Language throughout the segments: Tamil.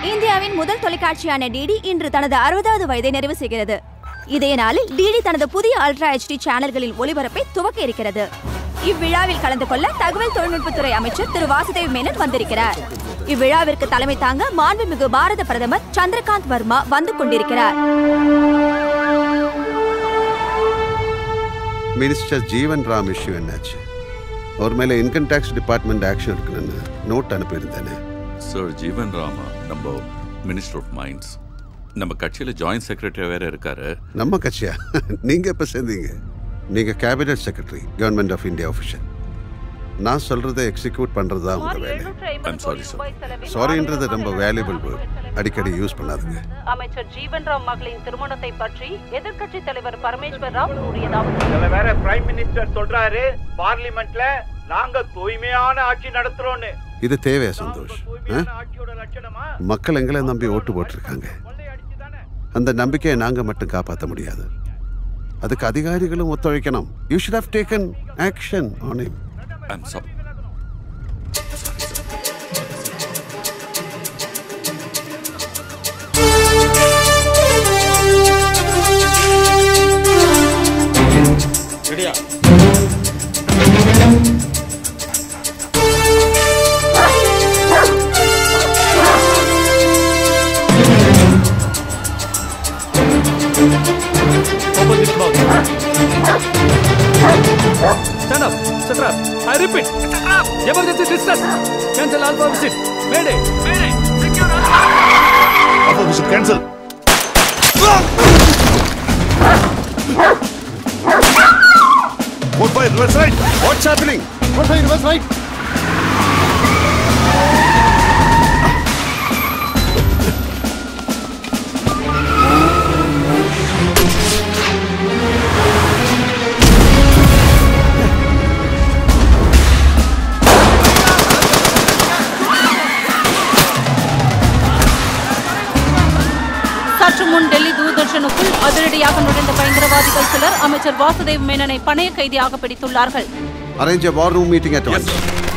இந்தியாவின் முதல் தொலைக்காட்சியான டிடி இன்று தனது அறுபதாவது வயதை நிறைவு செய்கிறது இதே நாளில் டிடி தனது புதிய அல்ட்ரா ஹெச்டி சேனல்களில் ஒளிபரப்பை துவக்க இருக்கிறது இவ்விழாவில் கலந்து கொள்ள தகவல் தொழில்நுட்பத்துறை அமைச்சர் திரு வாசுதேவ் மேனன் வந்திருக்கிறார் இவ்விழாவிற்கு தலைமை தாங்க மாண்புமிகு பாரத பிரதமர் சந்திரகாந்த் வர்மா வந்து கொண்டிருக்கிறார் மினிஸ்டர் ஜீவன் ராம் இஷ்யூ என்னாச்சு அவர் மேலே இன்கம் டேக்ஸ் டிபார்ட்மெண்ட் ஆக்ஷன் இருக்குன்னு நோட் அனுப்பியிருந்தேனே சார் ஜீவன் ராமா நம்ம மினிஸ்டர் ஆஃப் மைண்ட்ஸ் நம்ம கட்சியில் ஜாயின்ட் செக்ரட்டரி வேற இருக்காரு நம்ம கட்சியா நீங்க எப்ப சேர்ந்தீங்க நீங்க cabinet secretary government of India official நான் சொல்றதை எக்ஸிக்யூட் பண்றது தான் உங்க வேலை ஐம் சாரி சார் சாரின்றது ரொம்ப வேல்யூபிள் வேர்ட் அடிக்கடி யூஸ் பண்ணாதுங்க அமைச்சர் ஜீவன் ராம் மகளின் திருமணத்தை பற்றி எதிர்க்கட்சி தலைவர் பரமேஸ்வர் ராவ் கூறியதாவது இதுல வேற பிரைம் மினிஸ்டர் சொல்றாரு பார்லிமெண்ட்ல நாங்க தூய்மையான ஆட்சி நடத்துறோம்னு இது தேவையா சந்தோஷ் ஆ? தூய்மையான ஆட்சியோட லட்சணமா மக்கள் எங்களை நம்பி ஓட்டு போட்டிருக்காங்க அந்த நம்பிக்கையை நாங்க மட்டும் காப்பாற்ற முடியாது அதுக்கு அதிகாரிகளும் ஒத்துழைக்கணும் you should have taken action on him I'm sorry ரெடியா Open this box. Stand up. Set up. I repeat. Set up. Emergency distress. Cancel alpha visit. Mayday. Mayday. Secure alpha. Alpha visit cancel. One fire, reverse right. What's happening? One fire, reverse right. சற்று முன் டெல்லி தூர்தர்ஷனுக்குள் அதிரடியாக நுழைந்த பயங்கரவாதிகள் சிலர் அமைச்சர் வாசுதேவ் மேனனை பணைய கைதியாக பிடித்துள்ளார்கள் arrange a war room meeting at once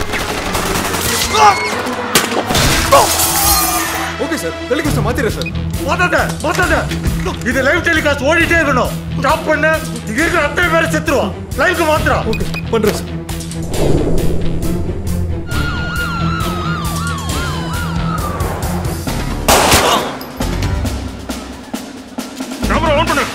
okay sir telecast மாத்திரேன் சார் மாத்தாத மாத்தாத இது லைவ் டெலிகாஸ்ட் ஓடிட்டே இருக்கணும் ஸ்டாப் பண்ண இங்க இருக்கிற அத்தனை பேரை செத்துருவான் லைவ்க்கு மாத்திரம் ஓகே பண்றேன் சார் கேமரா ஆன் பண்ணு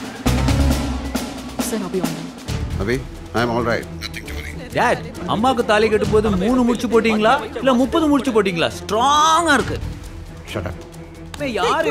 சார் அப்படியே Abhi I am all right dad அம்மாவுக்கு தாலி கட்டும் போது மூணு முடிச்சு போட்டீங்களா இல்ல முப்பது முடிச்சு போட்டீங்களா ஸ்ட்ராங்கா இருக்கு ஷட் அப் ஏய், யாரு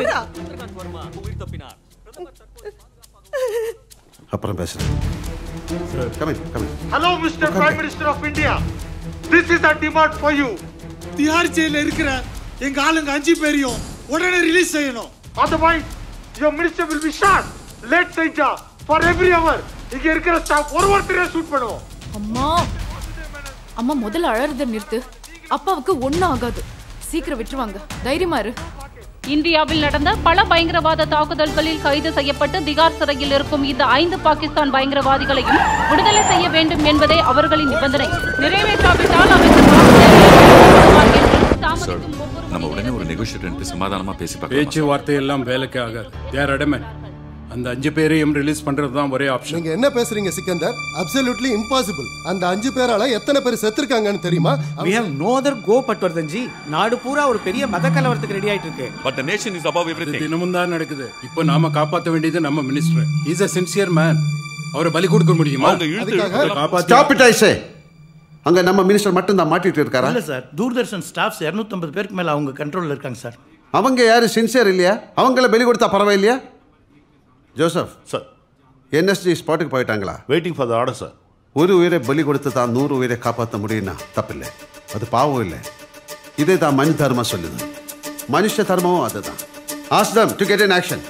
அப்புறம் பேசுறேன் coming coming hello mister prime minister of India this is a demand for you Tihar ஜெயில இருக்கிற எங்க ஆளுங்க அஞ்சு பேரையும் உடனே ரிலீஸ் செய்யணும் otherwise your minister will be shot late செஞ்சா ஃபார் எவ்ரி ஹவர் இங்க இருக்கிற ஸ்டாஃப் ஒரு ஒருத்தரையும் ஷூட் பண்ணுவோம் அம்மா அம்மா முதல்ல அழறத நிறுத்து அப்பாவுக்கு ஒண்ணும் ஆகாது சீக்கிரம் விட்டுருவாங்க தைரியமா இரு இந்தியாவில் நடந்த பல பயங்கரவாத தாக்குதல்களில் கைது செய்யப்பட்டு திகார் சிறையில் இருக்கும் இந்த ஐந்து பாகிஸ்தான் பயங்கரவாதிகளையும் விடுதலை செய்ய வேண்டும் என்பதே அவர்களின் நிபந்தனை நிறைவேற்றாவிட்டால் அமைச்சர் வாசுதேவ் என்று சார் தாமதிக்கும் ஒவ்வொரு நம்ம உடனே ஒரு நெகோஷியேட் சமாதானமா பேசி பார்க்கலாம் பேச்சுவார்த்தை எல்லாம் வேலைக்கு ஆகாது தேர் அடமெண்ட் அந்த அஞ்சு பேரையும் ரிலீஸ் பண்றது தான் ஒரே ஆப்ஷன் நீங்க என்ன பேசுறீங்க சிக்கந்தர் அப்சல்யூட்லி இம்பாசிபிள் அந்த அஞ்சு பேரால எத்தனை பேர் செத்துருக்காங்கன்னு தெரியுமா we have no other go பட்வர்தன்ஜி நாடு பூரா ஒரு பெரிய மத கலவரத்துக்கு ரெடி ஆயிட்டு இருக்கு but the nation is above இது எவ்ரிதிங் தினமும் தான் நடக்குது இப்போ நாம காப்பாத்த வேண்டியது நம்ம minister is a sincere man அவரை பலி கொடுக்க முடியுமா அவங்க இழுத்து அதுக்காக இழுத்து காப்பாத்தி ஸ்டாப் இட் ஐ சே அங்க நம்ம மினிஸ்டர் மட்டும் தான் மாட்டிட்டு இருக்காரா இல்ல சார் தூர்தர்ஷன் ஸ்டாஃப்ஸ் இரநூத்தம்பது பேருக்கு மேல அவங்க கண்ட்ரோல்ல இருக்காங்க சார் அவங்க யாரு சின்சியர் இல்லையா அவங்கள பலி கொடுத்தா பரவாயில்லையா ஜோசப் சார் என்எஸ்டி ஸ்பாட்டுக்கு போயிட்டாங்களா waiting for the order sir ஒரு உயிரை பலி கொடுத்து தான் நூறு உயிரை காப்பாற்ற முடியும்னா தப்பில்லை அது பாவம் இல்லை இதே தான் மனு தர்மம் சொல்லுது மனுஷ தர்மமும் அதுதான் ask them to get in action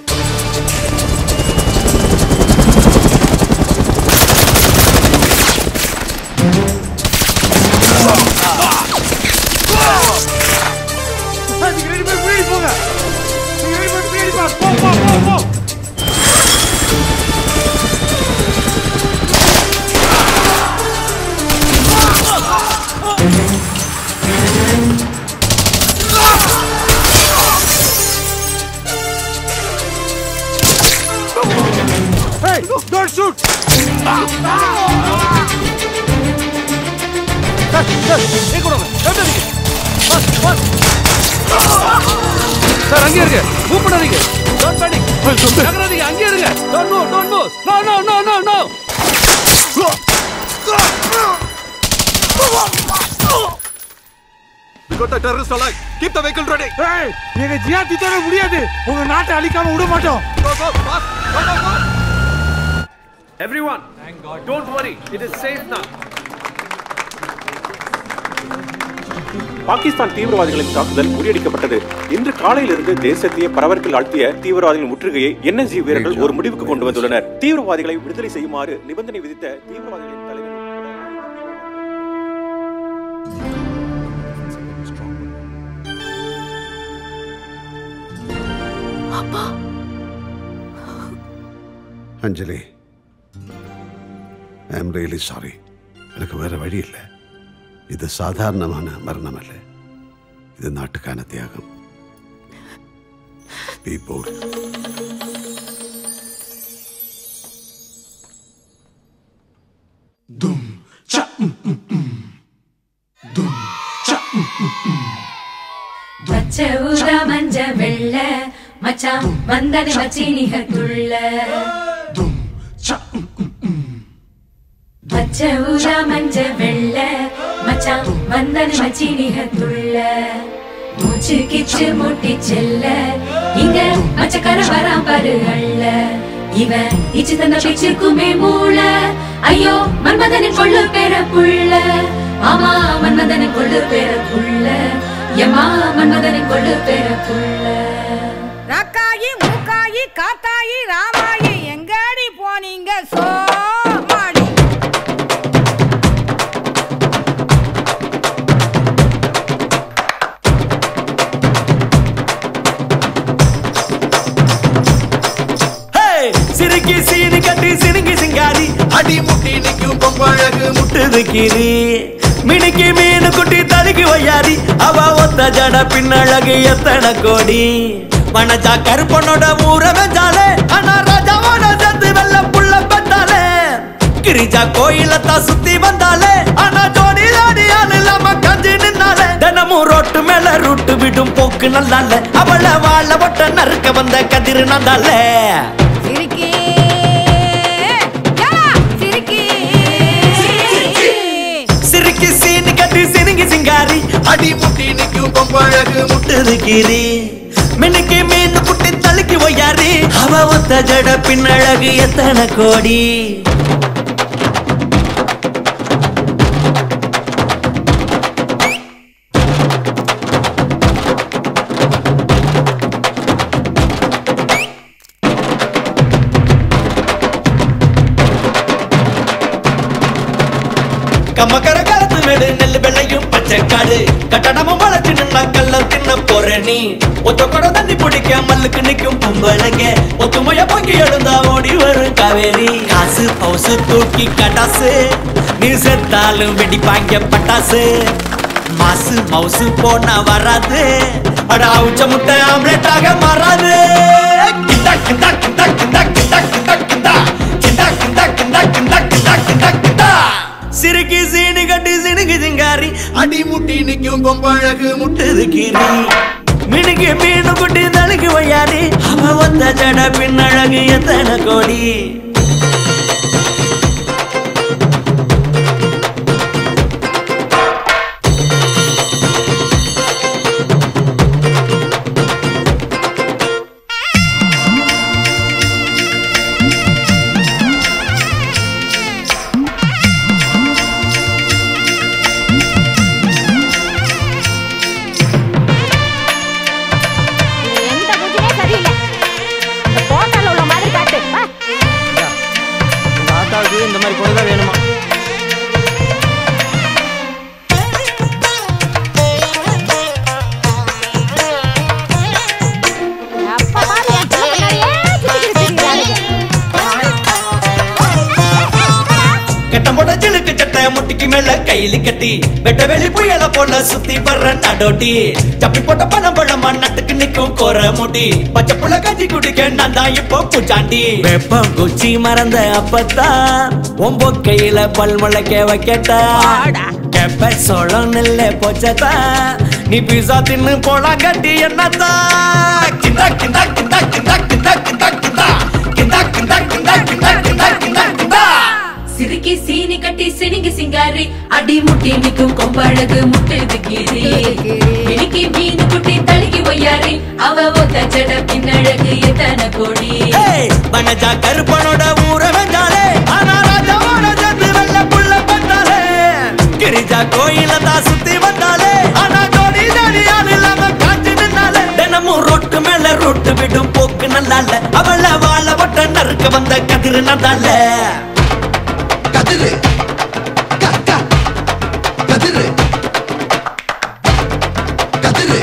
நீங்க ரெண்டு பேரும் பின்னாடி போங்க நீங்க ரெண்டு பேரும் பின்னாடி போ போ போ போ போ ஆ shoot. சார் அங்கே இருங்க மூவ் பண்ணாதீங்க டோன்ட் பேனிக் நகராதீங்க அங்கே இருங்க don't move don't move no no no no no We got the terrorist alive. Keep the vehicle ready. Hey, எங்க ஜியாத்தி தர முடியாது. உங்க நாட்டை அழிக்காம விட மாட்டோம். Go go fast. Go go go. Everyone, don't worry. It is safe now. Pakistan தீவிரவாதிகளின் தாக்குதல் முறியடிக்கப்பட்டது இன்று காலையிலிருந்து தேசத்தையே பரவர்கள் ஆழ்த்திய தீவிரவாதிகளின் முற்றுகையை என்எஸ்ஜி வீரர்கள் ஒரு முடிவுக்கு கொண்டு வந்துள்ளனர் தீவிரவாதிகளை விடுதலை செய்யுமாறு நிபந்தனை விதித்த தீவிரவாதிகளின் தலைவர் அப்பா அஞ்சலி ஐ எம் ரியலி சாரி எனக்கு வேற வழி இல்லை இது சாதாரணமான மரணம் அல்ல இது நாட்டுக்கான தியாகம் Be bold. பச்சை ஊதா மஞ்ச வெள்ள மச்சான் வந்தது மச்சி நிகத்துள்ள பச்சை ஊதா மஞ்ச வெள்ள மச்சான் வந்தது மச்சி நிகத்துள்ள மூச்சு கிச்சு முட்டி செல்ல இங்க மச்சக்கர வரான் பாரு அள்ள இவன் இச்சு தந்த பிச்சுக்குமே மூள ஐயோ மன்மதனின் கொள்ளு பேர புள்ள ஆமா மன்மதனின் கொள்ளு பேர புள்ள எம்மா மன்மதனின் கொள்ளு பேர புள்ள ராக்காயி மூக்காயி காத்தாயி ராமாயி எங்கடி போனீங்க சோமாடி ஹேய், சிறுக்கி சீனி கட்டி சினுங்கி சிங்காரி அடி முட்டி நிக்கும் பொம்பழகு முட்டுது கீரி மினுக்கி மீனு குட்டி தடுக்கி வையாரி அவ ஒத்த ஜட பின்னழகு எத்தனை கோடி மனஜா கருப்பனோட ஊர வெஞ்சாலே ஆனா ராஜாவோட சேர்ந்து வெள்ள புள்ள பெற்றாலே கிரிஜா கோயிலத்தான் சுத்தி வந்தாலே ஆனா ஜோடி ஜோடி ஆள் இல்லாம கஞ்சி நின்னாலே தினமும் ரோட்டு மேல ரூட்டு விடும் போக்கு நல்லால அவள வாழ ஒட்ட நறுக்க வந்த கதிர் நந்தாலே சிரிக்கி ஏலா, சிரிக்கி சிறுக்கி சீனு கட்டி சினுங்கி சிங்காரி அடி முட்டி நிக்கும் பொம்பழகு முட்டுது கீரி மினுக்கி மீன் குட்டி தலுக்கி ஒய்யாரி அவ ஒத்த ஜட பின்னழகு எத்தனை கோடி கம்மக்கர கருத்து மேடு நெல்லு வெள்ளையும் பச்சை காடு கட்டடமும் வளர்ச்சி நின்னா கல்ல தின்ன போற நீ ஒத்த கூட தண்ணி பிடிக்க மல்லுக்கு நிக்கும் பொம்பளைங்க ஒத்துமைய பொங்கி எழுந்தா ஓடி வரும் காவேரி காசு பவுசு தூக்கி கட்டாசு நீ செத்தாலும் வெடிப்பாங்க பட்டாசு மாசு மவுசு போனா வராது அட அவுச்ச முட்டை ஆம்லெட்டாக மாறாது கிண்டா கிண்டா கிண்டா கிண்டா கிண்டா கிண்டா கிண்டா கிண்டா கிண்டா கிண்டா கிண்டா கிண்டா கிண்டா கிண்டா சிறுக்கி சீனி கட்டி சினுக்கு சிங்காரி அடி முட்டி நிக்கும் பொம்பழகு முட்டுது கீரி மினுக்கு மீனு குட்டி தழுக்கு வையாரி அவ வந்த ஜட பின்னழகு எத்தனை கோடி எந்த மூஞ்சிலே சரியில்லை இந்த போட்டோல உள்ள மாதிரி காட்டு வா. தாத்தாவுக்கு இந்த மாதிரி பொண்ணு தான் வேணுமா அப்பா பாரு என் பிள்ளை பின்னாடியே சுத்திக்கிட்டு திரியுறானுங்க. கட்டம் போட ஜிலுக்கு சட்டை முட்டிக்கு மேல கையில கட்டி வெட்ட வெளி புயல போல சுத்தி வர்ற நடோட்டி சப்பி போட்ட பணம் பழமா நட்டுக்கு நிக்கும் போற முடி பச்சை புள்ள கஞ்சி குடிக்க நான் தான் இப்போ பூச்சாண்டி வெப்பம் குச்சி மறந்த அப்பத்தான் ஒம்போ கையில பல் முளைக்க வைக்கட்டா கெப்ப சோளம் நெல்ல போச்சதா நீ பீஸா தின்னு போலாம் கட்டி என்னத்தா கிண்டா கிண்டா கிண்டா கிண்டா கிண்டா கிண்டா கிண்டா கிண்டா கிண்டா கிண்டா கிண்டா கிண்டா கிண்டா கிண்டா சிறுக்கி சீனி கட்டி சினிங்கி சிங்காரி அடி முட்டி நிக்கும் கொம்பழகு முட்டுது கீரி மினிக்கி மீன் குட்டி தழுகி ஒய்யாரி அவ ஒத்த ஜட பின்னழகு எத்தனை கோடி வனஜா கருப்பனோட ஊர வெஞ்சாலே ஆனா ராஜாவோட சேர்ந்து வெள்ள புள்ள பட்டாலே கிரிஜா கோயில தான் சுத்தி வந்தாலே ஆனா ஜோடி ஜோடியால் இல்லாம காய்ச்சி நின்னாலே தினமும் ரொட்டு மேல ரொட்டு விடும் போக்கு நல்லால அவள வாழ வட்ட நறுக்க வந்த கதிரு நந்தால கதிரு கதிரு கதிரு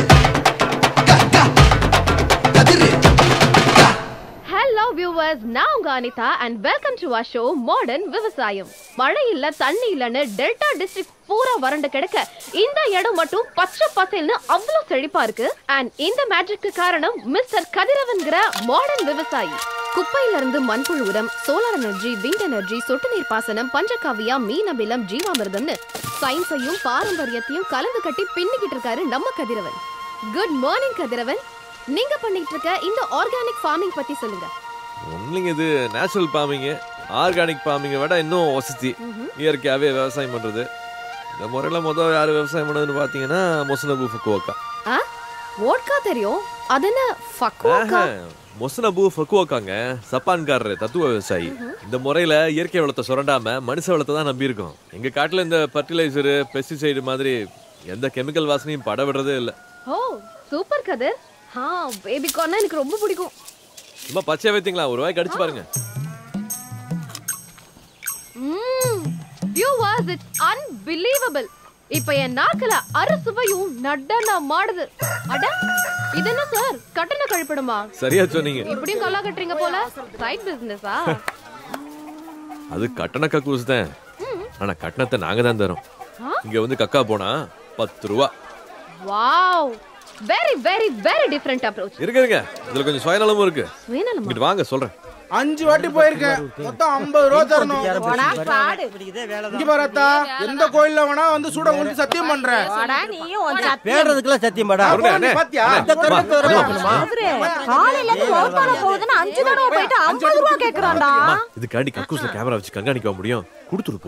ஹலோ வியூவர்ஸ் நான் உங்க Anitha and welcome to our show modern விவசாயம் மழை இல்ல தண்ணி இல்லன்னு டெல்டா டிஸ்ட்ரிக்ட் பூரா வறண்டு கிடக்க இந்த இடம் மட்டும் பச்சை பசேல்னு அவ்வளவு செழிப்பா இருக்கு அண்ட் இந்த மேஜிக்கு காரணம் மிஸ்டர் கதிரவன்கிற மாடர்ன் விவசாயி குப்பையில இருந்து மண்புழு உரம் சோலார் எனர்ஜி விண்ட் எனர்ஜி சொட்டு நீர் பாசனம் பஞ்சகாவியா மீன் அமிலம் ஜீவாமிர்தம்னு சயின்ஸையும் பாரம்பரியத்தையும் கலந்து கட்டி பின்னிக்கிட்டு இருக்காரு நம்ம கதிரவன் குட் மார்னிங் கதிரவன் நீங்க பண்ணிட்டு இருக்க இந்த ஆர்கானிக் ஃபார்மிங் பத்தி சொல்லுங்க ஒன்றுங்க இது நேச்சுரல் ஃபார்மிங்கு ஆர்கானிக் ஃபார்மிங்கை விட இன்னும் வசதி இயற்கையாகவே விவசாயம் பண்ணுறது இந்த முறையில் முதல் யார் விவசாயம் பண்ணதுன்னு பார்த்தீங்கன்னா மொசனபு ஃபக்குவோக்கா ஆ வோட்கா தெரியும் அது என்ன ஃபக்வாக்கா மொசனபு ஃபக்குவோக்காங்க சப்பான்காரர் தத்துவ விவசாயி இந்த முறையில் இயற்கை வளத்தை சுரண்டாம மனுஷ வளத்தை தான் நம்பியிருக்கோம் எங்கள் காட்டில் இந்த ஃபர்டிலைசரு பெஸ்டிசைடு மாதிரி எந்த கெமிக்கல் வாசனையும் பட விடுறதே இல்லை ஓ சூப்பர் கதிர் ஆ பேபி கார்னா எனக்கு ரொம்ப பிடிக்கும் சும்மா பச்சையா வைத்தீங்களா ஒரு வாய் கடிச்சு பாருங்க ம் வியூவர்ஸ் இட்ஸ் அன்பிலீவபிள் இப்போ என் நாக்குல அறுசுவையும் நடன மாடுது அட இது என்ன சார் கட்டண கழிப்பிடுமா சரியா சொன்னீங்க இப்படியும் கல்லா கட்டுறீங்க போல சைட் பிசினஸா அது கட்டண கக்கூஸ் தான் ஆனா கட்டணத்தை நாங்க தான் தரோம் இங்க வந்து கக்கா போனா பத்து ரூபா wow very very very different approach இருக்கு இருங்க இதுல கொஞ்சம் சுயநலமும் இருக்கு சுயநலமா இங்கிட்டு வாங்க சொல்றேன் அஞ்சு வாட்டி போயிருக்கேன் மொத்தம் ஐம்பது ரூபா தரணும் இங்க பாரத்தா எந்த கோயில்ல வேணா வந்து சூட கொண்டு சத்தியம் பண்றேன் வேடுறதுக்குலாம் சத்தியம் பாடா அருணே, அண்ணே. பாத்தியா அண்ணே, இந்த கருமத்தை வர பார்க்கணுமா காலையில இருந்து மௌத்தான போகுதுன்னு அஞ்சு தடவை போயிட்டு ஐம்பது ரூபா கேக்குறான்டா அம்மா, இதுக்காண்டி கக்கூஸ்ல கேமரா வச்சு கண்காணிக்க முடியும் கொடுத்துட்டு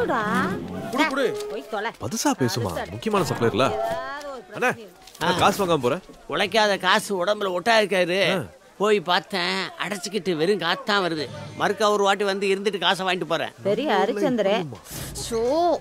போட்டு போய் தொலை பதுசா பேசுமா முக்கியமான சப்ளையர்ல அண்ணா நான் காசு வாங்காம போறேன் உழைக்காத காசு உடம்புல ஒட்டா இருக்காரு போய் பார்த்தேன் அடைச்சிக்கிட்டு வெறும் காத்தான் வருது மறுக்கா ஒரு வாட்டி வந்து இருந்துட்டு காசை வாங்கிட்டு போறேன் பெரிய ஹரிச்சந்திரே ஷோ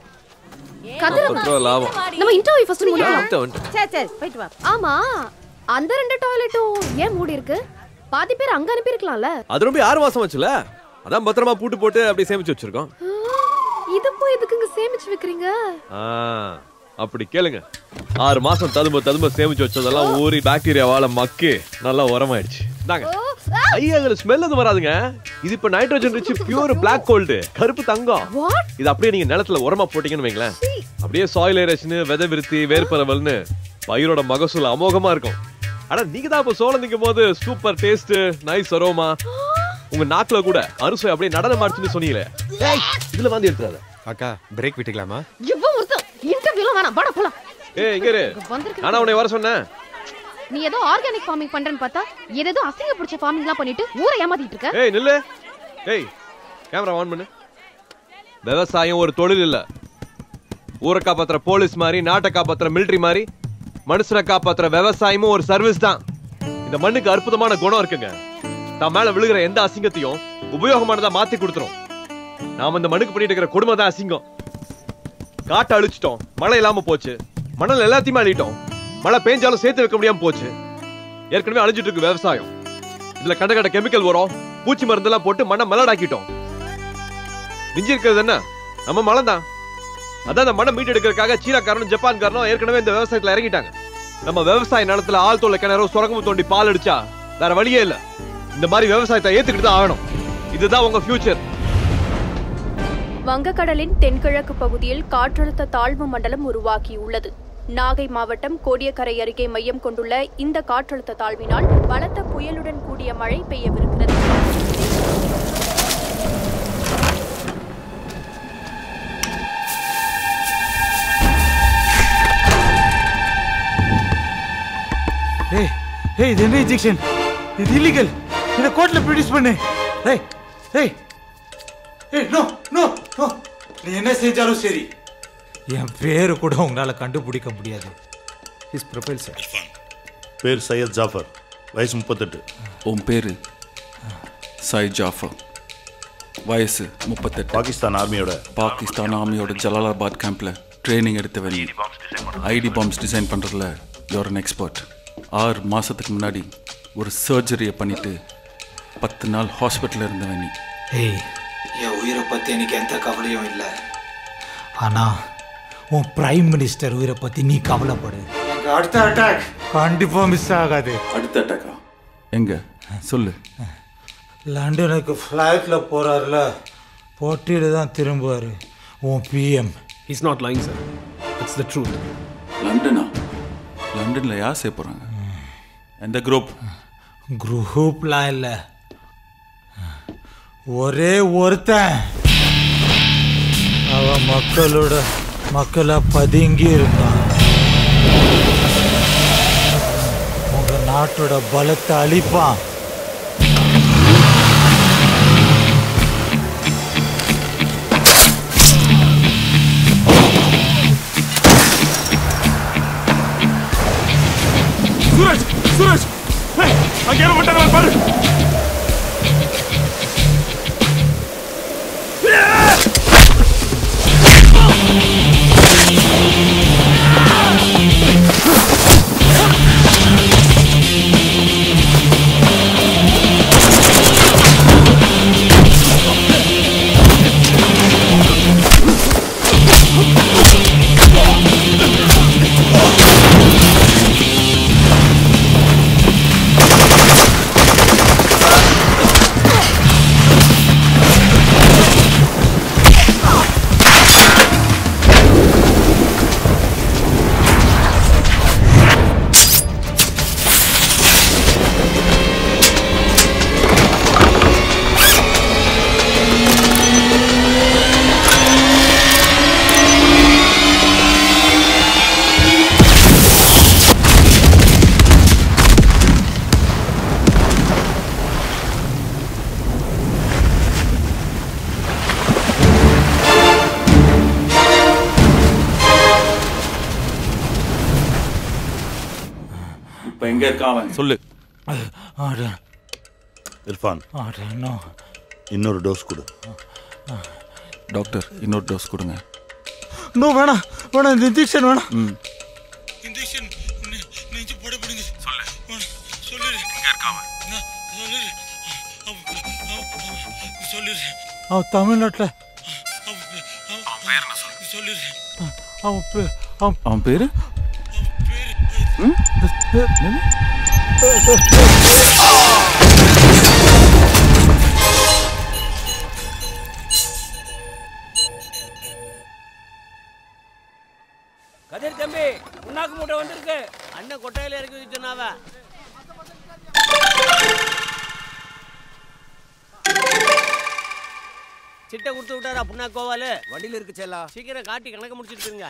கதிரவன் பத்து ரூபா லாபம் நம்ம இன்டர்வியூ ஃபர்ஸ்ட் முடிக்கலாம் வந்துட்டேன், வந்துட்டேன். சரி சரி போயிட்டு வா ஆமா அந்த ரெண்டு டாய்லெட்டும் ஏன் மூடி இருக்கு பாதி பேர் அங்க அனுப்பி இருக்கலாம்ல அது ரொம்ப ஆறு மாசம் வச்சுல அதான் பத்திரமா பூட்டு போட்டு அப்படியே சேமிச்சு வச்சிருக்கோம் இது போய் எதுக்குங்க சேமிச்சு வைக்கிறீங்க ஆ, அப்படி கேளுங்க ஆறு மாசம் ததும்ப ததும்ப சேமிச்சு வச்சதெல்லாம் ஊறி பாக்டீரியாவால மக்கி நல்லா உரமாயிடுச்சு இந்தாங்க ஐயா இதுல ஸ்மெல் எதுவும் வராதுங்க இது இப்ப nitrogen rich pure black gold கருப்பு தங்கம் இது அப்படியே நீங்க நிலத்துல உரமா போட்டீங்கன்னு வைங்களேன் அப்படியே சாயில் ஏரேஷன் விதை விருத்தி வேர்பரவல்னு பயிரோட மகசூல் அமோகமா இருக்கும் ஆனா நீங்க தான் இப்ப சோளம் நிக்கும் போது சூப்பர் டேஸ்ட் நைஸ் அரோமா உங்க நாக்குல கூட அறுசுவை அப்படியே நடனம் ஆடுச்சுன்னு சொன்னீங்களே இதுல வந்து எடுத்துறாத அக்கா பிரேக் விட்டுக்கலாமா இவ்வளவு ஒருத்தன் இன்டர்வியூலாம் வேணாம் வாடா போலாம் ஏய் இங்க இரு வந்திருக்க நானா உன்னை வர சொன்னேன் நீ ஏதோ ஆர்கானிக் ஃபார்மிங் பண்றேன்னு பார்த்தா ஏதோ அசிங்க பிடிச்ச ஃபார்மிங்லாம் பண்ணிட்டு ஊரை ஏமாத்திட்டு இருக்க ஏய் நில்லு ஏய் கேமரா ஆன் பண்ணு விவசாயம் ஒரு தொழில் இல்ல ஊரை காப்பாத்துற போலீஸ் மாதிரி நாட்டை காப்பாத்துற மிலிட்டரி மாதிரி மனுஷனை காப்பாத்துற விவசாயமும் ஒரு சர்வீஸ் தான் இந்த மண்ணுக்கு அற்புதமான குணம் இருக்குங்க தான் மேல விழுகிற எந்த அசிங்கத்தையும் உபயோகமானதா மாத்தி கொடுத்துரும் நாம இந்த மண்ணுக்கு பண்ணிட்டு இருக்கிற கொடுமை தான் அசிங்கம் காட்டை அழிச்சிட்டோம் மழை இல்லாம போச்சு மணல் எல்லாத்தையுமே அழிட்டோம் மழை பெஞ்சாலும் சேர்த்து வைக்க முடியாம போச்சு ஏற்கனவே அழிஞ்சிட்டு இருக்கு விவசாயம் இதுல கண்ட கண்ட கெமிக்கல் வரும் பூச்சி மருந்தெல்லாம் போட்டு மண்ணை மலடாக்கிட்டோம் மிஞ்சி இருக்கிறது என்ன நம்ம மலம் தான் அதான் அந்த மண்ணை மீட்டு எடுக்கிறதுக்காக சீனாக்காரனும் ஜப்பான்காரனும் ஏற்கனவே இந்த விவசாயத்துல இறங்கிட்டாங்க நம்ம விவசாய நிலத்துல ஆள் தொல்லை கிணறு சுரங்கமும் தோண்டி பால் அடிச்சா வேற வழியே இல்ல இந்த மாதிரி விவசாயத்தை ஏத்துக்கிட்டு தான் ஆகணும் இதுதான் உங்க ஃபியூச்சர் வங்கக்கடலின் தென்கிழக்கு பகுதியில் காற்றழுத்த தாழ்வு மண்டலம் உருவாகியுள்ளது நாகை மாவட்டம் கோடியக்கரை அருகே மையம் கொண்டுள்ள இந்த காற்றழுத்த தாழ்வினால் பலத்த புயலுடன் கூடிய மழை பெய்யவிருக்கிறது ஏய் ஏய் இது என்ன இன்ஜெக்ஷன் இது இல்லீகல் இதை கோர்ட்ல ப்ரொடியூஸ் பண்ணு ஏய் ஏய் ஏய் நோ நோ நோ நீ என்ன செஞ்சாலும் சரி என் பேரு கூட உங்களால கண்டுபிடிக்க முடியாது இஸ் ப்ரொஃபைல் சார் பேர் சையத் ஜாஃபர் வயசு முப்பத்தெட்டு உன் பேரு சாய் ஜாஃபர் வயசு முப்பத்தெட்டு பாகிஸ்தான் ஆர்மியோட பாகிஸ்தான் ஆர்மியோட ஜலாலாபாத் கேம்ப்ல ட்ரைனிங் எடுத்தவன் ஐடி பாம்ஸ் டிசைன் பண்றதுல யோர் அன் எக்ஸ்பர்ட் ஆறு மாசத்துக்கு முன்னாடி ஒரு சர்ஜரியை பண்ணிட்டு பத்து நாள் ஹாஸ்பிட்டலில் இருந்தவன் நீ ஏய் என் உயிரை பத்தி எனக்கு எந்த கவலையும் இல்லை ஆனா உன் பிரைம் மினிஸ்டர் உயிரை பத்தி நீ கவலைப்படு அடுத்த அட்டாக் கண்டிப்பா மிஸ் ஆகாது அடுத்த அட்டாக்கா எங்க சொல்லு லண்டனுக்கு ஃப்ளைட்ல போறாருல போட்டியில தான் திரும்புவாரு உன் PM is not lying sir it's the truth லண்டனா லண்டன்ல யார் செய்ய போறாங்க எந்த குரூப் குரூப்லாம் இல்லை ஒரே ஒருத்தன் அவன் மக்களோட மக்களா பதுங்கி இருந்தான் உங்க நாட்டோட பலத்தை அழிப்பான் சூரஜ் சூரஜ் ஏய், அங்க ஏன் விட்டாங்க பாரு இப்போ எங்க இருக்கான் அவன் சொல்லு ஆட இர்ஃபான் ஆட நோ இன்னொரு டோஸ் கொடு டாக்டர் இன்னொரு டோஸ் கொடுங்க நோ வேணாம் வேணாம் இந்த இன்ஜெக்ஷன் வேணாம் ம் இன்ஜெக்ஷன் நெஞ்சு போடப்படுங்க சொல்லு சொல்லுரு எங்க இருக்கான் அவன் சொல்லுரு சொல்லுரு அவன் தமிழ்நாட்டில் அவன் பேர் என்ன சொல்லு சொல்லுரு அவன் பே- அவன் அவன் பேரு ம்? என்னது? கதிர் தம்பி புண்ணாக்கு மூட்டை வந்திருக்கு அண்ணன் கொட்டையில இறக்கி வச்சுனாவ சிட்டை கொடுத்து விட்டாரா புண்ணாக்கு கோவாலு வண்டியில இருக்கு செல்லா சீக்கிரம் காட்டி கணக்கு முடிச்சிருக்குங்க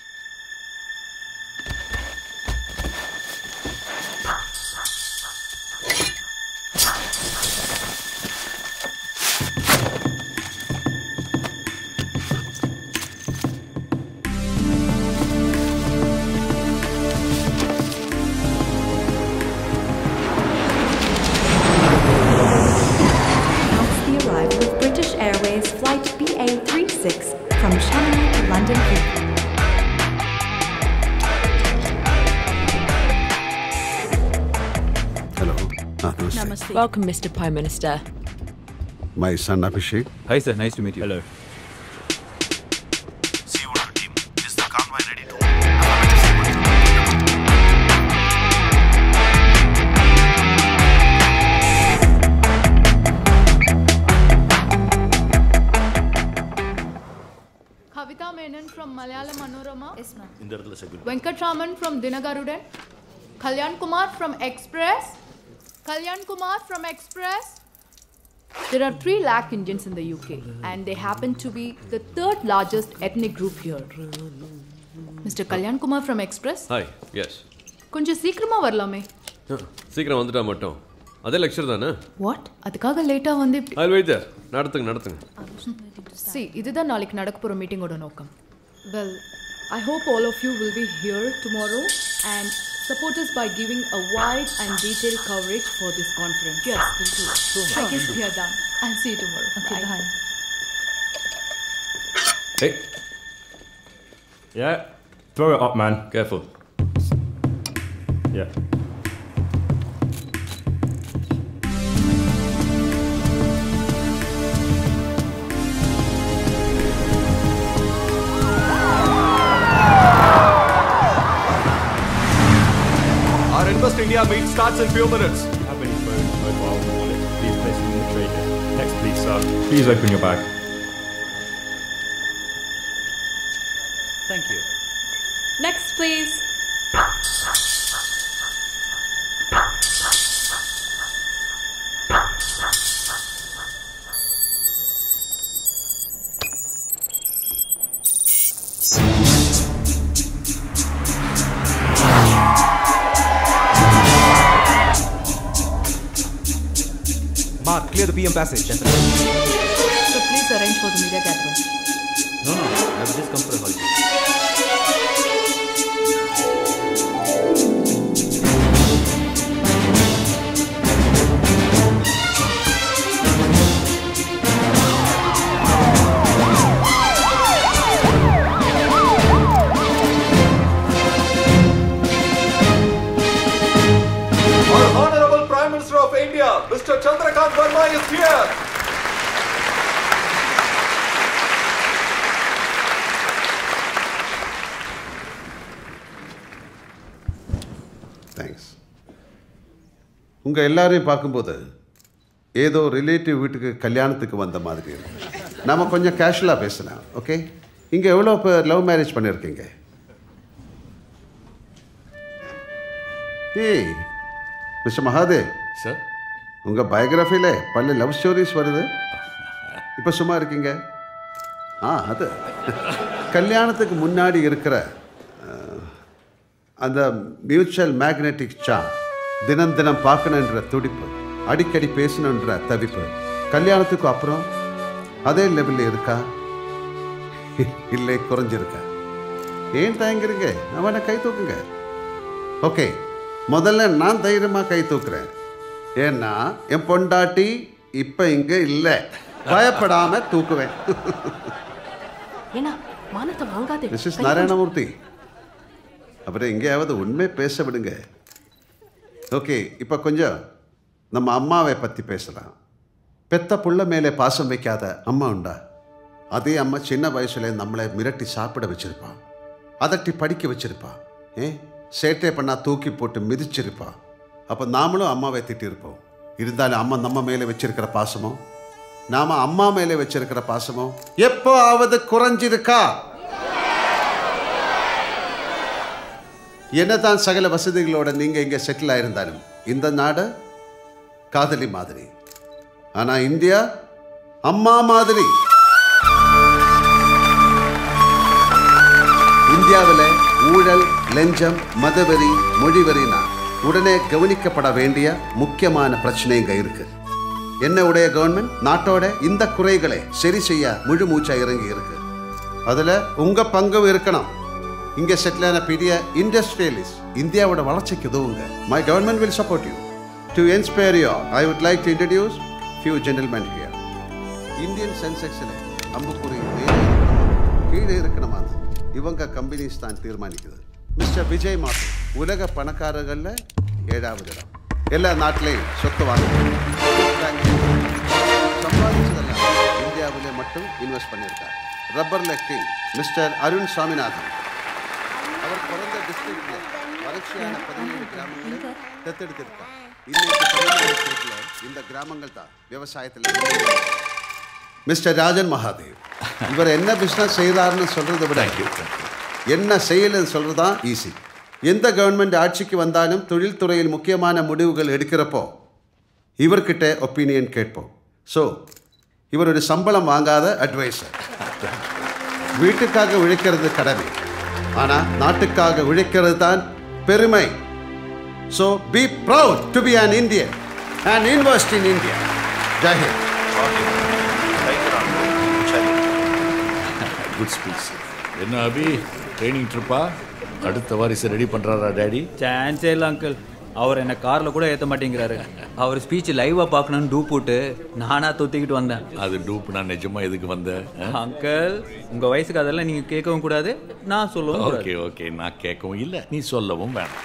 announced the arrival of British Airways Flight BA36 from Shanghai to London Heathrow. Hello. Ah, namaste. Welcome, Mr. Prime Minister. My son Abhishek. Hi, sir. Nice to meet you. Hello. Kavita Menon from Malayalam Manorama. இந்த இடத்துல security Venkat Venkatraman from Dinagarudan. Kalyan Kumar from Express. Kalyan Kumar from Express. There are 3 lakh Indians in the UK and they happen to be the third largest ethnic group here. Mr. Kalyan Kumar from Express. Hi yes கொஞ்சம் சீக்கிரமா வரலாமே சீக்கிரம் வந்துட்டா மட்டும் அதே லெக்சர் தானே வாட் அதுக்காக லேட்டா வந்து இப்படி அது வைத்த நடத்துங்க நடத்துங்க சி இதுதான் நாளைக்கு நடக்க போற மீட்டிங்கோட நோக்கம் well I hope all of you will be here tomorrow and support us by giving a wide and detailed coverage for this conference. Yes, we'll do. So I guess we are done. I'll see you tomorrow. Okay, bye. Hey, Yeah. Throw it up, man. careful. Yeah. Our Invest India meet starts in few minutes. If you have any phone, mobile, or wallet, please place them in the tray here. Next, please, sir. Please open your bag. Thank you. Next, please. Mark, clear the PM passage. So please arrange for the media gathering. No, no, I've just come for a holiday. Our Honorable Prime Minister of India, Mr. Chandrakant Verma is here. Thanks உங்கள் எல்லாரையும் பார்க்கும்போது ஏதோ ரிலேட்டிவ் வீட்டுக்கு கல்யாணத்துக்கு வந்த மாதிரி இருக்கு நாம கொஞ்சம் கேஷுவலாக பேசலாம் ஓகே இங்கே எவ்வளோ பேர் லவ் மேரேஜ் பண்ணியிருக்கீங்க ஏய் மிஸ்டர் மகாதேவ் சார் உங்கள் பயோகிராஃபியில் பல லவ் ஸ்டோரிஸ் வருது இப்போ சும்மா இருக்கீங்க ஆ அது கல்யாணத்துக்கு முன்னாடி இருக்கிற அஹ், அந்த மியூச்சுவல் மேக்னெட்டிக் சார்ட் தினம் தினம் பார்க்கணுன்ற துடிப்பு அடிக்கடி பேசணுன்ற தவிப்பு கல்யாணத்துக்கு அப்புறம் அதே லெவலில் இருக்கா இல்லை குறைஞ்சிருக்கா ஏன் தயங்குறீங்க அவனை கை தூக்குங்க ஓகே முதல்ல நான் தைரியமாக கை தூக்குறேன் ஏன்னா என் பொண்டாட்டி இப்போ இங்கே இல்லை பயப்படாம தூக்குவேன் ஏன்னா மானத்தை வாங்காதே மிஸ்ஸஸ் நாராயணமூர்த்தி அப்புறம் எங்கேயாவது உண்மை பேச விடுங்க ஓகே இப்போ கொஞ்சம் நம்ம அம்மாவை பற்றி பேசலாம் பெத்த புள்ள மேலே பாசம் வைக்காத அம்மா உண்டா அதே அம்மா சின்ன வயசுல நம்மளை மிரட்டி சாப்பிட வச்சிருப்பா அதட்டி படிக்க வச்சிருப்பா ஏ சேட்டை பண்ணா தூக்கி போட்டு மிதிச்சிருப்பா அப்போ நாமளும் அம்மாவை திட்டிருப்போம் இருந்தாலும் அம்மா நம்ம மேலே வச்சிருக்கிற பாசமோ நாம அம்மா மேலே வச்சிருக்கிற பாசமோ எப்போ ஆவது குறைஞ்சிருக்கா என்னதான் சகல வசதிகளோட நீங்க இங்க செட்டில் ஆயிருந்தாலும் இந்த நாடு காதலி மாதிரி ஆனா இந்தியா அம்மா மாதிரி இந்தியாவில் ஊழல் லஞ்சம் மதவெறி மொழிவெறினா உடனே கவனிக்கப்பட வேண்டிய முக்கியமான பிரச்சனை இங்க இருக்கு என்ன உடைய கவர்மெண்ட் நாட்டோட இந்த குறைகளை சரி செய்ய முழு மூச்சா இறங்கி இருக்கு அதுல உங்க பங்கும் இருக்கணும் இங்க செட்டில் ஆன பெரிய இண்டஸ்ட்ரியலிஸ்ட் இந்தியாவோட வளர்ச்சிக்கு உதவுங்க my government will support you to inspire you I would like to introduce few gentlemen here Indian சென்செக்ஸில் அம்புக்குறி மேலே இருக்கணுமா கீழே இருக்கணுமா இவங்க கம்பெனிஸ் தான் தீர்மானிக்குது மிஸ்டர் விஜய் மாதம் உலக பணக்காரர்களில் ஏழாவது இடம் எல்லா நாட்டிலையும் சொத்து வாங்க சம்பாதிச்சதெல்லாம் இந்தியாவிலே மட்டும் இன்வெஸ்ட் பண்ணியிருக்கார் ரப்பர்ல கிங் மிஸ்டர் அருண் சாமிநாதன் அவர் பிறந்த டிஸ்ட்ரிக்ட்ல வறட்சியான பதினேழு கிராமங்களை தத்தெடுத்திருக்கார் இன்னைக்கு தமிழ்நாடு ஸ்டேட்ல இந்த கிராமங்கள் தான் விவசாயத்தில் மிஸ்டர் ராஜன் மகாதேவ் இவர் என்ன பிஸ்னஸ் செய்கிறாருன்னு சொல்றதை விட என்ன செய்யலன்னு சொல்றது தான் ஈஸி எந்த கவர்மெண்ட் ஆட்சிக்கு வந்தாலும் தொழில்துறையில் முக்கியமான முடிவுகள் எடுக்கிறப்போ இவர்கிட்ட ஒப்பீனியன் கேட்போம் ஸோ இவர் ஒரு சம்பளம் வாங்காத அட்வைசர் வீட்டுக்காக உழைக்கிறது கடமை ஆனால் நாட்டுக்காக உழைக்கிறது தான் பெருமை so be proud to be an Indian and invest in India Jai Hind good speech என்ன அபி ட்ரைனிங் ட்ரிப்பா அடுத்த வாரிசு ரெடி பண்றாரா டேடி சான்ஸே இல்லை அங்கிள் அவர் என்ன கார்ல கூட ஏத்த மாட்டேங்கிறாரு அவர் ஸ்பீச் லைவா பார்க்கணும்னு டூ போட்டு நானா தொத்திக்கிட்டு வந்தேன் அது டூப் நான் நிஜமா எதுக்கு வந்த அங்கிள் உங்க வயசுக்கு அதெல்லாம் நீங்க கேட்கவும் கூடாது நான் சொல்லவும் கூடாது ஓகே ஓகே நான் கேட்கவும் இல்லை நீ சொல்லவும் வேணாம்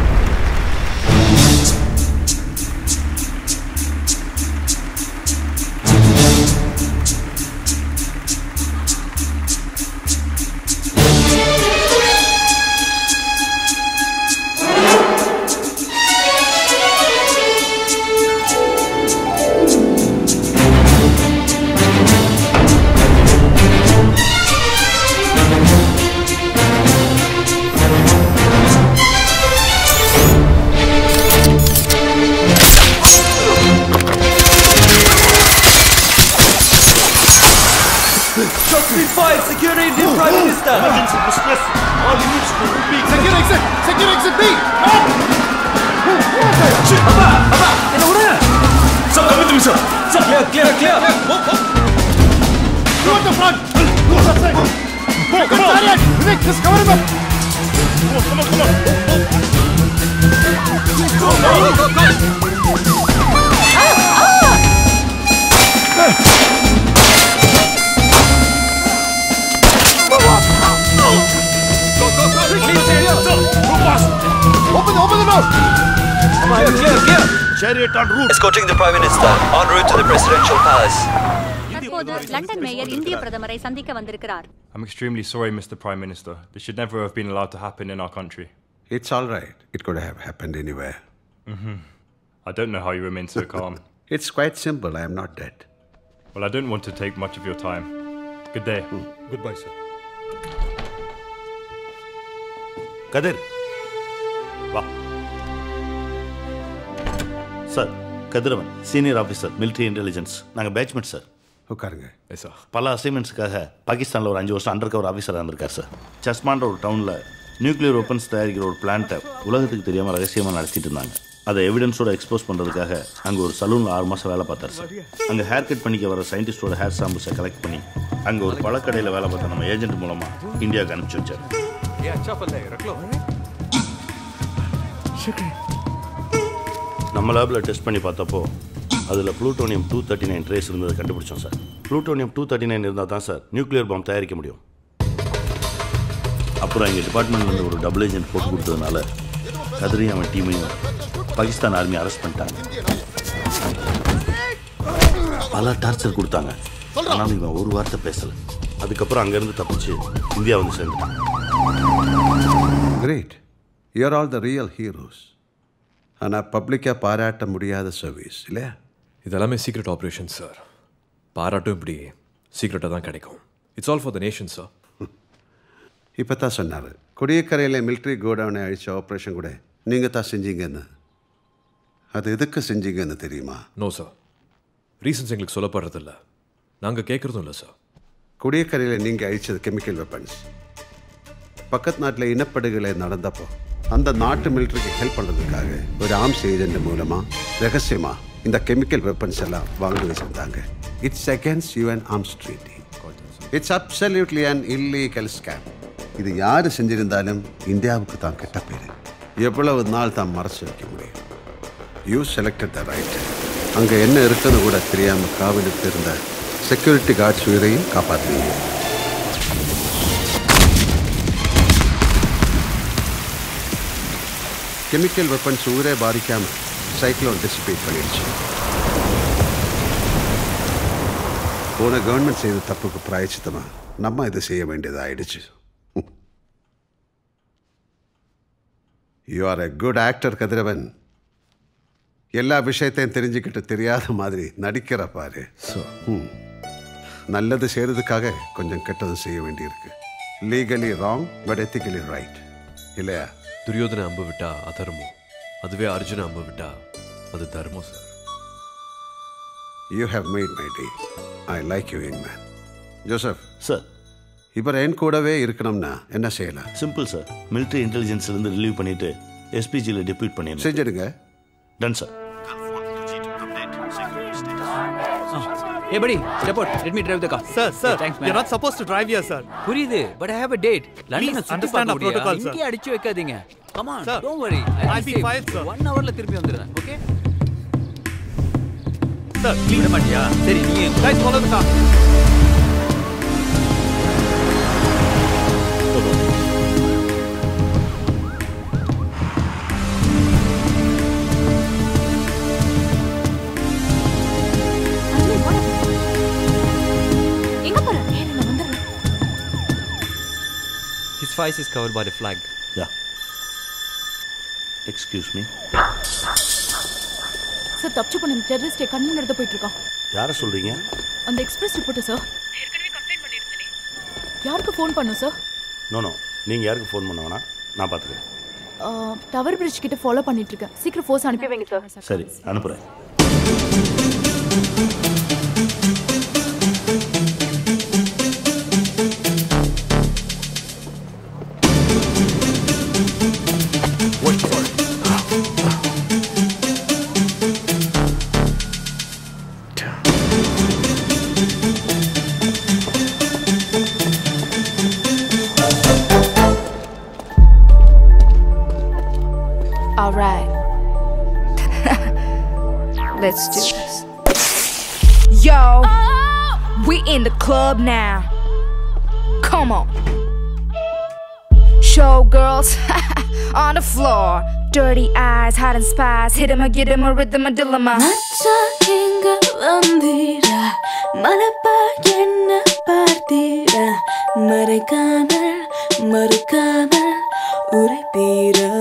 Shots been fired. Secure Indian Prime Minister. Emergency distress. All units to B. Secure exit. Secure exit B. அப்பா அப்பா என்ன விடுங்க sir committee sir sir clear clear clear You at the front! Go outside! Go, come on! Chariot! Vivek, just cover him up! Come on, come on, come on! Go, go, go, go! Open, open the door! Clear, clear, clear. Chariot en route. Escorting the Prime Minister en route to the Presidential Palace. தற்போது லண்டன் மேயர் இந்திய பிரதமரை சந்திக்க வந்திருக்கிறார் I'm extremely sorry, Mr. Prime Minister. This should never have been allowed to happen in our country. It's all right. It could have happened anywhere. hmm I don't know how you remain so calm. It's quite simple. I am not dead. Well, I don't want to take much of your time. Good day. Goodbye, sir. Kathir வா sir Kathiravan senior officer military intelligence நாங்கள் பேட்ச்மெண்ட் சார் உட்காருங்க பல அசைன்மெண்ட்ஸுக்காக பாகிஸ்தானில் ஒரு அஞ்சு வருஷம் அண்டர் கவர் ஆஃபீஸராக இருந்திருக்கார் சார் சஸ்மான்ற ஒரு டவுனில் நியூக்ளியர் வெப்பன்ஸ் தயாரிக்கிற ஒரு பிளான்ட்டை உலகத்துக்கு தெரியாமல் ரகசியமாக நடத்திட்டு இருந்தாங்க அதை எவிடன்ஸோட எக்ஸ்போஸ் பண்ணுறதுக்காக அங்கே ஒரு சலூனில் ஆறு மாதம் வேலை பார்த்தார் சார் அங்கே ஹேர் கட் பண்ணிக்க வர சயின்டிஸ்டோட ஹேர் சாம்பிள்ஸை கலெக்ட் பண்ணி அங்கே ஒரு பழக்கடையில் வேலை பார்த்த நம்ம ஏஜென்ட் மூலமாக இந்தியாவுக்கு அனுப்பிச்சு வச்சார் நம்ம லேபில் டெஸ்ட் பண்ணி பார்த்தப்போ அதில் plutonium two thirty nine trace இருந்ததை கண்டுபிடிச்சோம் sir plutonium two thirty nine இருந்தால் தான் சார் நியூக்ளியர் பாம் தயாரிக்க முடியும் அப்புறம் எங்கள் டிபார்ட்மெண்ட்லேருந்து ஒரு டபுள் ஏஜென்ட் போட்டு கொடுத்ததுனால கதிரையும் அவன் டீமையும் பாகிஸ்தான் ஆர்மி அரெஸ்ட் பண்ணிட்டாங்க பல டார்ச்சர் கொடுத்தாங்க ஆனாலும் இவன் ஒரு வார்த்தை பேசலை அதுக்கப்புறம் அங்கேருந்து தப்பிச்சு இந்தியா வந்து சேர்ந்துட்டான் great you are all the real heroes ஆனால் பப்ளிக்காக பாராட்ட முடியாத சர்வீஸ் இல்லையா இதெல்லாமே சீக்ரெட் ஆப்ரேஷன் சார் பாராட்டும் இப்படி சீக்ரெட்டாக தான் கிடைக்கும் it's all for the nation sir இப்போ தான் சொன்னார் கொடியக்கரையில் மிலிட்ரி கோடவுனை அழிச்ச ஆப்ரேஷன் கூட நீங்கள் தான் செஞ்சீங்கன்னு அது எதுக்கு செஞ்சீங்கன்னு தெரியுமா நோ சார் ரீசன்ஸ் எங்களுக்கு சொல்லப்படுறதில்ல நாங்கள் கேட்குறதும் இல்லை சார் கொடியக்கரையில் நீங்கள் அழிச்சது கெமிக்கல் வெப்பன்ஸ் பக்கத்து நாட்டில் இனப்படுகொலை நடந்தப்போ அந்த நாட்டு மிலிட்ரிக்கு ஹெல்ப் பண்ணுறதுக்காக ஒரு ஆர்ம்ஸ் ஏஜென்ட் மூலமாக ரகசியமாக இந்த கெமிக்கல் வெப்பன்ஸ் எல்லாம் வாங்கி வச்சுருந்தாங்க it's against UN arms treaty it's absolutely an illegal scam இது யார் செஞ்சிருந்தாலும் இந்தியாவுக்கு தான் கெட்ட பேர் எவ்வளவு நாள் தான் மறைச்சு வைக்க முடியும் யூ செலக்டட் த ரைட் அங்கே என்ன இருக்குன்னு கூட தெரியாமல் காவலுக்கு இருந்த செக்யூரிட்டி கார்ட்ஸ் உயிரையும் காப்பாற்றுவீங்க கெமிக்கல் வெப்பன்ஸ் ஊரே பாதிக்காம சைக்ளோன் டிசிபேட் பண்ணிடுச்சு போன கவர்மெண்ட் செய்த தப்புக்கு பிராயச்சித்தமா நம்ம இதை செய்ய வேண்டியது ஆயிடுச்சு you are a good actor Kathiravan எல்லா விஷயத்தையும் தெரிஞ்சுக்கிட்டு தெரியாத மாதிரி நடிக்கிற பாரு ம். நல்லது செய்யறதுக்காக கொஞ்சம் கெட்டது செய்ய வேண்டியிருக்கு legally wrong but ethically right இல்லையா துரியோதனை அம்பு விட்டா அதர்மம் அதுவே அர்ஜுன அம்பு விட்டா அது தர்மம் sir you have made my day I like you young man Joseph sir இப்போ என் கூடவே இருக்கணும்னா என்ன செய்யலாம் சிம்பிள் சார் மிலிட்ரி இன்டெலிஜென்ஸ்லேருந்து ரிலீவ் பண்ணிட்டு எஸ்பிஜியில் டெப்யூட் பண்ணிடுங்க செஞ்சிடுங்க done sir Hey buddy, step out. Let me drive the car. Sir, sir, Thanks, man. you're not supposed to drive here, sir. புரியுது but I have a date லண்டனை சுத்தி understand பார்க்க our முடியா protocol, sir. இங்கே அடிச்சு வைக்காதீங்க come on Sir, don't worry I'll be fine, sir. 1 ஹவர்ல திரும்பி வந்துடுறேன் ஓகே Sir, விட மாட்டியா சரி நீ guys, follow the car. எங்க போற நேரா நான் வந்துடுறேன் His face is covered by the flag. Yeah excuse me sir தப்பிச்சு பண்ண டெரரிஸ்டே கண்ணு நடத்த போயிட்டு இருக்கான் யாரை சொல்கிறீங்க அந்த எக்ஸ்பிரஸ் ரிப்போர்ட்டர் சார் யாருக்கு ஃபோன் பண்ணும் சார் நோ நோ நீங்கள் யாருக்கு ஃபோன் பண்ண வேணாம் நான் பார்த்துக்கிறேன் டவர் பிரிட்ஜ் கிட்ட ஃபாலோ பண்ணிட்டு இருக்கேன் சீக்கிரம் ஃபோர்ஸ் அனுப்பி வைங்க சார் சரி அனுப்புகிறேன் All right. Let's do this. Yo, we in the club now. Come on. Showgirls on the floor. Dirty eyes, hiding spies. Hit 'em, get 'em a rhythm, a dilemma. இங்க வந்தீரா மலப்பா என்ன பார்த்தீரா மறைக்காமல் மறுக்காமல் உரைப்பீரா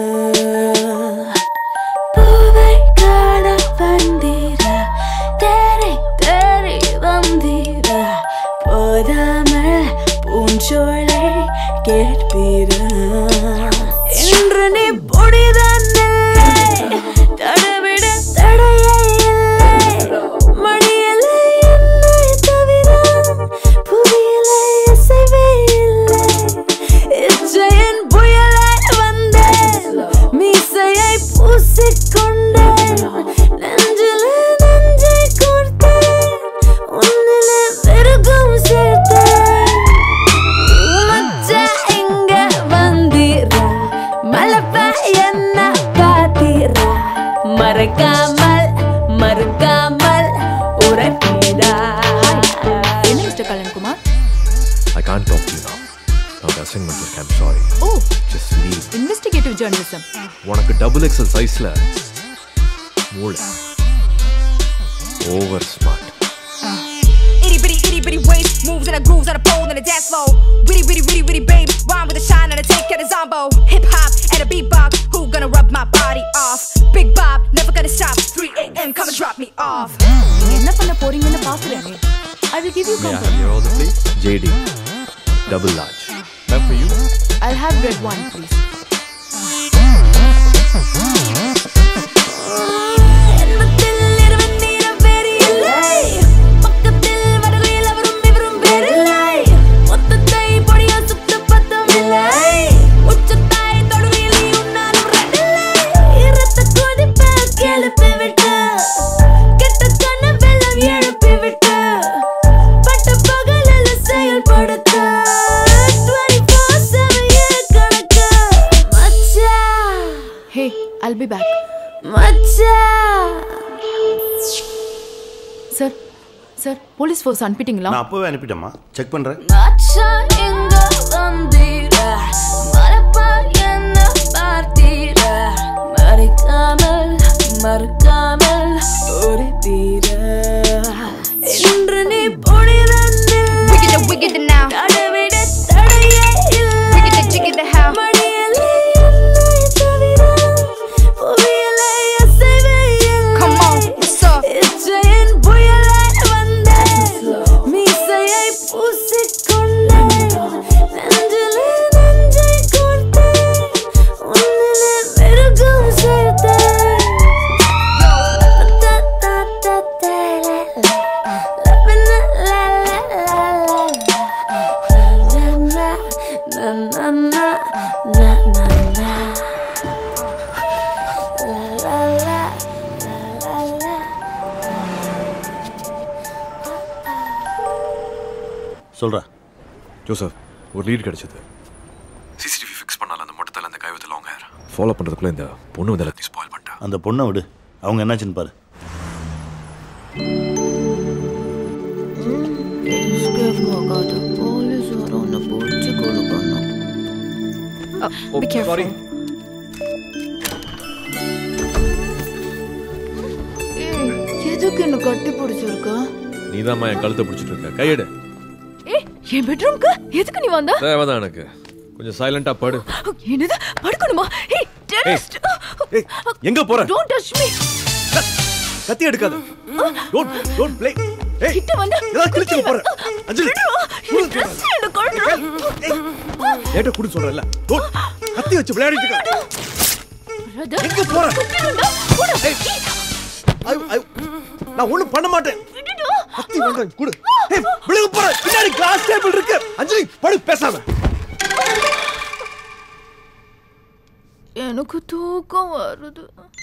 பூவை காண வந்தீரா தேரை தேரை வந்தீரா போதாமல் பூஞ்சோலை கேட்பீரா இன்று நீ பொடிதான் தடவிட தடையே இல்லை மணியலை என்னை தவிர புவியலை அசைவே இல்லை இச்சையின் புயலாய் வந்தேன் மீசையை பூசிக்கொண்டேன் நெஞ்சிலே நெஞ்சை கோர்த்தேன் உன்னிலே வெறுக்கும் சேர்த்தேன் மச்சா இங்க வந்தீரா மலப்பா என்ன பாத்தீரா மறக்காமல் மறுக்காமல் உரைப்பீரா என்ன mister Kalyan Kumar I can't talk to you now. நான் ஒரு அசைன்மெண்ட் இருக்கேன் I'm sorry. Oh Just leave. Investigative journalism உனக்கு டபுள் எக்ஸல் சைஸ்ல மூளை over smart Itty bitty itty bitty waist moves and a grooves on a pole and a dance floor. Witty witty witty witty babe, rhyme with a shine and a take at a zombo. Hip hop and a beatbox, who gonna rub my body off? Big Bob, never gonna stop. 3 a.m. come and drop me off. நீங்க என்ன பண்ண போறீங்கன்னு பாக்குறேன் I will give you May I have your order please? JD. Double large. Ma'am for you? I'll have red one please எண்ணத்தில் இருபத்தீரம் பேர் இல்லை பக்கத்தில் வருகையில் அவரும் இவரும் பேரில்லை மொத்தத்தை பொடியா சுத்த பத்தம் இல்லை உச்சத்தாய் தொடுகையில் உன்னாலும் ரெண்டில்லை இரத்த கொதிப்ப கிளப்பி விட்டு கெட்ட கண்ண வெள்ளம் எழுப்பி விட்டு பட்ட பகலில் செயல்படுத்த 24/7 கணக்கு மச்சான் ஹே I'll be back மச்சான் சார் சார் போலீஸ் ஃபோர்ஸ் அனுப்பிட்டீங்களா நான் அப்போவே அனுப்பிட்டேம்மா செக் பண்ணுறேன் மச்சான் எங்க வந்தீரா மறப்பா என்ன பார்த்தீரா மறைக்காமல் மறுக்காமல் உரைப்பீரா இன்று நீ புனிதன் Wicked the wicked the now. தடவிட தடையே இல்லை Wicked the jiggy the how. மணியலை என்னை தவிர புவியலை அசைவே இல்லை Come on, what's up? இச்சையின் புயலாய் வந்தேன் மீசையை பூசிக்கொண்டேன் நெஞ்சிலே நெஞ்சை கோர்த்தேன் சொல்கிறா ஜோசப் ஒரு லீட் கிடைச்சது சிசிடிவி ஃபிக்ஸ் பண்ணால அந்த மொட்டத்தில் அந்த கைவத்தில் லாங் ஹேர் ஃபாலோ பண்ணுறதுக்குள்ள இந்த பொண்ணு வந்து எல்லாத்தையும் ஸ்பாயில் பண்ணிட்டா அந்த பொண்ணை விடு அவங்க என்னாச்சுன்னு பாரு எஸ்கேப் ஆகாத போலீஸ் வர உன்னை பிடிச்சி கொடுக்கணும் Oh, Be careful. sorry. ஏய், எதுக்கு என்ன கட்டி பிடிச்சிருக்க நீ தான் என் கழுத்தை பிடிச்சிட்டு இருக்க கையெடு ஏய் என் பெட்ரூம்க்கு எதுக்கு நீ வந்த தேவைதான் எனக்கு கொஞ்சம் சைலண்டா படு என்னது படுக்கணுமா ஏய் டெரரிஸ்ட் எங்க போற டோன்ட் டச் மீ கத்தி எடுக்காத டோன்ட் டோன்ட் ப்ளே ஏய் கிட்ட வந்து ஏதாவது கிழிச்சு போற அஞ்சலி ட்ரெஸ் என்ன கொல்ற ஏட்ட குடு சொல்றல டோன்ட் கத்தி வச்சு விளையாடிட்டு இருக்க பிரதர் எங்க போற? குத்திடுண்டா போடு ஐ ஐ நான் ஒண்ணும் பண்ண மாட்டேன் கத்தி வேண்டாம் குடு ஏய் விழுக போற பின்னாடி கிளாஸ் டேபிள் இருக்கு அஞ்சலி படு பேசாம எனக்கு தூக்கம் வருது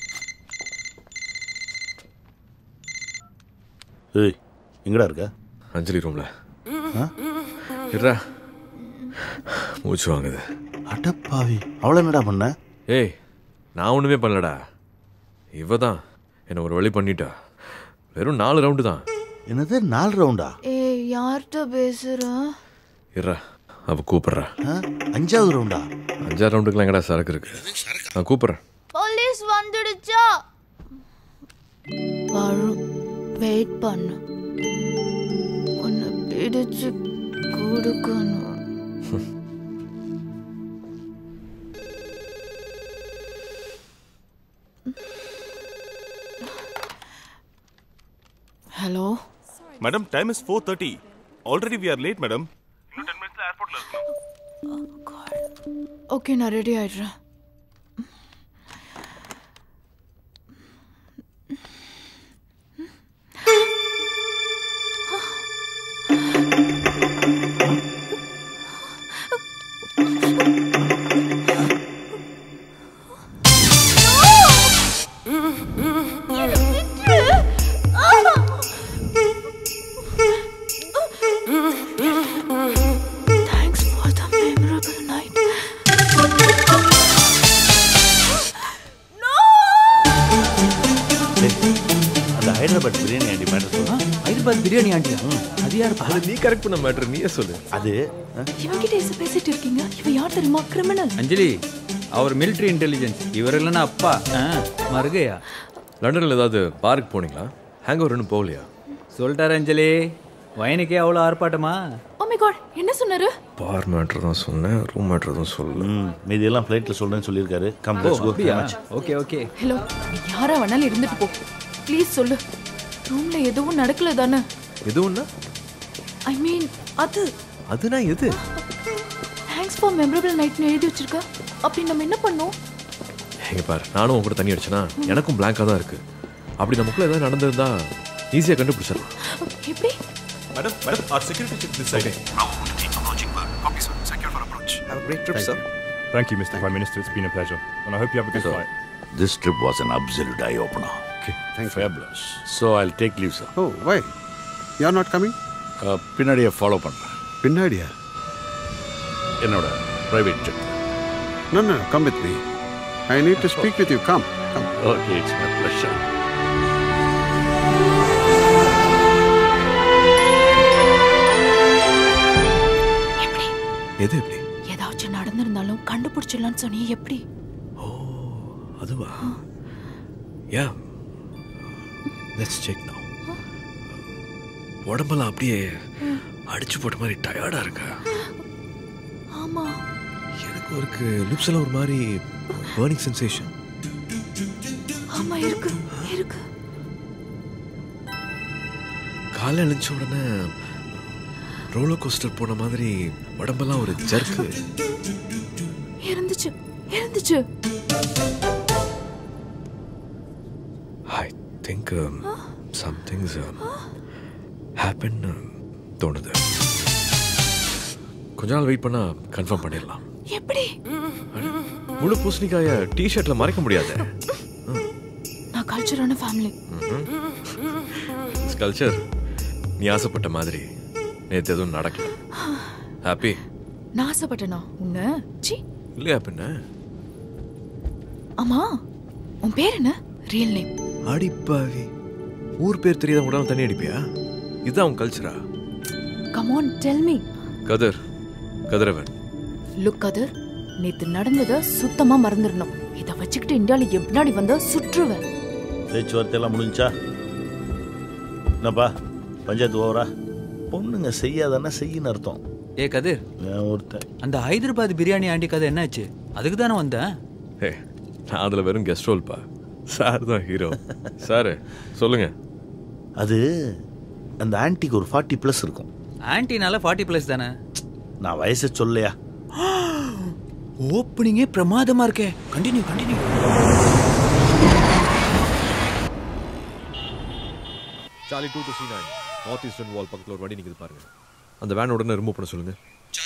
ஏய் எங்கடா இருக்க அஞ்சலி ரூம்ல இருடா மூச்சு வாங்குது அடப்பாவி அவளை என்னடா பண்ண ஏய் நான் ஒண்ணுமே பண்ணலடா இவ தான் என்ன ஒரு வழி பண்ணிட்டா வெறும் நாலு ரவுண்டு தான் என்னது நாலு ரவுண்டா ஏய் யார்கிட்ட பேசுற இருடா அவ கூப்பிடுறா அஞ்சாவது ரவுண்டா அஞ்சாறு ரவுண்டுக்குலாம் எங்கடா சரக்கு இருக்கு நான் கூப்பிடுறேன் போலீஸ் வந்துடுச்சா வரும் வெயிட் பண்ணு உன்னை பிடிச்சு கொடுக்கணும் hello Madam, time is 4.30. Already we are late, madam. Okay நான் ரெடி ஆயிடுறேன் Thanks for the memorable night. அந்த ஹைதராபாத் பிரியாணி ஆண்டி மேட்டர் சொல்லு ஹைதராபாத் பிரியாணி ஆண்டியா அது யார் அது நீ கரெக்ட் பண்ண மேட்ரு நீயே சொல்லு அது இவங்கிட்ட ஏச பேசிட்டு இருக்கீங்க இவ யார் தெரியுமா கிரிமினல் அஞ்சலி அவர் மிலிட்ரி இன்டெலிஜென்ஸ் இவர் இல்லைன்னா அப்பா ஆ, மருகையா லண்டன்ல ஏதாவது பார்க் போனீங்களா ஹேங் ஓவர் இன்னும் போகலையா சொல்லிட்டாரு அஞ்சலி வயனுக்கே அவ்வளோ ஆர்ப்பாட்டமா ஓ மை காட் என்ன சொன்னாரு பார் மேட்ரு தான் சொன்னேன் ரூம் மேட்ரு தான் சொல்லு ம் மீதி எல்லாம் ஃப்ளைட்டில் சொல்றேன்னு சொல்லியிருக்காரு கம் ஓ லெட்ஸ் கோ அப்படியா ஓகே ஓகே ஹலோ நீ யாரா வேணாலும் இருந்துட்டு போ ப்ளீஸ் சொல்லு ரூம்ல எதுவும் நடக்கல தானே எதுவும்னா ஐ மீன் அது அதுனா எது தேங்க்ஸ் ஃபார் மெமரபிள் நைட்னு எழுதி வச்சிருக்க அப்படி நம்ம என்ன பண்ணோம் இங்க பாரு நானும் உன் கூட தண்ணி அடிச்சேனா எனக்கும் பிளாங்கா தான் இருக்கு அப்படி நமக்குள்ள ஏதாவது நடந்திருந்தா ஈஸியா கண்டுபிடிச்சிடலாம் எப்படி Madam, madam, our security check this side. Have a great trip, sir. Thank you, Mr. Prime Minister. It's been a pleasure. And I hope you have a good flight. This trip was an absolute eye opener. Okay, thank you. Fabulous. So I'll take leave, sir. Oh, why? You are not coming? Uh, பின்னாடியே ஃபாலோ பண்ணுறேன் பின்னாடியா என்னோட private jet No, no, come with me. I need to speak with you. Come, come. Okay it's my pleasure எப்படி எது எப்படி ஏதாச்சும் நடந்திருந்தாலும் கண்டுபிடிச்சிடலாம்னு சொன்னியே எப்படி அதுவா யா லெட்ஸ் செக் நோ உடம்பெல்லாம் அப்படியே அடிச்சு போட்ட மாதிரி டயர்டா இருக்கா ஆமா எனக்கு இருக்கு லிப்ஸ் எல்லாம் ஒரு மாதிரி பேர்னிங் சென்சேஷன் ஆமா இருக்கு இருக்கு காலை எழுந்த உடனே ரோலர் கோஸ்டர் போன மாதிரி உடம்பெல்லாம் ஒரு ஜர்க்கு இருந்துச்சு இருந்துச்சு ஐ திங்க் சம்திங்ஸ் ஹேப்பன் தோணுது கொஞ்ச நாள் வெயிட் பண்ணா கன்ஃபார்ம் பண்ணிடலாம் எப்படி முழு பூசணிக்காய டிஷர்ட்ல மறைக்க முடியாது நான் கல்ச்சரான ஃபேமிலி கல்ச்சர் நீ ஆசைப்பட்ட மாதிரி நேற்று எதுவும் நடக்கல ஹாப்பி நான் ஆசைப்பட்டனா உன்ன சி இல்லையா பின்ன ஆமா உன் பேர் என்ன ரியல் நேம் அடிப்பாவி ஊர் பேர் தெரியாத உடனே தண்ணி அடிப்பியா இதுதான் உன் கல்ச்சரா come on tell me Kathir Kathiravan look Kathir நேத்து நடந்ததை சுத்தமா மறந்துடணும் இத வச்சுக்கிட்டு இந்தியால எப்படி வந்தா சுற்றுவேன் பேச்சுவார்த்தை எல்லாம் முடிஞ்சா என்னப்பா பஞ்சாயத்து ஓவரா பொண்ணுங்க செய்யாதானே செய்யின்னு அர்த்தம் ஏ கதிர் நான் ஒருத்தன் அந்த ஹைதராபாத் பிரியாணி ஆண்டி கதை என்னாச்சு அதுக்கு தானே வந்தேன் ஹே நான் அதில் வெறும் கெஸ்ட் ரோல்ப்பா சார் தான் ஹீரோ சார் சொல்லுங்க அது அந்த ஆன்ட்டிக்கு ஒரு ஃபார்ட்டி ப்ளஸ் இருக்கும் ஆன்டினால ஃபார்ட்டி ப்ளஸ் தானே நான் வயசை சொல்லையா ஓப்பனிங்கே பிரமாதமா இருக்கே continue continue Charlie two two C nine north eastern wall பக்கத்தில் ஒரு வண்டி நிற்குது பாருங்க அந்த வேன் உடனே ரிமூவ் பண்ண சொல்லுங்க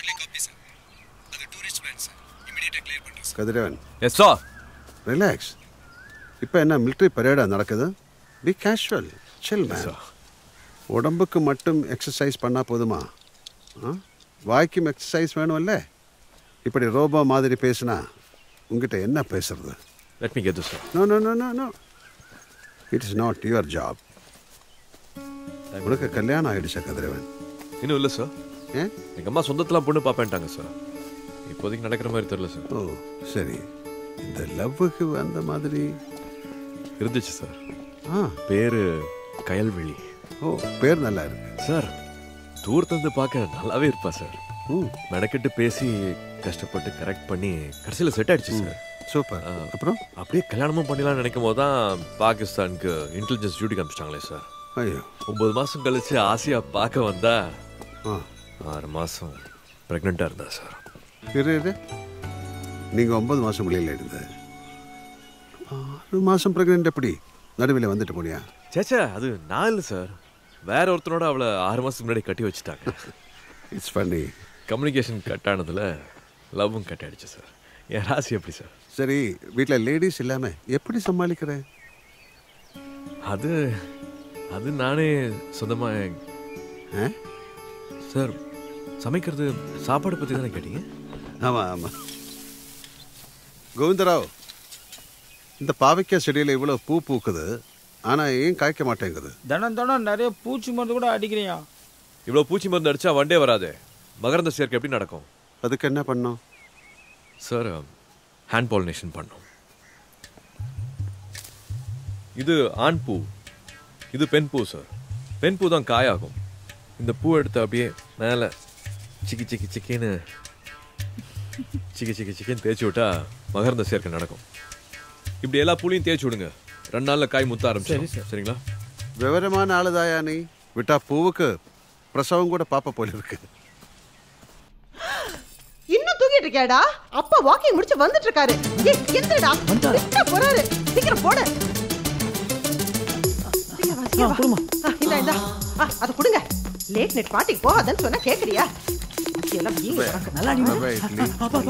கதிரவன் எஸ் சார் ரிலாக்ஸ் இப்போ என்ன மிலிட்ரி பரேடா நடக்குது பி கேஷுவல் சில் மேன் உடம்புக்கு மட்டும் எக்ஸசைஸ் பண்ணால் போதுமா ஆ வாய்க்கும் எக்ஸசைஸ் வேணும்ல இப்படி ரோபோ மாதிரி பேசினா உங்ககிட்ட என்ன பேசுறது let me get this sir no no no no no it is not your job உனக்கு கல்யாணம் ஆயிடுச்சா கதிரவன் இன்னும் இல்லை சார் ஏன் எங்கள் அம்மா சொந்தத்தெலாம் பொண்ணு பார்ப்பேன்ட்டாங்க சார் இப்போதைக்கு நடக்கிற மாதிரி தெரியல சார் ஓ சரி இந்த லவ்வுக்கு அந்த மாதிரி இருந்துச்சு சார் ஆ பேரு கயல்வெளி ஓ பேர் நல்லா இருக்கு சார் தூரத்துலேருந்து பார்க்க நல்லாவே இருப்பா சார் மெனக்கெட்டு பேசி கஷ்டப்பட்டு கரெக்ட் பண்ணி கடைசியில் செட் ஆயிடுச்சு சார் சூப்பர் அப்புறம் அப்படியே கல்யாணமும் பண்ணிடலாம்னு நினைக்கும் போது தான் பாகிஸ்தானுக்கு இன்டெலிஜென்ஸ் டியூட்டி காமிச்சிட்டாங்களே சார் ஐயோ ஒன்பது மாதம் கழிச்சு ஆசையா பார்க்க வந்தா ஆ ஆறு மாதம் ப்ரெக்னெண்ட்டாக இருந்தா சார் இரு இரு நீங்கள் ஒன்பது மாதம் வெளியில் இருந்த ஆறு மாதம் ப்ரெக்னென்ட் எப்படி நடுவில் வந்துட்டு போனியா சேச்சா அது நான் இல்லை சார் வேற ஒருத்தனோட அவளை ஆறு மாதத்துக்கு முன்னாடி கட்டி வச்சுட்டாங்க இட்ஸ் பண்ணி கம்யூனிகேஷன் கட் ஆனதுல லவ்வும் கட் ஆயிடுச்சு சார் என் ராசி எப்படி சார் சரி வீட்டில் லேடிஸ் இல்லாமல் எப்படி சமாளிக்கிறேன் அது அது நானே சொந்தமாக ஆ சார் சமைக்கிறது சாப்பாடு பற்றி தானே கேட்டீங்க ஆமாம் ஆமாம் கோவிந்தராவ் இந்த பாவைக்காய் செடியில் இவ்வளோ பூ பூக்குது ஆனால் ஏன் காய்க்க மாட்டேங்குது தினம் தினம் நிறைய பூச்சி மருந்து கூட அடிக்கிறியா இவ்வளோ பூச்சி மருந்து அடிச்சா வண்டே வராதே மகரந்த சேர்க்கை எப்படி நடக்கும் அதுக்கு என்ன பண்ணோம் சார் ஹேண்ட் பாலினேஷன் பண்ணோம் இது ஆண் பூ இது பெண் பூ சார் பெண் பூ தான் காயாகும் இந்த பூ எடுத்து அப்படியே மேலே சிக்கி சிக்கி சிக்கின்னு சிக்கி சிக்கி சிக்கின்னு தேய்ச்சி விட்டா மகரந்த சேர்க்கை நடக்கும் இப்படி எல்லா பூலையும் தேய்ச்சி விடுங்க ரெண்டு நாளில் காய் முத்த ஆரம்பிச்சு சரிங்களா விவரமான ஆளுதாயா நீ விட்டா பூவுக்கு பிரசவம் கூட பாப்ப போல இருக்கு இன்னும் தூங்கிட்டு இருக்கியாடா அப்பா வாக்கிங் முடிச்சு வந்துட்டு இருக்காரு ஏய், எந்திரடா கிட்ட போறாரு சீக்கிரம் போடு சீக்கிரம் வா, சீக்கிரம் வா. ஆ, இந்தா, இந்தா. ஆ, அதை கொடுங்க லேட் நைட் பார்ட்டிக்கு போகாதன்னு சொன்னா கேக்குறியா எல்லாம் வீங்க கிடக்கு. நல்லா ரவை இட்லி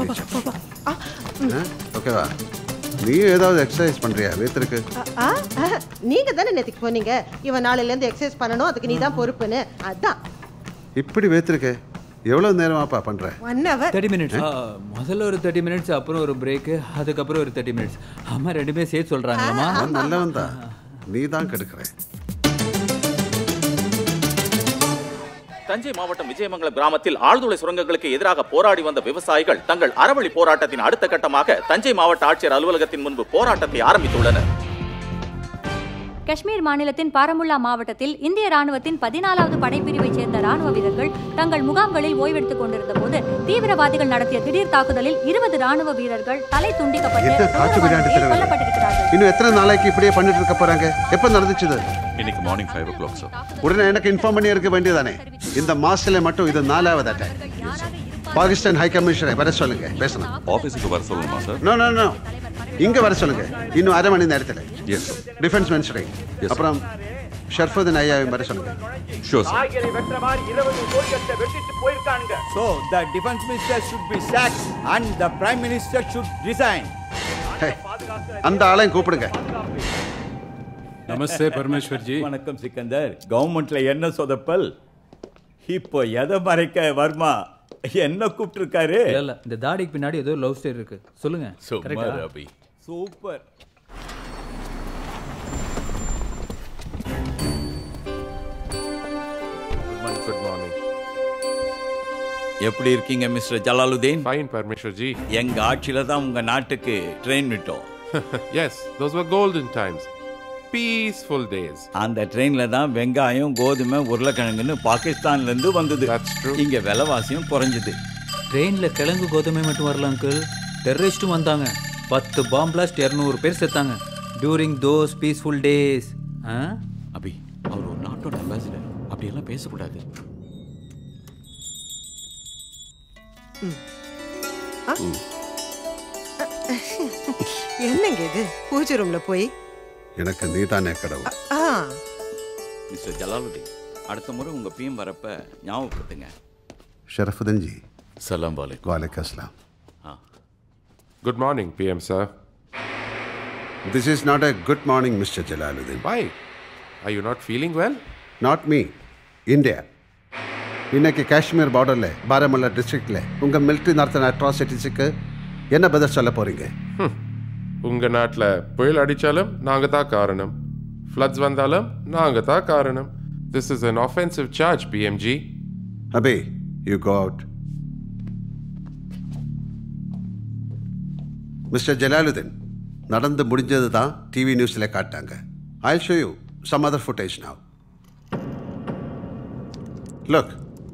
ஓகேவா நீ ஏதாவது எக்ஸசைஸ் பண்றியா வீத்திருக்கு ஆ, ஆ, நீங்க தானே நேத்துக்கு போனீங்க இவன் நாளையில இருந்து எக்ஸசைஸ் பண்ணணும் அதுக்கு நீ தான் பொறுப்புன்னு அதான் இப்படி வேத்திருக்க எவ்வளவு நேரமாப்பா பண்ற ஒன் ஹவர் தேர்ட்டி மினிட்ஸ் முதல்ல ஒரு தேர்ட்டி மினிட்ஸ் அப்புறம் ஒரு பிரேக்கு அதுக்கப்புறம் ஒரு தேர்ட்டி மினிட்ஸ் ஆமா ரெண்டுமே சேர்த்து சொல்றாங்களாமா அவன் நல்லவன் தான் நீ தான் கெடுக்கிற தஞ்சை மாவட்டம் விஜயமங்கலம் கிராமத்தில் ஆழ்துளை சுரங்கங்களுக்கு எதிராக போராடி வந்த விவசாயிகள் தங்கள் அறவழி போராட்டத்தின் அடுத்த கட்டமாக தஞ்சை மாவட்ட ஆட்சியர் அலுவலகத்தின் முன்பு போராட்டத்தை ஆரம்பித்துள்ளனர் காஷ்மீர் மாநிலத்தின் பாரமுல்லா மாவட்டத்தில் இந்திய ராணுவத்தின் பதினாலாவது படைப்பிரிவைச் சேர்ந்த ராணுவ வீரர்கள் தங்கள் முகாம்களில் ஓய்வெடுத்துக் கொண்டிருந்த போது தீவிரவாதிகள் நடத்திய திடீர் தாக்குதலில் இருபது ராணுவ வீரர்கள் தலை துண்டிக்கப்பட்டு என்ன காட்டு விளையாட்டு கொடூரமாக திறமை கொல்லப்பட்டிருக்கிறார்கள் இன்னும் எத்தனை நாளைக்கு இப்படியே பண்ணிட்டு இருக்க போறாங்க எப்ப நடந்துச்சு இது இன்னைக்கு morning five o'clock sir உடனே எனக்கு இன்ஃபார்ம் பண்ணி இருக்க வேண்டியதானே இந்த மாசத்துல மட்டும் இது நாலாவது அட்டை பாகிஸ்தான் ஹை கமிஷனை வர சொல்லுங்க பேசணும் ஆஃபீஸுக்கு வர சொல்லணுமா சார் நோ நோ நோ இங்க வர சொல்லுங்க இன்னும் அரை மணி நேரத்துல எஸ் சார் டிஃபென்ஸ் மினிஸ்டரை அப்புறம் ஷர்ஃபுதீன் ஐயாவையும் வர சொல்லுங்க ஷூர் சார் காய்கறி வெட்டுற மாதிரி இருபது கோழிகட்டை வெட்டிட்டு போயிருக்கானுங்க So the defense minister should be sacked and the prime minister should resign. ஹே, அந்த ஆளையும் கூப்பிடுங்க நமஸ்தே பரமேஸ்வர் ஜி வணக்கம் சிக்கந்தர் கவர்மெண்ட்ல என்ன சொதப்பல் இப்போ எதை மறைக்க வர்மா என்ன கூப்பிட்டுருக்காரு இல்ல இல்ல இந்த தாடிக்கு பின்னாடி ஏதோ லவ் ஸ்டோரி இருக்கு சொல்லுங்க சும்மா correct-ஆ? ரவி சூப்பர் குட் மார்னிங் எப்படி இருக்கீங்க மிஸ்டர் ஜலாலுதீன் ஃபைன் பரமேஸ்வர் ஜி எங்க ஆட்சியில தான் உங்க நாட்டுக்கு ட்ரெயின் விட்டோம் yes those were golden times peaceful days அந்த ட்ரெயின்ல தான் வெங்காயம் கோதுமை உருளைக்கிழங்குன்னு பாகிஸ்தான்ல இருந்து வந்தது இங்க விலைவாசியும் குறைஞ்சது ட்ரெயின்ல கிழங்கு கோதுமை மட்டும் வரல அங்கிள் டெரரிஸ்ட்டும் வந்தாங்க பத்து பாம் பிளாஸ்ட் இரநூறு பேர் செத்தாங்க during those peaceful days Abhi அவர் ஒரு நாட்டோட அம்பாசிடர் அப்படியெல்லாம் பேசக்கூடாது என்னங்க இது பூஜை ரூம்ல போய் எனக்கு நீதானே கடவுள் ஆ மிஸ்டர் ஜலாலுதீன் அடுத்த முறை உங்க பிஎம் வரப்ப ஞாபகப்படுத்துங்க ஷரஃபுதன் ஜி சலாம் வாலைக்கும் வாலைக்கும் அஸ்லாம் good morning pm sir This is not a good morning, Mr. Jalaluddin. why are you not feeling well Not me. India. இன்னைக்கு காஷ்மீர் பார்டர்ல பாராமுல்லா டிஸ்ட்ரிக்ட்ல உங்க மிலிட்ரி நடத்தின அட்ராசிட்டிஸுக்கு என்ன பதில் சொல்ல போறீங்க ஹம். உங்க நாட்டுல புயல் அடிச்சாலும் நாங்க தான் காரணம் ஃப்ளட்ஸ் வந்தாலும் நாங்க தான் காரணம் this is an offensive charge pmg Abhi you go out mister Jalaluddin நடந்து முடிஞ்சது தான் டிவி நியூஸில் காட்டாங்க I show you some other footage now look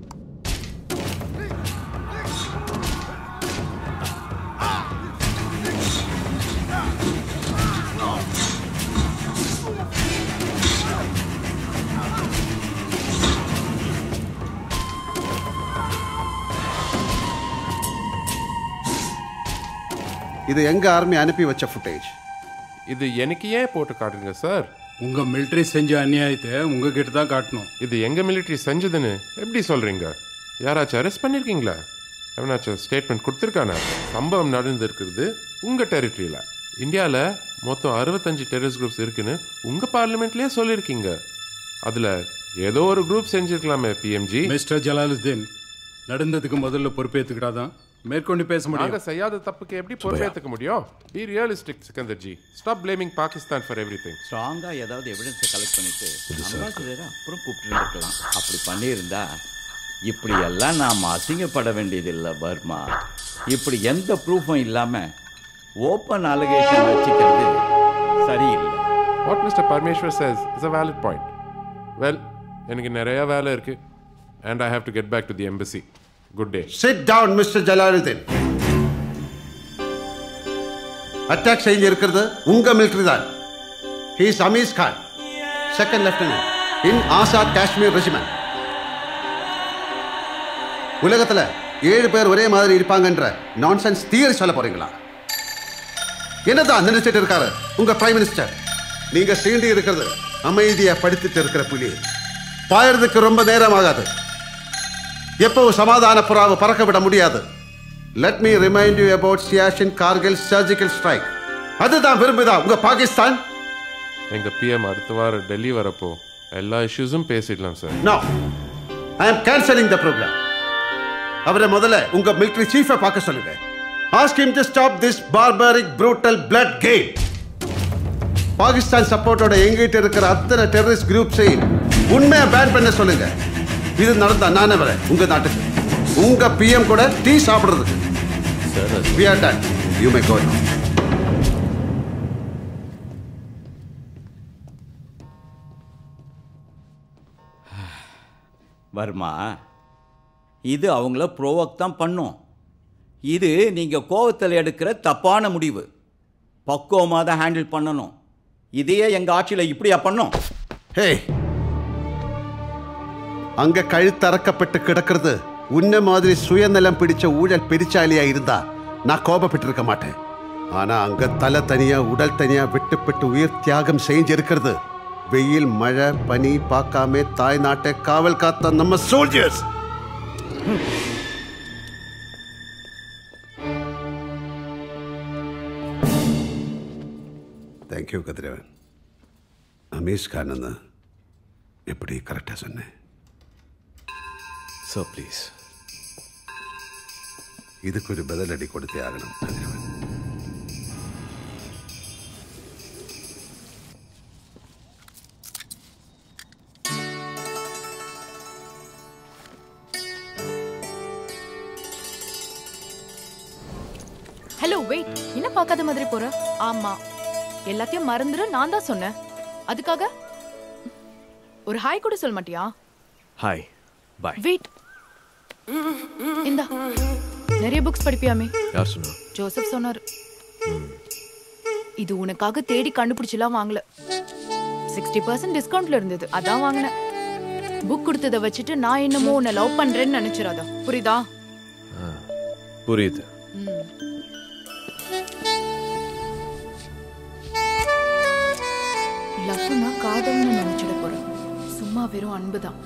இது எங்க ஆர்மி அனுப்பி வச்ச ஃபுட்டேஜ் இது எனக்கு ஏன் போட்டு காட்டுங்க சார் உங்க மிலிட்டரி செஞ்ச அநியாயத்தை உங்ககிட்ட தான் காட்டணும் இது எங்க மிலிட்டரி செஞ்சதுன்னு எப்படி சொல்றீங்க யாராச்சும் அரெஸ்ட் பண்ணிருக்கீங்களா எவனாச்சும் ஸ்டேட்மெண்ட் கொடுத்துருக்கானா சம்பவம் நடந்திருக்கிறது உங்க டெரிட்டரியில இந்தியாவில் மொத்தம் அறுபத்தஞ்சு டெரரிஸ்ட் குரூப்ஸ் இருக்குன்னு உங்க பார்லிமெண்ட்லயே சொல்லியிருக்கீங்க அதுல ஏதோ ஒரு குரூப் செஞ்சிருக்கலாமே பிஎம்ஜி மிஸ்டர் ஜலாலுத்தீன் நடந்ததுக்கு முதல்ல பொறுப்பேற்றுக்கிட்டாதான் மேற்கொண்டு பேச நாங்க முடியும் செய்யாத தப்புக்கு எப்படி பொறுப்பேற்றுக்க முடியும் be realistic Sikandar ji stop blaming Pakistan for everything ஸ்ட்ராங்கா ஏதாவது எவிடன்ஸை கலெக்ட் பண்ணிட்டு அம்பாசிடரை அப்புறம் கூப்பிட்டு இருக்கலாம் அப்படி பண்ணியிருந்தா இப்படி எல்லாம் நாம் அசிங்கப்பட வேண்டியதில்லை பர்மா இப்படி எந்த ப்ரூஃபும் இல்லாம ஓப்பன் அலிகேஷன் வச்சுக்கிறது சரியில்லை what mister Parameswar says is a valid point well எனக்கு நிறைய வேலை இருக்கு and I have to get back to the embassy good day sit down mister Jalaluddin attack செஞ்சிருக்கிறது உங்க மிலிட்டரி தான் he's Amees Khan second lieutenant in Azad Kashmir regiment உலகத்துல ஏழு பேர் ஒரே மாதிரி இருப்பாங்கன்ற நான்சென்ஸ் தியரி சொல்ல போறீங்களா என்னதான் நினைச்சிட்டு இருக்காரு உங்க பிரைம் மினிஸ்டர் நீங்க சீண்டி இருக்கிறது அமைதியா படித்துட்டு இருக்கிற புலி பாயறதுக்கு ரொம்ப நேரம் ஆகாது எப்பவும் சமாதான புறாவை பறக்க விட முடியாது let me remind you about Siachen Kargil surgical strike அதுதான் விரும்புதா உங்க பாகிஸ்தான் எங்க பிஎம் அடுத்த வாரம் டெல்லி வரப்போ எல்லா இஷ்யூஸும் பேசிடலாம் sir no I am cancelling the program அவரை முதல்ல உங்க மிலிட்டரி சீஃபை பார்க்க சொல்லுங்க ask him to stop this barbaric brutal blood game Pakistan சப்போர்ட்டோட எங்கிட்ட இருக்கிற அத்தனை டெரரிஸ்ட் குரூப்ஸையும் உண்மையை பேன் பண்ண சொல்லுங்க இது நடந்தா நானே வரேன் உங்க நாட்டுக்கு உங்க பிஎம் கூட டீ சாப்பிடுறதுக்கு We are done. You may go now. Verma இது அவங்கள ப்ரோவோக் தான் பண்ணும் இது நீங்கள் கோவத்தில் எடுக்கிற தப்பான முடிவு பக்குவமாக தான் ஹேண்டில் பண்ணணும் இதையே எங்கள் ஆட்சியில் இப்படியா பண்ணோம் ஹே அங்க கழுத்தறக்கப்பட்டு கிடக்கிறது உன்ன மாதிரி சுயநலம் பிடிச்ச ஊழல் பெரிச்சாலியா இருந்தா நான் கோபப்பட்டிருக்க மாட்டேன் ஆனா அங்க தலை தனியா உடல் தனியா விட்டுப்பட்டு உயிர் தியாகம் செஞ்சிருக்கிறது வெயில் மழை பனி பார்க்காம தாய் நாட்டை காவல் காத்த நம்ம சோல்ஜர்ஸ் தேங்க்யூ கதிரவன் அமீஸ் கான் எப்படி கரெக்டாக சொன்னேன் സർ പ്ലീസ് இதுக்கு ஒரு பதிலடி கொடுத்தே ஆகணும் கதிரவன் ஹலோ வெயிட் என்ன பார்க்காத மாதிரி போற ஆமா எல்லாத்தையும் மறந்துடு நான் தான் சொன்னேன் அதுக்காக ஒரு ஹாய் கூட சொல்ல மாட்டியா ഹായ് ബൈ வெயிட் இந்தா நிறைய புக்ஸ் படிப்பியாமே யார் சொன்னா ஜோசப் சொன்னாரு இது உனக்காக தேடி கண்டுபிடிச்சலாம் வாங்கல சிக்ஸ்டி பர்சன்ட் டிஸ்கவுண்ட்ல இருந்தது அதான் வாங்கினேன் புக் கொடுத்ததை வச்சுட்டு நான் என்னமோ உன்னை லவ் பண்றேன்னு நினைச்சிடாத புரியுதா புரியுது லவ்னா காதல்னு நினைச்சிட போறேன் சும்மா வெறும் அன்பு தான்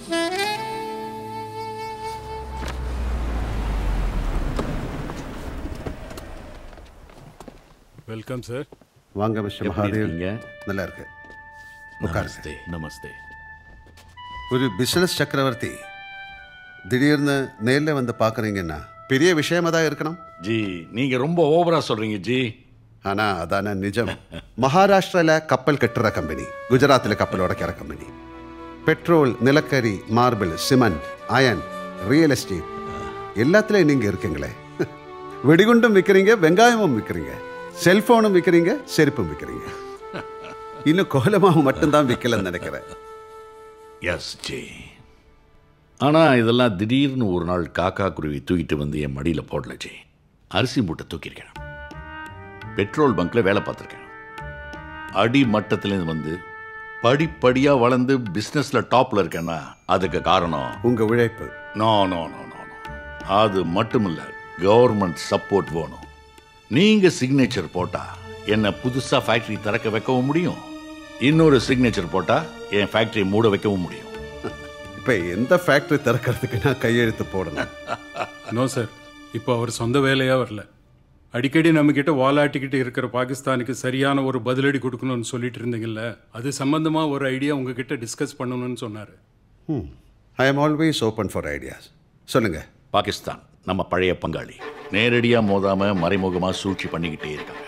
வெல்கம் சார் வாங்க மிஸ்டர் எப்படி மகாதேவ் இருக்கீங்க? நல்லா இருக்கு உட்காருங்க நமஸ்தே ஒரு பிசினஸ் சக்கரவர்த்தி திடீர்னு நேர்ல வந்து பார்க்குறீங்கன்னா பெரிய விஷயமா தான் இருக்கணும் ஜி நீங்க ரொம்ப ஓவரா சொல்றீங்க ஜி ஆனா அதான நிஜம் மகாராஷ்டிரால கப்பல் கட்டுற கம்பெனி குஜராத்ல கப்பல் உடைக்கிற கம்பெனி பெட்ரோல் நிலக்கரி marble cement iron real estate எல்லாத்துலயும் நீங்க இருக்கீங்களே வெடிகுண்டும் விற்கிறீங்க வெங்காயமும் விற்கிறீங்க செல்போனும் விற்கிறீங்க செருப்பும் விற்கிறீங்க இன்னும் கோலமாவும் மட்டும்தான் விற்கலன்னு நினைக்கிறேன் எஸ் ஜி ஆனா இதெல்லாம் திடீர்னு ஒரு நாள் காக்கா குருவி தூக்கிட்டு வந்து என் மடியில போடல ஜி அரிசி மூட்டை தூக்கியிருக்கேன் பெட்ரோல் பங்க்ல வேலை பார்த்துருக்கேன் அடி மட்டத்திலேருந்து வந்து படிப்படியா வளர்ந்து பிசினஸ்ல டாப்ல இருக்கேன்னா அதுக்கு காரணம் உங்க உழைப்பு நோ நோ நோ நோ அது மட்டும் இல்ல கவர்மெண்ட் சப்போர்ட் வேணும் நீங்க சிக்னேச்சர் போட்டா என்ன புதுசா ஃபேக்டரி திறக்க வைக்கவும் முடியும் இன்னொரு சிக்னேச்சர் போட்டா என் ஃபேக்டரி மூட வைக்கவும் முடியும் இப்ப எந்த ஃபேக்டரி திறக்கிறதுக்கு நான் கையெழுத்து போடணும் நோ சார் இப்போ அவர் சொந்த வேலையா வரல அடிக்கடி நம்ம கிட்ட வாலாட்டிக்கிட்டு இருக்கிற பாகிஸ்தானுக்கு சரியான ஒரு பதிலடி கொடுக்கணும்னு சொல்லிட்டு இருந்தீங்கல்ல அது சம்பந்தமா ஒரு ஐடியா உங்ககிட்ட டிஸ்கஸ் பண்ணணும்னு சொன்னாரு I am always open for ideas சொல்லுங்க பாகிஸ்தான் நம்ம பழைய பங்காளி நேரடியா மோதாம மறைமுகமா சூழ்ச்சி பண்ணிக்கிட்டே இருக்காங்க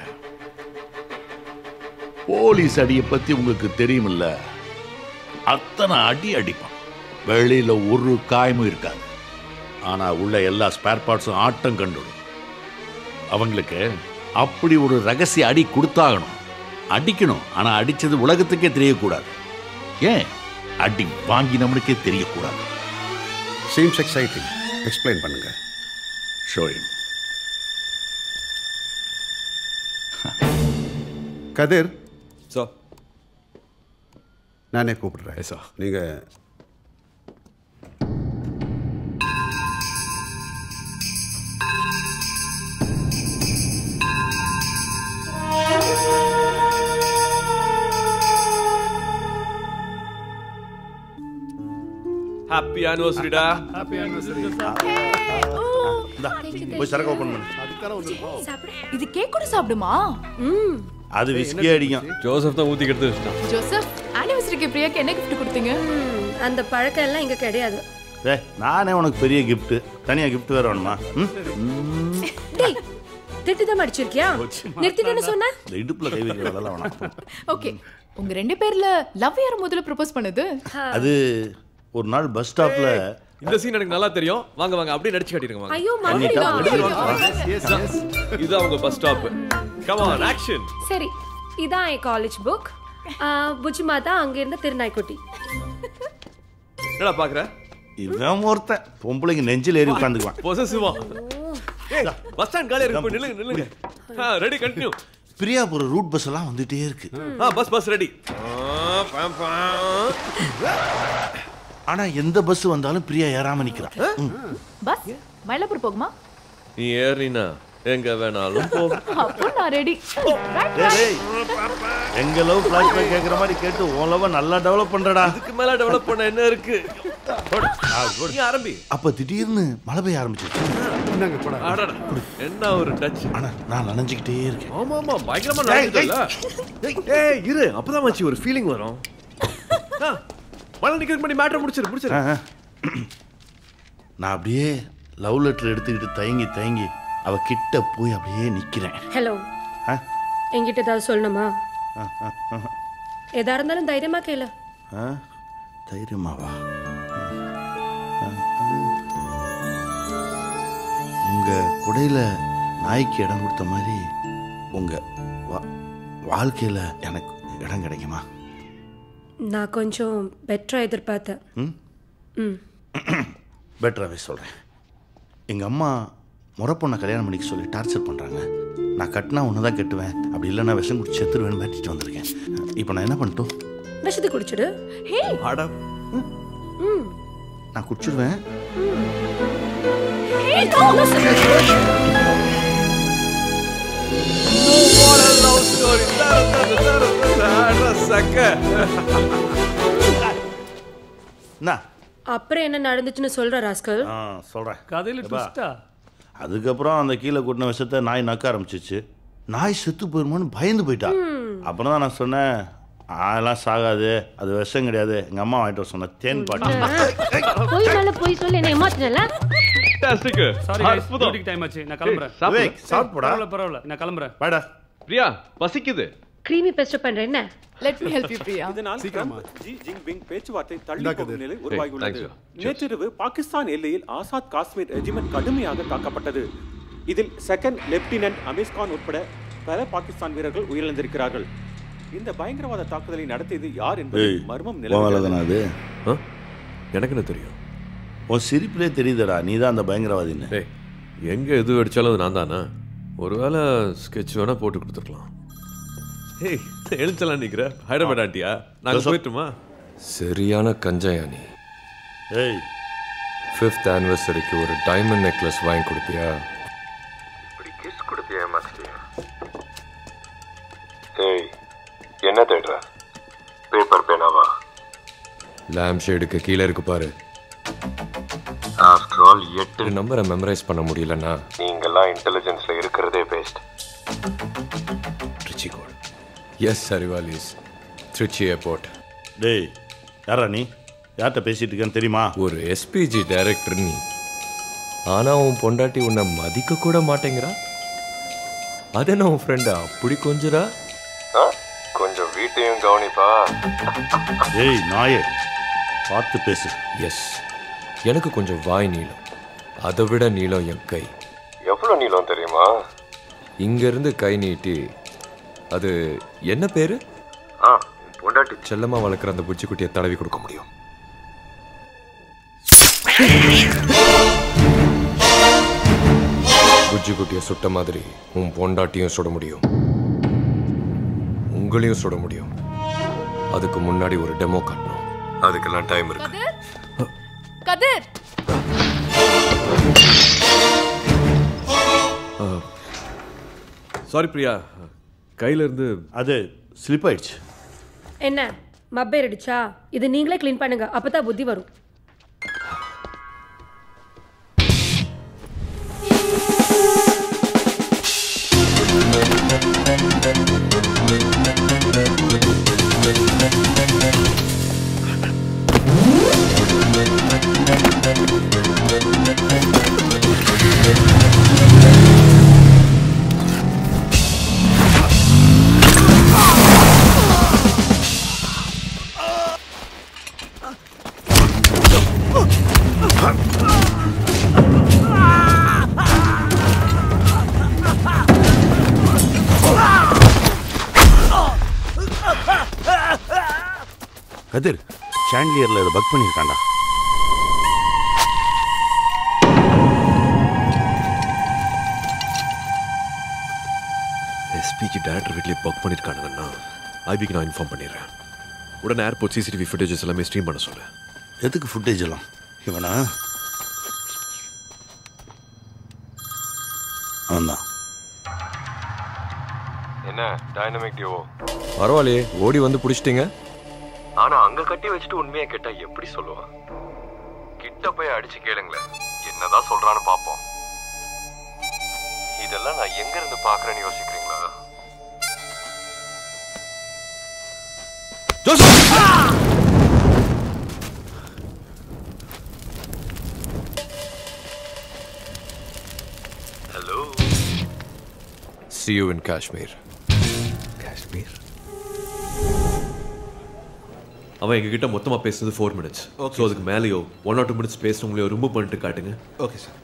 போலீஸ் அடியை பத்தி உங்களுக்கு தெரியுமில்ல அத்தனை அடி அடிப்பான் வெளியில ஒரு காயமும் இருக்காது ஆனா உள்ள எல்லா ஸ்பேர் பார்ட்ஸும் ஆட்டம் கண்டுடும் அவங்களுக்கு அப்படி ஒரு ரகசிய அடி கொடுத்தாகணும் அடிக்கணும் ஆனா அடிச்சது உலகத்துக்கே தெரியக்கூடாது ஏன் அடி வாங்கினவனுக்கே தெரியக்கூடாது சீம்ஸ் எக்ஸைட்டிங் எக்ஸ்பிளைன் பண்ணுங்க ஷோயம் கதிர் சார் நானே கூப்பிடுறேன் சார் நீங்க ஹாப்பி ஆனிவர்சரிடா ஹாப்பி ஆனிவர்சரி போய் சரக்கு ஓப்பன் பண்ணு இது கேக் கூட சாப்பிடுமா அது விஸ்கி அடிக்கும் ஜோசப் தான் ஊத்தி எடுத்து வச்சிட்டான் ஜோசப் ஆனிவர்சரிக்கு பிரியாக்கு என்ன கிஃப்ட் கொடுத்தீங்க அந்த பழக்கம் எல்லாம் இங்க கிடையாது ஏ நானே உனக்கு பெரிய gift தனியா gift வேற வேணுமா ம்? டேய் திட்டு தான் அடிச்சிருக்கியா நிறுத்திட்டேன்னு சொன்ன இந்த இடுப்புல கை வைக்கிற வேலைலாம் வேணாம் ஓகே உங்க ரெண்டு பேர்ல லவ் யார் முதல்ல ப்ரப்போஸ் பண்ணது அது ஒரு நாள் பஸ் ஸ்டாப்ல இந்த சீன் எனக்கு நல்லா தெரியும் வாங்க வாங்க அப்படியே நடிச்சு காட்டிடுங்க வாங்க ஐயோ பண்ணிட்டா? மன்னிடா இது அவங்க bus stop come on action சரி இதான் என் காலேஜ் புக் புஜ்மா தான் அங்க இருந்த திருநாய்க்குட்டி என்னடா பாக்குற இவன் ஒருத்தன் பொம்பளைக்கு நெஞ்சில் ஏறி உட்காந்துக்குவான் பொசசிவா ஏய் பஸ் ஸ்டாண்ட் காலியா இருக்கு போய் நில்லுங்க நில்லுங்க ஆ ரெடி கண்டினியூ பிரியா போற ரூட் பஸ் எல்லாம் வந்துட்டே இருக்கு ஆ பஸ் பஸ் ரெடி ஆனா எந்த பஸ் வந்தாலும் பிரியா ஏறாம நிக்கிறான் ம். பஸ் மயிலாப்பூர் போகுமா நீ ஏறினா எங்க வேணாலும் போ அப்போ நான் ரெடி டேய், டேய். எங்க லவ் பிளாஷ்பேக் கேக்குற மாதிரி கேட்டு உன் லவ் நல்லா டெவலப் பண்றடா இதுக்கு மேல டெவலப் பண்ண என்ன இருக்கு போடு. நீ ஆரம்பி அப்ப திடீர்னு மழை பெய்ய ஆரம்பிச்சிருச்சு அடடா. என்ன ஒரு டச் ஆனா நான் நனைஞ்சுக்கிட்டே இருக்கேன் ஆமா ஆமா பயங்கரமா டேய், நடக்குதுல்ல ஏய் இரு அப்பதான் மச்சி ஒரு ஃபீலிங் வரும் ஆ, மழை நிக்கிறதுக்கு முன்னாடி மேட்டர் முடிச்சிரு முடிச்சிரு நான் அப்படியே லவ் லெட்டர் எடுத்துக்கிட்டு தயங்கி தயங்கி அவ கிட்ட போய் அப்படியே நிக்கிறேன் ஹலோ ஆ? என்கிட்ட ஏதாவது சொல்லணுமா ஆ, ஆ, ஆ, எதா இருந்தாலும் தைரியமா கேளு ஆ? தைரியமாவா ஆ, ஆ. உங்க குடையில நாய்க்கு இடம் கொடுத்த மாதிரி உங்க வா- வாழ்க்கையில எனக்கு இடம் கிடைக்குமா நான் கொஞ்சம் பெட்டரா எதிர்பார்த்தேன் ம் ம் பெட்டராகவே சொல்கிறேன் எங்கள் அம்மா முறை பொண்ணை கல்யாணம் பண்ணிக்க சொல்லி டார்ச்சர் பண்ணுறாங்க நான் கட்டினா ஒன்று தான் கட்டுவேன் அப்படி இல்லைன்னா விஷம் குடிச்சு செத்துருவேன்னு மாட்டிட்டு வந்திருக்கேன் இப்போ நான் என்ன பண்ணிட்டோம் விஷத்தை குடிச்சிடு ஹே ஆடா ம் நான் குடிச்சிடுவேன் Hey, no, listen. என்ன அப்புறம் என்ன நடந்துச்சுன்னு சொல்ற ராஸ்கல் ஆ சொல்கிறேன் கதையில twist-ஆ? அதுக்கப்புறம் அந்த கீழே கூட்டின விஷத்தை நாய் நக்க ஆரம்பிச்சிச்சு நாய் செத்து போயிருமோன்னு பயந்து போயிட்டா அப்புறம் தான் நான் சொன்னேன் அதெல்லாம் சாகாது அது விஷம் கிடையாது எங்கள் அம்மா வாங்கிட்டு வர சொன்ன தேன் பாட்டு போய் மேல போய் சொல்லி என்ன ஏமாத்தினல சாரி guys, duty டைம் ஆச்சு நான் கிளம்புறேன் விவேக், சாப்பிட்டு போடா. பரவாயில்ல பரவாயில்ல நான் கிளம்புறேன் வாடா பிரியா பசிக்குது கிரீமி பெஸ்ட் பண்றேன் என்ன Let me help you, Priya. இதனால் சீக்கிரமா. ட்ரம்ப், ஜி ஜின்பிங் பேச்சுவார்த்தை தள்ளி இந்தா போகும் கதிர். நிலை Hey, உருவாகியுள்ளது thanks, sir. நேற்றிரவு பாகிஸ்தான் எல்லையில் ஆசாத் காஷ்மீர் ரெஜிமெண்ட் கடுமையாக தாக்கப்பட்டது இதில் செகண்ட் லெப்டினன்ட் அமீஸ்கான் உட்பட பல பாகிஸ்தான் வீரர்கள் உயிரிழந்திருக்கிறார்கள் இந்த பயங்கரவாத தாக்குதலை நடத்தியது யார் என்பது ஏய் மர்மம் போகலதானா அது எனக்கு என்ன தெரியும் உன் சிரிப்பிலே தெரியுதுடா நீ தான் அந்த பயங்கரவாதின்னு டேய் எங்க எது அடிச்சாலும் அது நான் தானா ஒருவேளை ஸ்கெட்ச் வேணா போட்டு கொடுத்துருக்கலாம் ஏய் எழுச்சலாம் நிக்கிற ஹைதராபாத் ஆண்டியா நாங்க ஜோசப். போயிட்டுமா சரியான கஞ்சாயானி ஏய் ஃபிஃப்த் ஆனிவர்சரிக்கு ஒரு டைமண்ட் நெக்லஸ் வாங்கி கொடுப்பியா இப்படி கிஸ் கொடுத்து ஏமாத்திட்டியா ஏய் என்ன தேடுற பேப்பர் பேனாவா லேம்ப் ஷேடுக்கு கீழே இருக்கு பாரு ஆஃப்டர் ஆல் எட்டு நம்பரை மெமரைஸ் பண்ண முடியலன்னா நீங்கெல்லாம் இன்டெலிஜென்ஸ்ல இருக்கிறதே பெஸ்ட் ட்ரிச்சி கோட் எஸ் சரிவாலிஸ் ட்ரிச்சி ஏர்போர்ட் டேய் யாரா நீ யார்கிட்ட பேசிட்டு இருக்கேன்னு தெரியுமா ஒரு எஸ்பிஜி டைரக்டர் நீ ஆனா உன் பொண்டாட்டி உன்னை மதிக்க கூட மாட்டேங்கிறா அது என்ன உன் ஃப்ரெண்டா அப்படி கொஞ்சரா ஆ? கொஞ்சம் வீட்டையும் கவனிப்பா ஏய் நாயே பார்த்து பேசு எஸ் எனக்கு கொஞ்சம் வாய் நீளம் அதை விட நீளம் என் கை எவ்வளவு நீளம் தெரியுமா இங்க இருந்து கை நீட்டி அது என்ன பேரு ஆ பொண்டாட்டி செல்லமா வளர்க்குற அந்த புச்சி குட்டியை தடவி கொடுக்க முடியும் புஜ்ஜி குட்டியை சுட்ட மாதிரி உன் பொண்டாட்டியும் சுட முடியும் உங்களையும் சுட முடியும் அதுக்கு முன்னாடி ஒரு டெமோ காட்டணும் அதுக்கெல்லாம் டைம் இருக்கு கதிர் சாரி பிரியா கையில இருந்து அது ஸ்லிப் ஆயிடுச்சு என்ன மப்பேர் அடிச்சா இது நீங்களே க்ளீன் பண்ணுங்க அப்பதான் புத்தி வரும் கதிர் சாண்ட்லியர்ல இதை பக் பண்ணியிருக்காண்டா எஸ்பிஜி டேரக்டர் வீட்லயே பக் பண்ணிருக்கானுங்கன்னா ஐபிக்கு நான் இன்ஃபார்ம் பண்ணிடுறேன் உடனே ஏர்போர்ட் சிசிடிவி ஃபுட்டேஜஸ் எல்லாமே ஸ்ட்ரீம் பண்ண சொல்லு எதுக்கு ஃபுட்டேஜ் எல்லாம் இவனா அவன்தான் என்ன டைனமிக் டியூவோ பரவாயில்லையே ஓடி வந்து பிடிச்சிட்டீங்க ஆனா அங்க கட்டி வச்சுட்டு உண்மையை கேட்டா எப்படி சொல்லுவான் கிட்ட போய் அடிச்சு கேளுங்களேன் என்னதான் சொல்றான்னு பாப்போம் இதெல்லாம் நான் எங்க இருந்து பாக்குறேன்னு யோசிக்கிறீங்களா see you in Kashmir Kashmir அவன் எங்ககிட்ட மொத்தமா பேசுனது ஃபோர் மினிட்ஸ் ஸோ அதுக்கு மேலேயோ ஒன் ஆர் டூ மினிட்ஸ் பேசுனவங்களையோ ரிமூவ் பண்ணிட்டு காட்டுங்க ஓகே சார்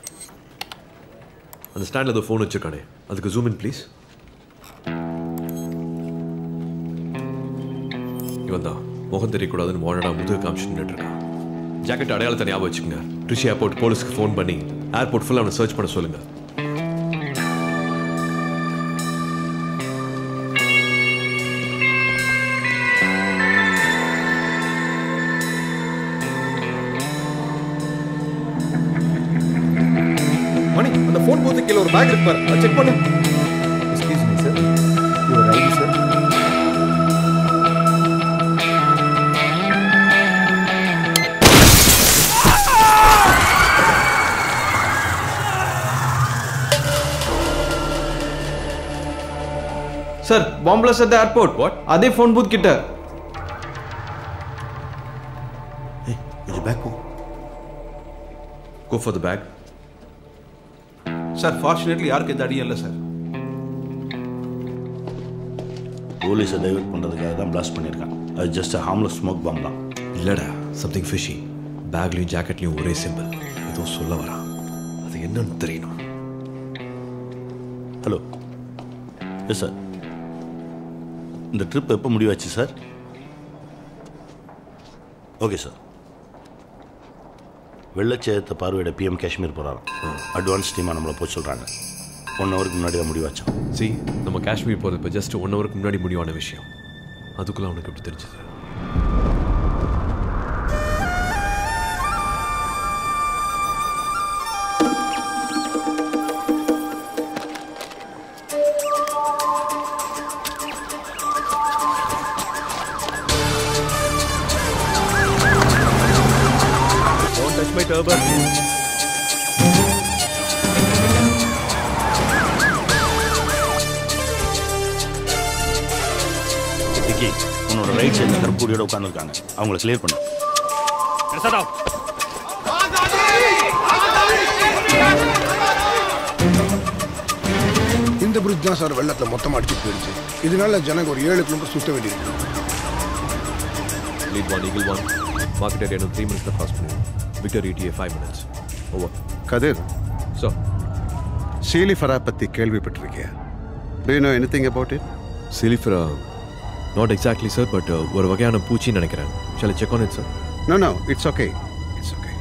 அந்த ஸ்டாண்டில் ஏதோ ஃபோன் வச்சிருக்கானே அதுக்கு ஜூம் இன் ப்ளீஸ் இவன் தான் முகம் தெரியக்கூடாதுன்னு மோனடா முதுகு காமிச்சு நின்றுட்டு இருக்கான் ஜாக்கெட் அடையாளத்தை ஞாபகம் வச்சுக்கோங்க ட்ரிஷி ஏர்போர்ட் போலீஸ்க்கு ஃபோன் பண்ணி ஏர்போர்ட் ஃபுல்லாக அவனை சர்ச் பண்ண சொல்லுங்க மணி அந்த ஃபோன் போது கீழே ஒரு பேக் இருக்கு பாரு அதை செக் பண்ணு excuse me sir your ID sir sir bomb blast at airport what அதே ஃபோன் பூத் கிட்ட கொஞ்சம் பேக் போ go for the bag sir fortunately யாருக்கு எந்த அடியும் இல்லை சார் போலீஸை டைவர்ட் பண்ணுறதுக்காக தான் பிளாஸ்ட் பண்ணியிருக்கான் அது ஜஸ்ட் ஹார்ம்லெஸ் ஸ்மோக் பாம் தான் இல்லடா சம்திங் ஃபிஷி பேக்லையும் ஜாக்கெட்லையும் ஒரே சிம்பிள் ஏதோ சொல்ல வரான் அது என்னன்னு தெரியணும் ஹலோ எஸ் சார் இந்த ட்ரிப் எப்போ முடிவாச்சு சார் ஓகே சார் வெள்ளச்சேதத்தை பார்வையிட பிஎம் காஷ்மீர் போகிறாராம் அட்வான்ஸ் டீமாக நம்மளை போக சொல்கிறாங்க ஒன் ஹவருக்கு முன்னாடி தான் முடிவாச்சோம் சி நம்ம காஷ்மீர் போகிறது இப்போ ஜஸ்ட் ஒன் ஹவருக்கு முன்னாடி முடிவான விஷயம் அதுக்குள்ள அவனுக்கு எப்படி தெரிஞ்சது Don't touch my turban. Vicky உன்னோட ரைட் சைடில் கருப்பூடியோட உட்காந்துருக்காங்க அவங்கள கிளியர் பண்ணு இந்த பிரிட்ஜ் தான் சார் வெள்ளத்தில் மொத்தமாக அடிச்சு போயிடுச்சு இதனால ஜனங்க ஒரு ஏழு கிலோமீட்டர் சுத்த வேண்டியிருக்கு lead one eagle one market area three மினிட்ஸில் பாஸ் பண்ணுவோம் victor ETA five minutes over Kathir so சீலிஃபரா பற்றி கேள்விப்பட்டிருக்கியா do you know anything about it சிலிஃபரா நாட் எக்ஸாக்ட்லி சார் பட் ஒரு வகையான பூச்சின்னு நினைக்கிறேன் shall check on it sir no no it's okay it's okay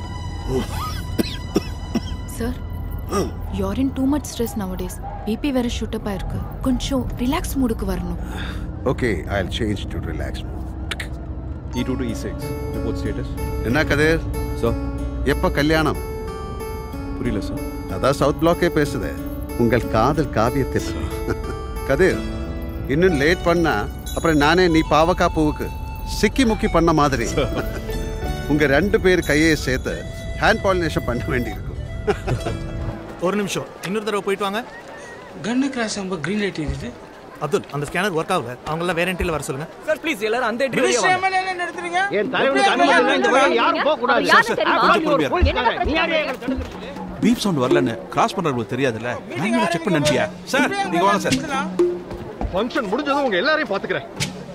sir you are in too much stress nowadays BP வேற ஷூட்டப் ஆயிருக்கு கொஞ்சம் ரிலாக்ஸ் மூடுக்கு வரணும் okay i'll change to relax E two two E six report status என்ன கதிர் சார் எப்போ கல்யாணம் புரியல சார் அதான் சவுத் பிளாக்கே பேசுதே உங்கள் காதல் காவியத்தில் கதிர் இன்னும் லேட் பண்ணா அப்புறம் நானே நீ பாவக்கா பூவுக்கு சிக்கி முக்கி பண்ண மாதிரி உங்க ரெண்டு பேர் கையை சேர்த்து ஹேண்ட் பாலினேஷன் பண்ண வேண்டியிருக்கும் ஒரு நிமிஷம் இன்னொரு தடவை போயிட்டு வாங்க கன்னு கிராஸ் நம்ம கிரீன் லைட் எரியுது அப்துல் அந்த ஸ்கேனர் ஒர்க் ஆகல அவங்க எல்லாம் வேற என்ட்ரில வர சொல்லுங்க சார் ப்ளீஸ் எல்லாரும் அந்த என் தலைவனுக்கு அனுமதி இல்லை, இந்த வழியா யாரும் போக கூடாது. சார், சார், கொஞ்சம் பொறுமையா இருங்க. பீப் சவுண்ட் வரலன்னு கிராஸ் பண்றவங்களுக்கு தெரியாதுல்ல நான் செக் பண்ண நினைச்சியா சார் நீங்க வாங்க சார் ஃபங்க்ஷன் முடிஞ்சதும் உங்க எல்லாரையும் பாத்துக்கிறேன்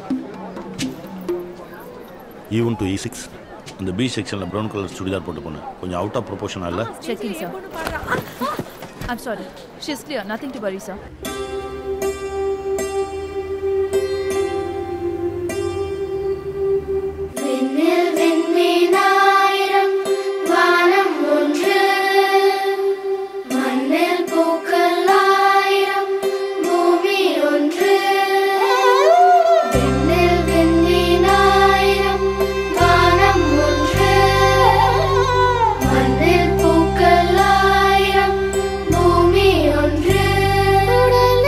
ஈவன் டு இ சிக்ஸ் அந்த பி செக்ஷனில் ப்ரௌன் கலர் சுடிதார் போட்டு பொண்ணு கொஞ்சம் அவுட் ஆஃப் ப்ரொபோஷனா இல்லை Checking, sir. I'm sorry. She's clear. Nothing to worry, sir. விண்ணில் விண்மீனாயிரம் வானம் ஒன்று மண்ணில் பூக்கள் ஆயிரம் பூமி ஒன்று விண்ணில் விண்மீனாயிரம் வானம் ஒன்று மண்ணில் பூக்கள் ஆயிரம் பூமி ஒன்று உடல்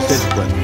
ஸ்டேஜுக்கு வாங்க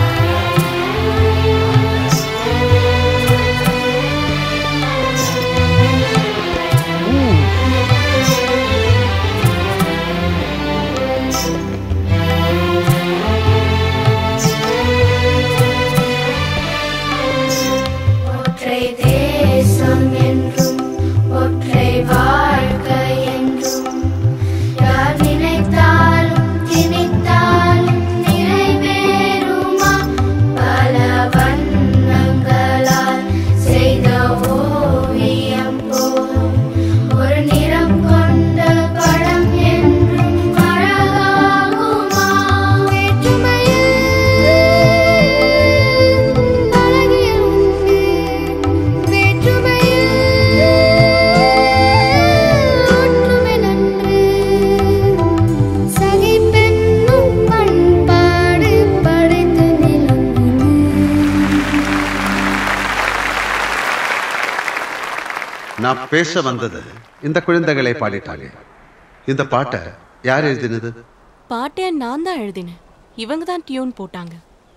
ஒற்றை தேசம் என்றும் ஒற்றை வாழ்க்கை என்றும் யார் நினைத்தாலும் திணித்தாலும் நிறைவேறுமா பல வண்ணங்களால் செய்த ஓவியம் போல் ஒரு நிறம் கொண்ட படம் என்றும் அழகாகுமா வேற்றுமையில் அழகியல் உண்டு வேற்றுமையில் ஒற்றுமை நன்று சகிப்பென்னும் பண்பாடு படைத்து நிலங்குது நான் பேச வந்தது இந்த குழந்தைகளை பாடிட்டாங்க இந்த பாட்டை யார் எழுதினது பாட்டை நான் தான் எழுதினேன் இவங்க தான் டியூன் போட்டாங்க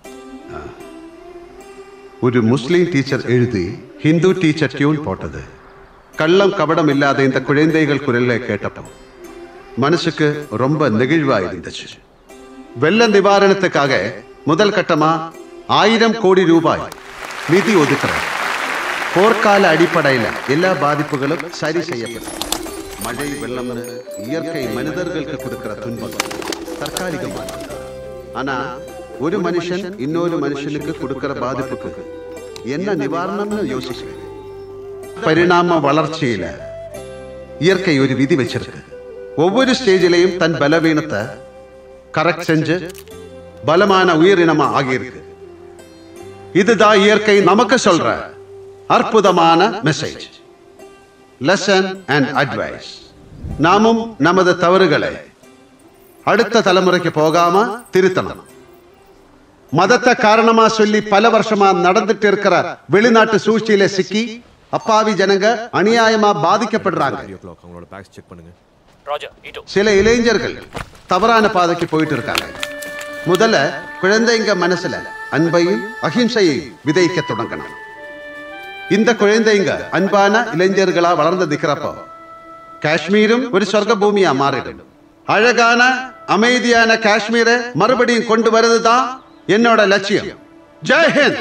ஒரு முஸ்லீம் டீச்சர் எழுதி ஹிந்து டீச்சர் டியூன் போட்டது கள்ளம் கபடம் இல்லாத இந்த குழந்தைகள் குரலை கேட்டப்போ மனசுக்கு ரொம்ப நெகிழ்வா இருந்துச்சு வெள்ள நிவாரணத்துக்காக முதல் கட்டமா ஆயிரம் கோடி ரூபாய் நிதி ஒதுக்குறேன் போர்க்கால அடிப்படையில் எல்லா பாதிப்புகளும் சரி செய்யப்படும் மழை வெள்ளம்னு இயற்கை மனிதர்களுக்கு கொடுக்கிற துன்பம் தற்காலிகமானது ஆனா ஒரு மனுஷன் இன்னொரு மனுஷனுக்கு கொடுக்கிற பாதிப்புக்கு என்ன நிவாரணம்னு யோசிக்கிறேன் பரிணாம வளர்ச்சியில இயற்கை ஒரு விதி வச்சிருக்கு ஒவ்வொரு ஸ்டேஜிலையும் தன் பலவீனத்தை கரெக்ட் செஞ்சு பலமான உயிரினமா ஆகியிருக்கு இதுதான் இயற்கை நமக்கு சொல்ற அற்புதமான மெசேஜ் லெசன் அண்ட் அட்வைஸ் நாமும் நமது தவறுகளை அடுத்த தலைமுறைக்கு போகாம திருத்தணும் மதத்தை காரணமா சொல்லி பல வருஷமா நடந்துட்டு இருக்கிற வெளிநாட்டு சூழ்ச்சியில சிக்கி அப்பாவி ஜனங்க அநியாயமா பாதிக்கப்படுறாங்க அவங்களோட பேக்ஸ் செக் பண்ணுங்க சில இளைஞர்கள் தவறான பாதைக்கு போயிட்டு இருக்காங்க முதல்ல குழந்தைங்க மனசுல அன்பையும் அகிம்சையையும் விதைக்க தொடங்கணும் இந்த குழந்தைங்க அன்பான இளைஞர்களா வளர்ந்து நிக்கிறப்போ காஷ்மீரும் ஒரு சொர்க்க பூமியா மாறிடும் அழகான அமைதியான காஷ்மீரை மறுபடியும் கொண்டு வருதுதான் என்னோட லட்சியம் ஜெய் ஹிந்த்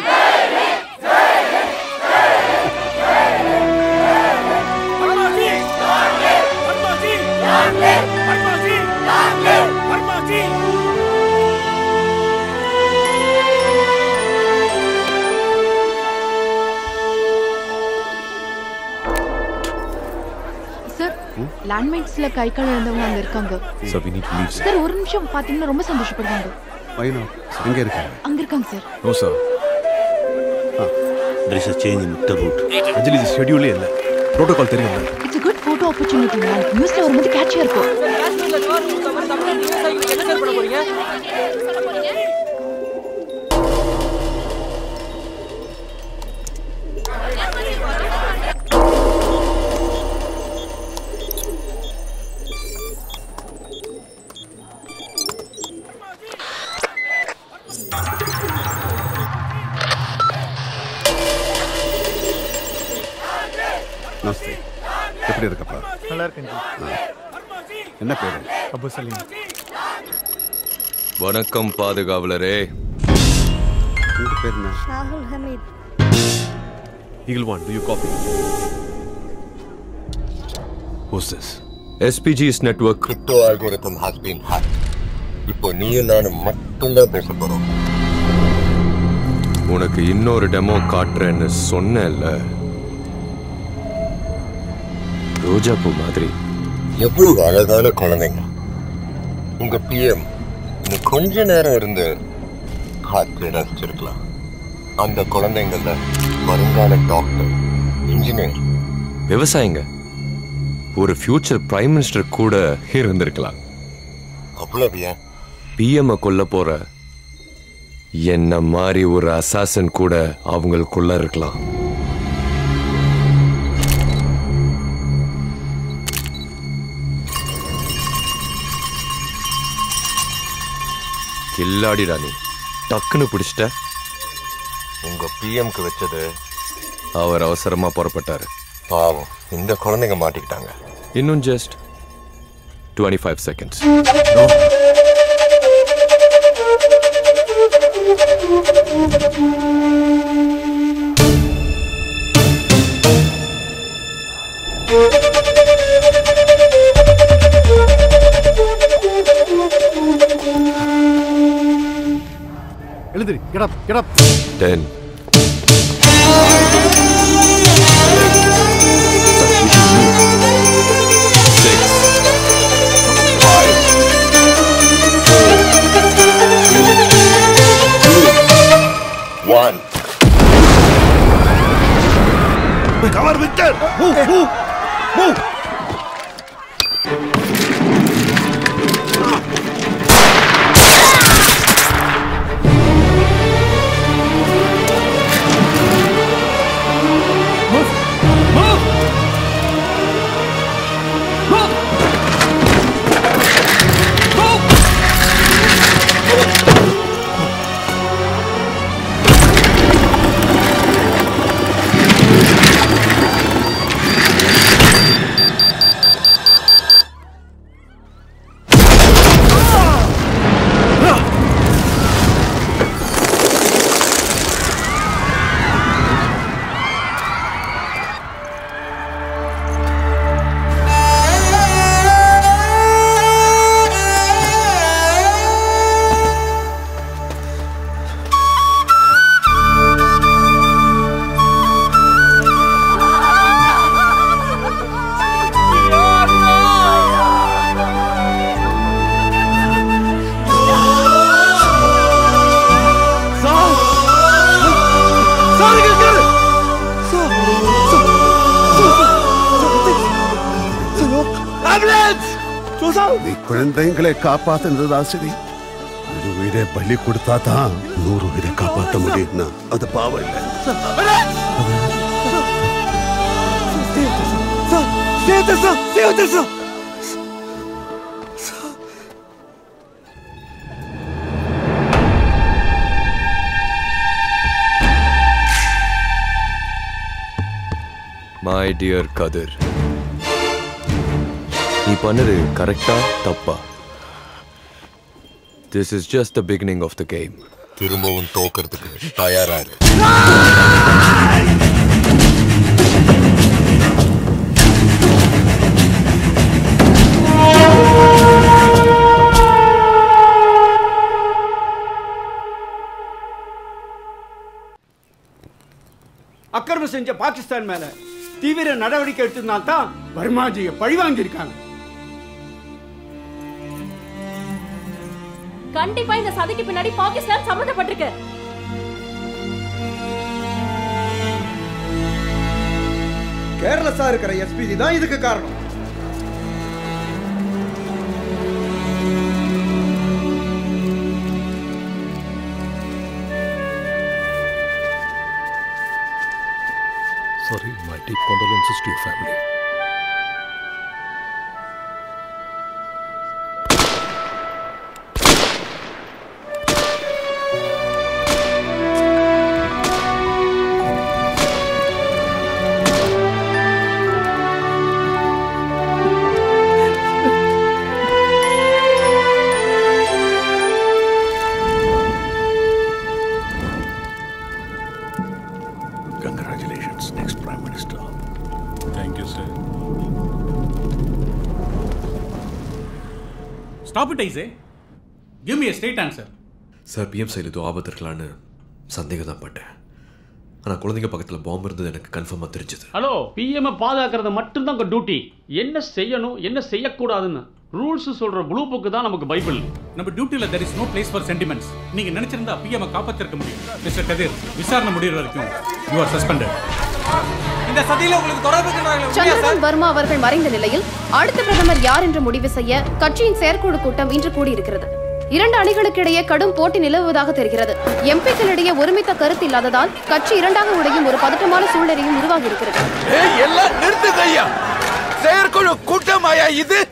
சார் லேண்ட்மைன்ஸ்ல கை கால் இழந்தவங்க அங்க இருக்காங்க So we need to leave, sir. சார் ஒரு நிமிஷம் பாத்தீங்கன்னா ரொம்ப சந்தோஷப்படுவாங்க வைனோ எங்க இருக்காங்க அங்க இருக்காங்க sir no sir there is a change in the route Anjali இது ஷெட்யூலே இல்லை ப்ரோட்டோகால் தெரியும் it's good photo opportunity ma'am நியூஸ்ல வரும்போது கேட்சியா இருக்கும் நமஸ்தே எப்படி இருக்கப்பா நல்லா இருக்கேன் ஜி. என்ன பேரு அபு சலீம் வணக்கம் பாதுகாவலரே உங்க பேர் என்ன ராகுல் Hameed Eagle One, do you copy? Who's this? SPG's network crypto algorithm has been hacked இப்போ நீயும் நானும் மட்டும்தான் பேச போறோம் உனக்கு இன்னொரு டெமோ காட்டுறேன்னு சொன்னேன்ல ரோஜா பூ மாதிரி எவ்வளவு அழகான குழந்தைங்க உங்க பிஎம் நீ கொஞ்ச நேரம் இருந்து காற்று ரசிச்சிருக்கலாம் அந்த குழந்தைங்கள வருங்கால டாக்டர் இன்ஜினியர் விவசாயிங்க ஒரு ஃபியூச்சர் பிரைம் மினிஸ்டர் கூட இருந்திருக்கலாம் அவ்வளவு ஏன் பிஎம் கொல்ல போற என்ன மாதிரி ஒரு அசாசன் கூட அவங்களுக்குள்ள இருக்கலாம் கில்லாடிடா நீ டக்குன்னு பிடிச்சிட்ட உங்க பிஎம்க்கு வச்சது அவர் அவசரமா புறப்பட்டாரு பாவம் இந்த குழந்தைங்க மாட்டிக்கிட்டாங்க இன்னும் ஜஸ்ட் டுவெண்ட்டி ஃபைவ் செகண்ட்ஸ் எழுதிரி get up get up ten One. Cover Victor! Move, move, move! நீ குழந்தைங்களை காப்பாத்துனதா சரி ஒரு உயிரை பலி கொடுத்தா தான் நூறு உயிரை காப்பாற்ற முடியும்னா அது பாவம் இல்லை மை டியர் கதிர் நீ பண்ணது கரெக்டா தப்பா this is just the beginning of the game திரும்பவும் தோக்கிறதுக்கு தயாரா இரு அக்கிரமம் செஞ்ச பாகிஸ்தான் மேல தீவிர நடவடிக்கை எடுத்ததுனால தான் வர்மாஜியை பழி வாங்கியிருக்காங்க கண்டிப்பா இந்த சதிக்கு பின்னாடி பாகிஸ்தான் சம்பந்தப்பட்டிருக்கு கேர்லெஸ்ஸா இருக்கிற எஸ்பிஜி தான் இதுக்கு காரணம் Sorry, my deep condolences to your family. Congratulations, next Prime Minister. Thank you, sir. Stop it I say give me a straight answer sir PM சைடில் ஏதோ ஆபத்து இருக்கலான்னு சந்தேகம் தான் பட்டேன் ஆனால் குழந்தைங்க பக்கத்தில் பாம்பு இருந்தது எனக்கு கன்ஃபார்மாக தெரிஞ்சது ஹலோ பிஎம் பாதுகாக்கிறது மட்டும்தான் உங்க டியூட்டி என்ன செய்யணும் என்ன செய்யக்கூடாதுன்னு ரூல்ஸ் சொல்ற ப்ளூ புக் தான் நமக்கு பைபிள் நம்ம டியூட்டில there is no place for sentiments நீங்க நினைச்சிருந்தா பிஎம் காப்பாத்திருக்க முடியும் மிஸ்டர் கதிர் விசாரணை முடிகிற வரைக்கும் யூ ஆர் சஸ்பெண்டட் இந்த சதியில உங்களுக்கு தொடர்பு சந்திரகாந்த் வர்மா அவர்கள் மறைந்த நிலையில் அடுத்த பிரதமர் யார் என்று முடிவு செய்ய கட்சியின் செயற்குழு கூட்டம் இன்று கூடியிருக்கிறது இரண்டு அணிகளுக்கு இடையே கடும் போட்டி நிலவுவதாக தெரிகிறது எம்பிக்களிடையே ஒருமித்த கருத்து இல்லாததால் கட்சி இரண்டாக உடையும் ஒரு பதட்டமான சூழ்நிலையும் உருவாகி இருக்கிறது ஏய் எல்லாம் நிறுத்துங்க ஐயா செயற்குழு கூட்டமாயா இது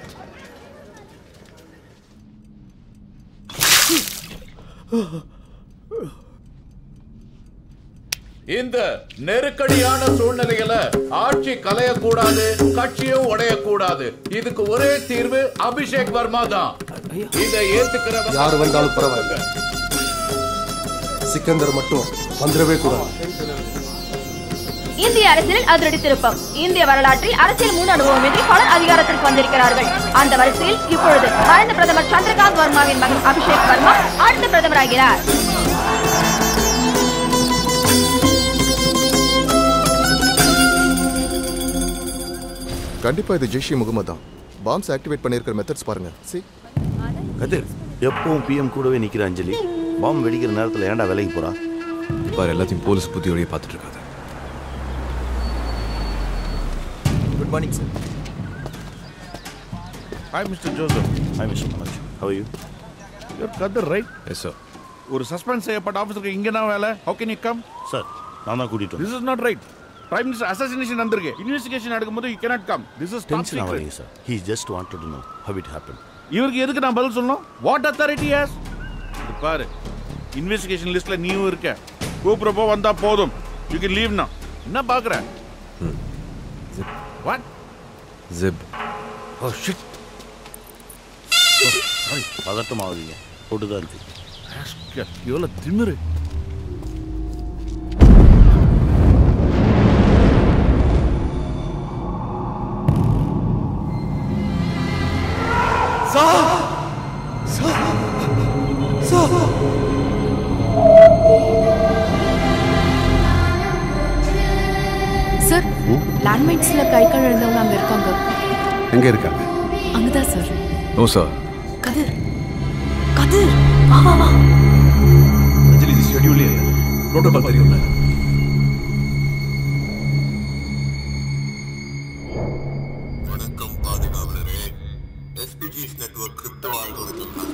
இந்த நெருக்கடியான சூழ்நிலையில ஆட்சி கலையக்கூடாது கட்சியும் உடையக்கூடாது இதுக்கு ஒரே தீர்வு அபிஷேக் வர்மா தான் இதை ஏத்துக்கிறவங்க யார் வந்தாலும் பரவாயில்ல சிக்கந்தர் மட்டும் வந்துடவே கூடாது இந்திய அரசியலில் அதிரடி திருப்பம் இந்திய வரலாற்றில் அரசியல் முன் அனுபவமின்றி பலர் அதிகாரத்திற்கு வந்திருக்கிறார்கள் அந்த வரிசையில் இப்பொழுது மறைந்த பிரதமர் சந்திரகாந்த் வர்மாவின் மகன் அபிஷேக் வர்மா அடுத்த பிரதமராகிறார் கண்டிப்பா இது ஜெய்ஷி முகமது தான் பாம்ஸ் ஆக்டிவேட் பண்ணியிருக்கிற மெத்தட்ஸ் பாருங்க சி கதிர் எப்பவும் பிஎம் கூடவே நிக்கிற அஞ்சலி பாம்பு வெடிக்கிற நேரத்தில் ஏன்டா வேலைக்கு போறா பாரு எல்லாத்தையும் போலீஸ் புத்தியோடய பார்த்துட்டு இருக்காது good morning sir hi mister Joseph hi mister Manoj how you your கதர் ரைட் எஸ் சார் ஒரு சஸ்பெண்ட் செய்யப்பட்ட ஆஃபீஸருக்கு இங்க தான் வேலை how can you come sir நான் தான் கூட்டிட்டு this is not right prime minister assassination வந்திருக்கு இன்வெஸ்டிகேஷன் நடக்கும்போது you cannot come this is top tension ஆகாதீங்க secret sir he just wanted to know how it happen இவருக்கு எதுக்கு நான் பதில் சொல்லணும் வாட் அத்தாரிட்டி ஹேஸ் பாரு இன்வெஸ்டிகேஷன் லிஸ்ட்ல நீயும் இருக்க கூப்பிடுறப்போ வந்தா போதும் யூ கேன் லீவ் நான் என்ன பாக்குற வாட் ஜிப் ஓ ஷிட் பதட்டம் ஆகுதீங்க போட்டு தான் இருக்கு எவ்வளவு திமிரு சார் லேண்ட்மைன்ஸ்ல கை கால் இழந்தவங்க அங்க இருக்காங்க எங்க இருக்காங்க அங்கதான் sir no sir Kathir Kathir வா வா வா அஞ்சலி இது ஷெட்யூலே இல்லை ப்ரோட்டோகால் தெரியும்ல வணக்கம் பாதுகாவலரே SPG's network crypto algorithm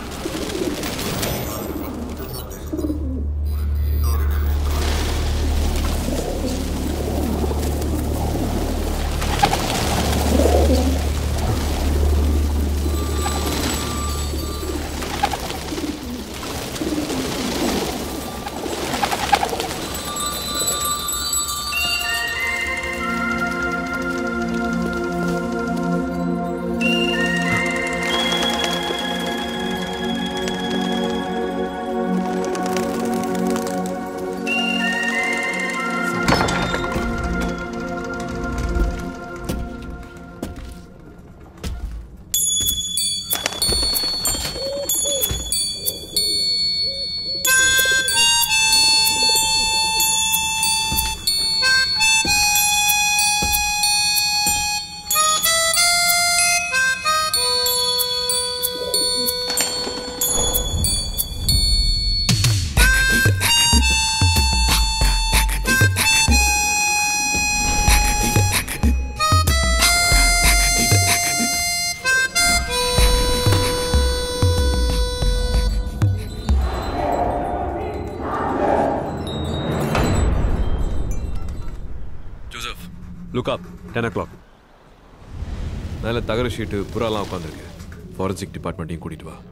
Joseph look up ten o'clock மேலே தகர ஷீட்டு புறாலாம் உட்காந்துருக்கு ஃபாரன்சிக் டிபார்ட்மெண்ட்டையும் கூட்டிட்டு வா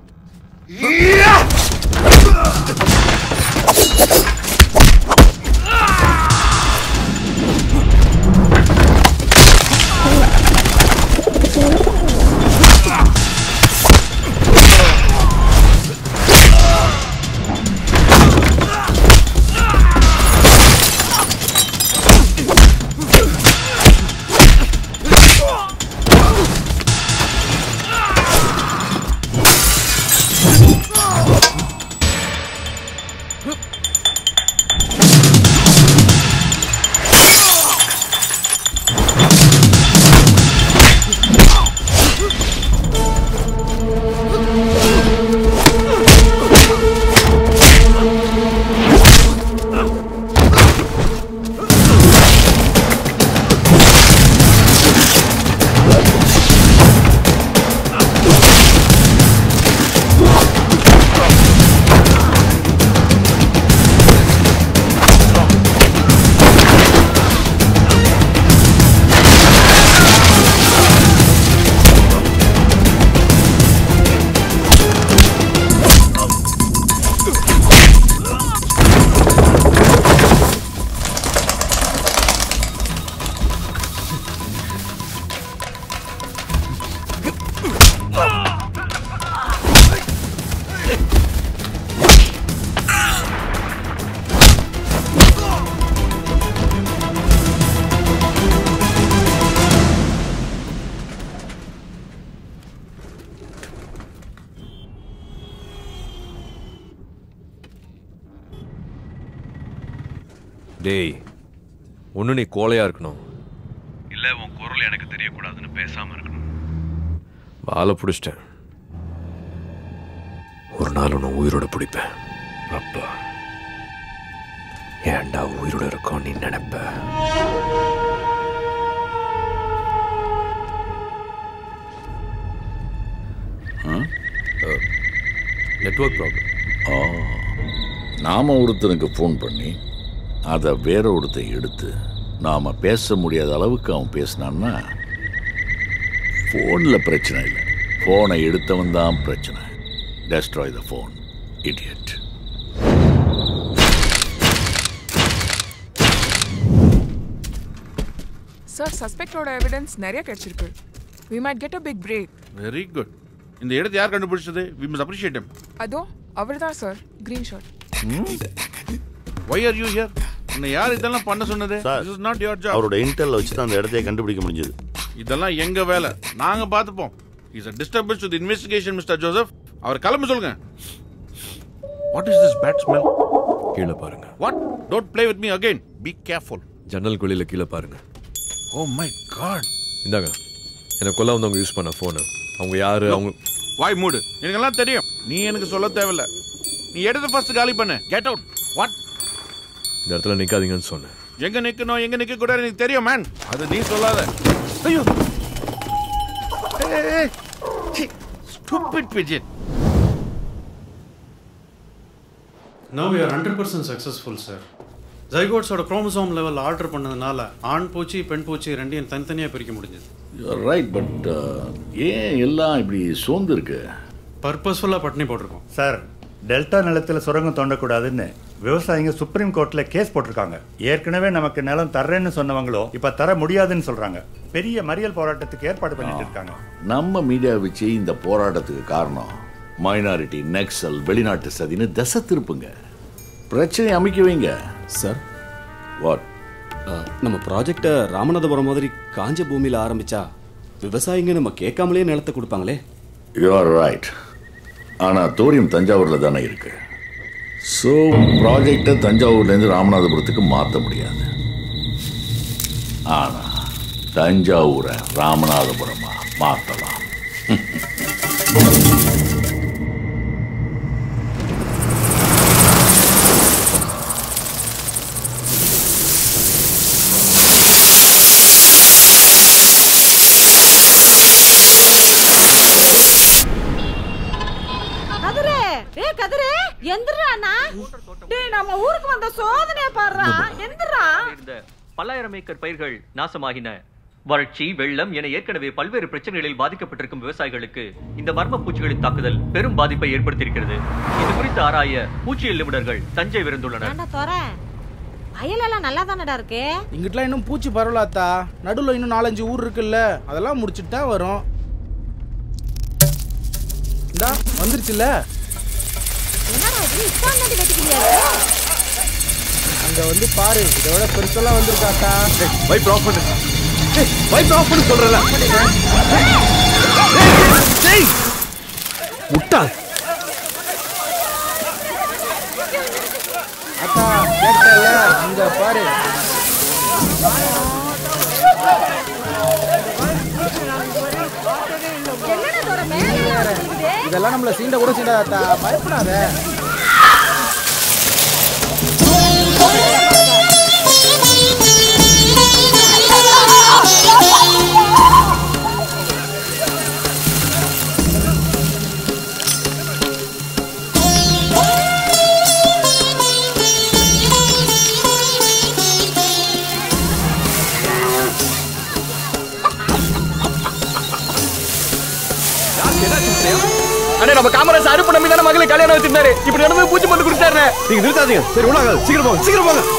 டேய் ஒன்று நீ கோழையா இருக்கணும் இல்லை உன் குரல் எனக்கு தெரியக்கூடாதுன்னு பேசாம இருக்கணும் வாழை பிடிச்சிட்டேன் ஒரு நாள் உன்னை உயிரோட பிடிப்பேன் அப்பா ஏன்டா உயிரோட இருக்கோம் நீ நினைப்ப நெட்வொர்க் ப்ராப்ளம் ஆ நாம ஒருத்தனுக்கு ஃபோன் பண்ணி அதை வேற ஒருத்தன் எடுத்து நாம பேச முடியாத அளவுக்கு அவன் பேசினான்னா ஃபோனில் பிரச்சனை இல்லை ஃபோனை எடுத்தவன் தான் பிரச்சனை destroy the phone idiot sir சஸ்பெக்டோட எவிடன்ஸ் நிறைய கிடைச்சிருக்கு we might get a big break very good இந்த இடத்தை யார் கண்டுபிடிச்சது வி மஸ் அப்ரிஷியேட் ஹிம் அதோ அவர் தான் sir green shirt why are you here உன்னை யார் இதெல்லாம் பண்ண சொன்னது sir this is not your job அவரோட இன்டெல் வச்சு தான் அந்த இடத்தையே கண்டுபிடிக்க முடிஞ்சது இதெல்லாம் எங்க வேலை நாங்க பார்த்துப்போம் is a disturbance to the investigation mister Joseph அவர் கிளம்ப சொல்லுங்க what is this bad smell கீழே பாருங்க what don't play with me again be careful ஜன்னல் குழியில கீழே பாருங்க ஓ மை காட் இந்தாங்க என்னை கொல்ல வந்தவங்க யூஸ் பண்ண ஃபோனு அவங்க யாரு அவங்க வாய் மூடு எனக்கெல்லாம் தெரியும் நீ எனக்கு சொல்ல தேவையில்ல நீ எடுத்து ஃபர்ஸ்ட் காலி பண்ணு கெட் அவுட் வாட் இந்த இடத்துல நிக்காதீங்கன்னு சொன்னேன் எங்க நிக்கணும் எங்க நிக்க கூடாது எனக்கு தெரியும் மேன் அது நீ சொல்லாத ஐயோ stupid pigeon Now we are 100% successful, sir. ஜைகோட்ஸோட குரோமோசோம் லெவல் ஆர்டர் பண்ணதுனால ஆண் பூச்சி பெண் பூச்சி ரெண்டையும் தனித்தனியாக பிரிக்க முடிஞ்சது ரைட் பட் ஏன் எல்லாம் இப்படி சோர்ந்து இருக்கு பர்பஸ்ஃபுல்லாக பட்டினி போட்டிருக்கோம் சார் டெல்டா நிலத்தில் சுரங்கம் தோண்டக்கூடாதுன்னு விவசாயிங்க சுப்ரீம் கோர்ட்ல கேஸ் போட்டிருக்காங்க ஏற்கனவே நமக்கு நிலம் தர்றேன்னு சொன்னவங்களோ இப்ப தர முடியாதுன்னு சொல்றாங்க பெரிய மறியல் போராட்டத்துக்கு ஏற்பாடு பண்ணிட்டு இருக்காங்க நம்ம மீடியா வச்சு இந்த போராட்டத்துக்கு காரணம் மைனாரிட்டி நெக்சல் வெளிநாட்டு சதின்னு தசை திருப்புங்க பிரச்சனை அமைக்க வைங்க சார் வாட் நம்ம ப்ராஜெக்டை ராமநாதபுரம் மாதிரி காஞ்ச பூமியில் ஆரம்பிச்சா விவசாயிங்க நம்ம கேட்காமலே நிலத்தை கொடுப்பாங்களே யூ ஆர் ரைட் ஆனால் தோரியம் தஞ்சாவூரில் தானே இருக்கு ஸோ ப்ராஜெக்டை தஞ்சாவூர்லேருந்து ராமநாதபுரத்துக்கு மாற்ற முடியாது ஆனால் தஞ்சாவூரை ராமநாதபுரமா மாற்றலாம் கதிரே ஏ கதிரே எந்திரா அண்ணா டேய் நம்ம ஊருக்கு வந்த சோதனைய பாடுறா எந்திரா இருந்த பல்லாயிரம் ஏக்கர் பயிர்கள் நாசமாகின வறட்சி வெள்ளம் என ஏற்கனவே பல்வேறு பிரச்சனைகளில் பாதிக்கப்பட்டிருக்கும் விவசாயிகளுக்கு இந்த மர்ம பூச்சிகளின் தாக்குதல் பெரும் பாதிப்பை ஏற்படுத்தியிருக்கிறது இது குறித்து ஆராய பூச்சியல் நிபுணர்கள் தஞ்சை விருந்துள்ளனர் ஏண்டா தோற வயலெல்லாம் நல்லா தானடா இருக்கு இங்கிட்டலாம் இன்னும் பூச்சி பரவலாத்தா நடுவில் இன்னும் நாலஞ்சு ஊர் இருக்குல்ல அதெல்லாம் முடிச்சுட்டு தான் வரும் இந்தா வந்துருச்சுல்ல என்னடா இது இஷ்டம் தாண்டி வெட்டிக்கிறியா அங்க வந்து பாரு இதோட பெருசெல்லாம் வந்திருக்காத்தா வைப் ஆஃப் பண்ணு வைப் ஆஃப் பண்ணு சொல்றல முட்டாள் அத்தா கேட்டல இங்க பாரு என்னடா தோற மேல இதெல்லாம் நம்மள சீண்ட கூட சீண்டாதா பயப்படாத அண்ணே நம்ம காமராஜ் அறுப்பு நம்பி தானே மகளை கல்யாணம் வச்சிருந்தாரு இப்படி நடந்து பூச்சி மருந்து குடிச்சாரு நீங்க நிறுத்தாதீங்க சரி உள்ள சீக்கிரம் போங்க சீக்கிரம் போங்க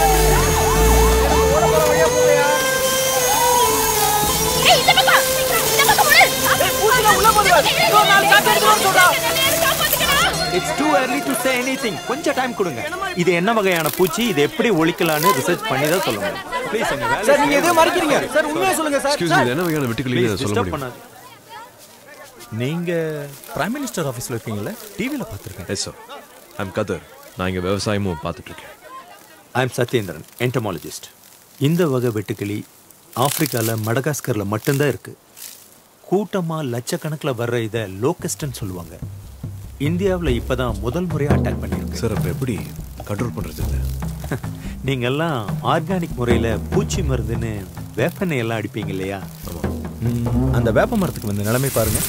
ஏய் இந்த பக்கம் இந்த பக்கம் ஓடு பூச்சில உள்ள போடு இன்னொரு நாள் காப்பி எடுத்து சொல்றா it's too early to say anything கொஞ்சம் டைம் கொடுங்க இது என்ன வகையான பூச்சி இது எப்படி ஒழிக்கலாம்னு ரிசர்ச் பண்ணி தான் சொல்ல முடியும் ப்ளீஸ் எங்க வேலை சார் நீங்க எதையும் மறைக்கிறீங்க சார் உண்மையா சொல்லுங்க சார் எக்ஸ்கியூஸ் மீ என்ன வகையான வெட்டுக்கிளி சொல்ல டிஸ்டர்ப் முடியும் பண்ணாது நீங்க பிரைம் மினிஸ்டர் ஆபீஸ்ல இருக்கீங்கல்ல டிவில பார்த்திருக்கேன் எஸ் சார் ஐம் கதர் நான் இங்கே விவசாயமும் பார்த்துட்டு இருக்கேன் ஐ எம் சத்யேந்திரன் என்டமாலஜிஸ்ட் இந்த வகை வெட்டுக்கிளி ஆப்பிரிக்காவில் மடகாஸ்கரில் மட்டும்தான் இருக்கு கூட்டமாக லட்சக்கணக்கில் வர்ற இதை லோக்கஸ்ட்னு சொல்லுவாங்க இந்தியாவில் இப்போ தான் முதல் முறையாக அட்டாக் பண்ணியிருக்கு சார் அப்போ எப்படி கண்ட்ரோல் பண்ணுறது இல்லை நீங்கெல்லாம் ஆர்கானிக் முறையில் பூச்சி மருந்துன்னு வேப்பெண்ணெய் எல்லாம் அடிப்பீங்க இல்லையா ம், அந்த வேப்ப மரத்துக்கு வந்து நிலைமை பாருங்க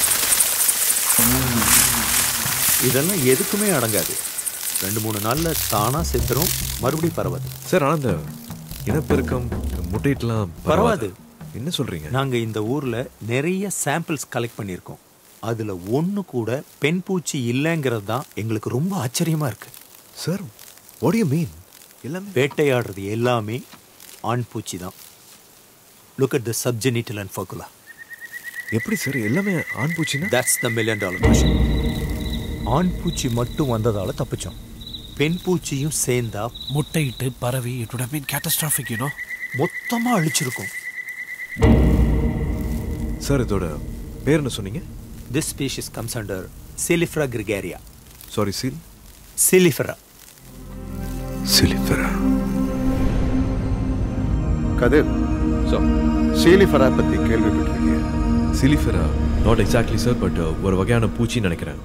இதெல்லாம் எதுக்குமே அடங்காது ரெண்டு மூணு நாள்ல தானா செத்துரும் மறுபடியும் பரவாது சார் ஆனால் இந்த இனப்பெருக்கம் முட்டையிட்டலாம் பரவாது என்ன சொல்றீங்க நாங்க இந்த ஊர்ல நிறைய சாம்பிள்ஸ் கலெக்ட் பண்ணியிருக்கோம் அதுல ஒண்ணு கூட பெண் பூச்சி இல்லைங்கிறது தான் எங்களுக்கு ரொம்ப ஆச்சரியமா இருக்கு சார் வாட் யூ மீன் எல்லாமே வேட்டையாடுறது எல்லாமே ஆண் பூச்சி தான் look at the subgenital and furcula எப்படி சார் எல்லாமே ஆண் பூச்சினா that's the million dollar question ஆண் பூச்சி மட்டும் வந்ததால தப்பிச்சோம் பெண் பூச்சியும் சேர்ந்தா முட்டையிட்டு பரவி it would have been catastrophic you know மொத்தமா அழிச்சிருக்கும் சார் இதோட பேர் என்ன சொன்னீங்க திஸ் ஸ்பீஷிஸ் கம்ஸ் அண்டர் சிலிஃப்ரா கிரிகேரியா சாரி சீல் சிலிஃபரா சிலிஃபரா கதிர் ஸோ சீலிஃபரா பத்தி கேள்விப்பட்டிருக்கீங்க சிலிஃபெரா நாட் எக்ஸாக்ட்லி சார் பட் ஒரு வகையான பூச்சின்னு நினைக்கிறேன்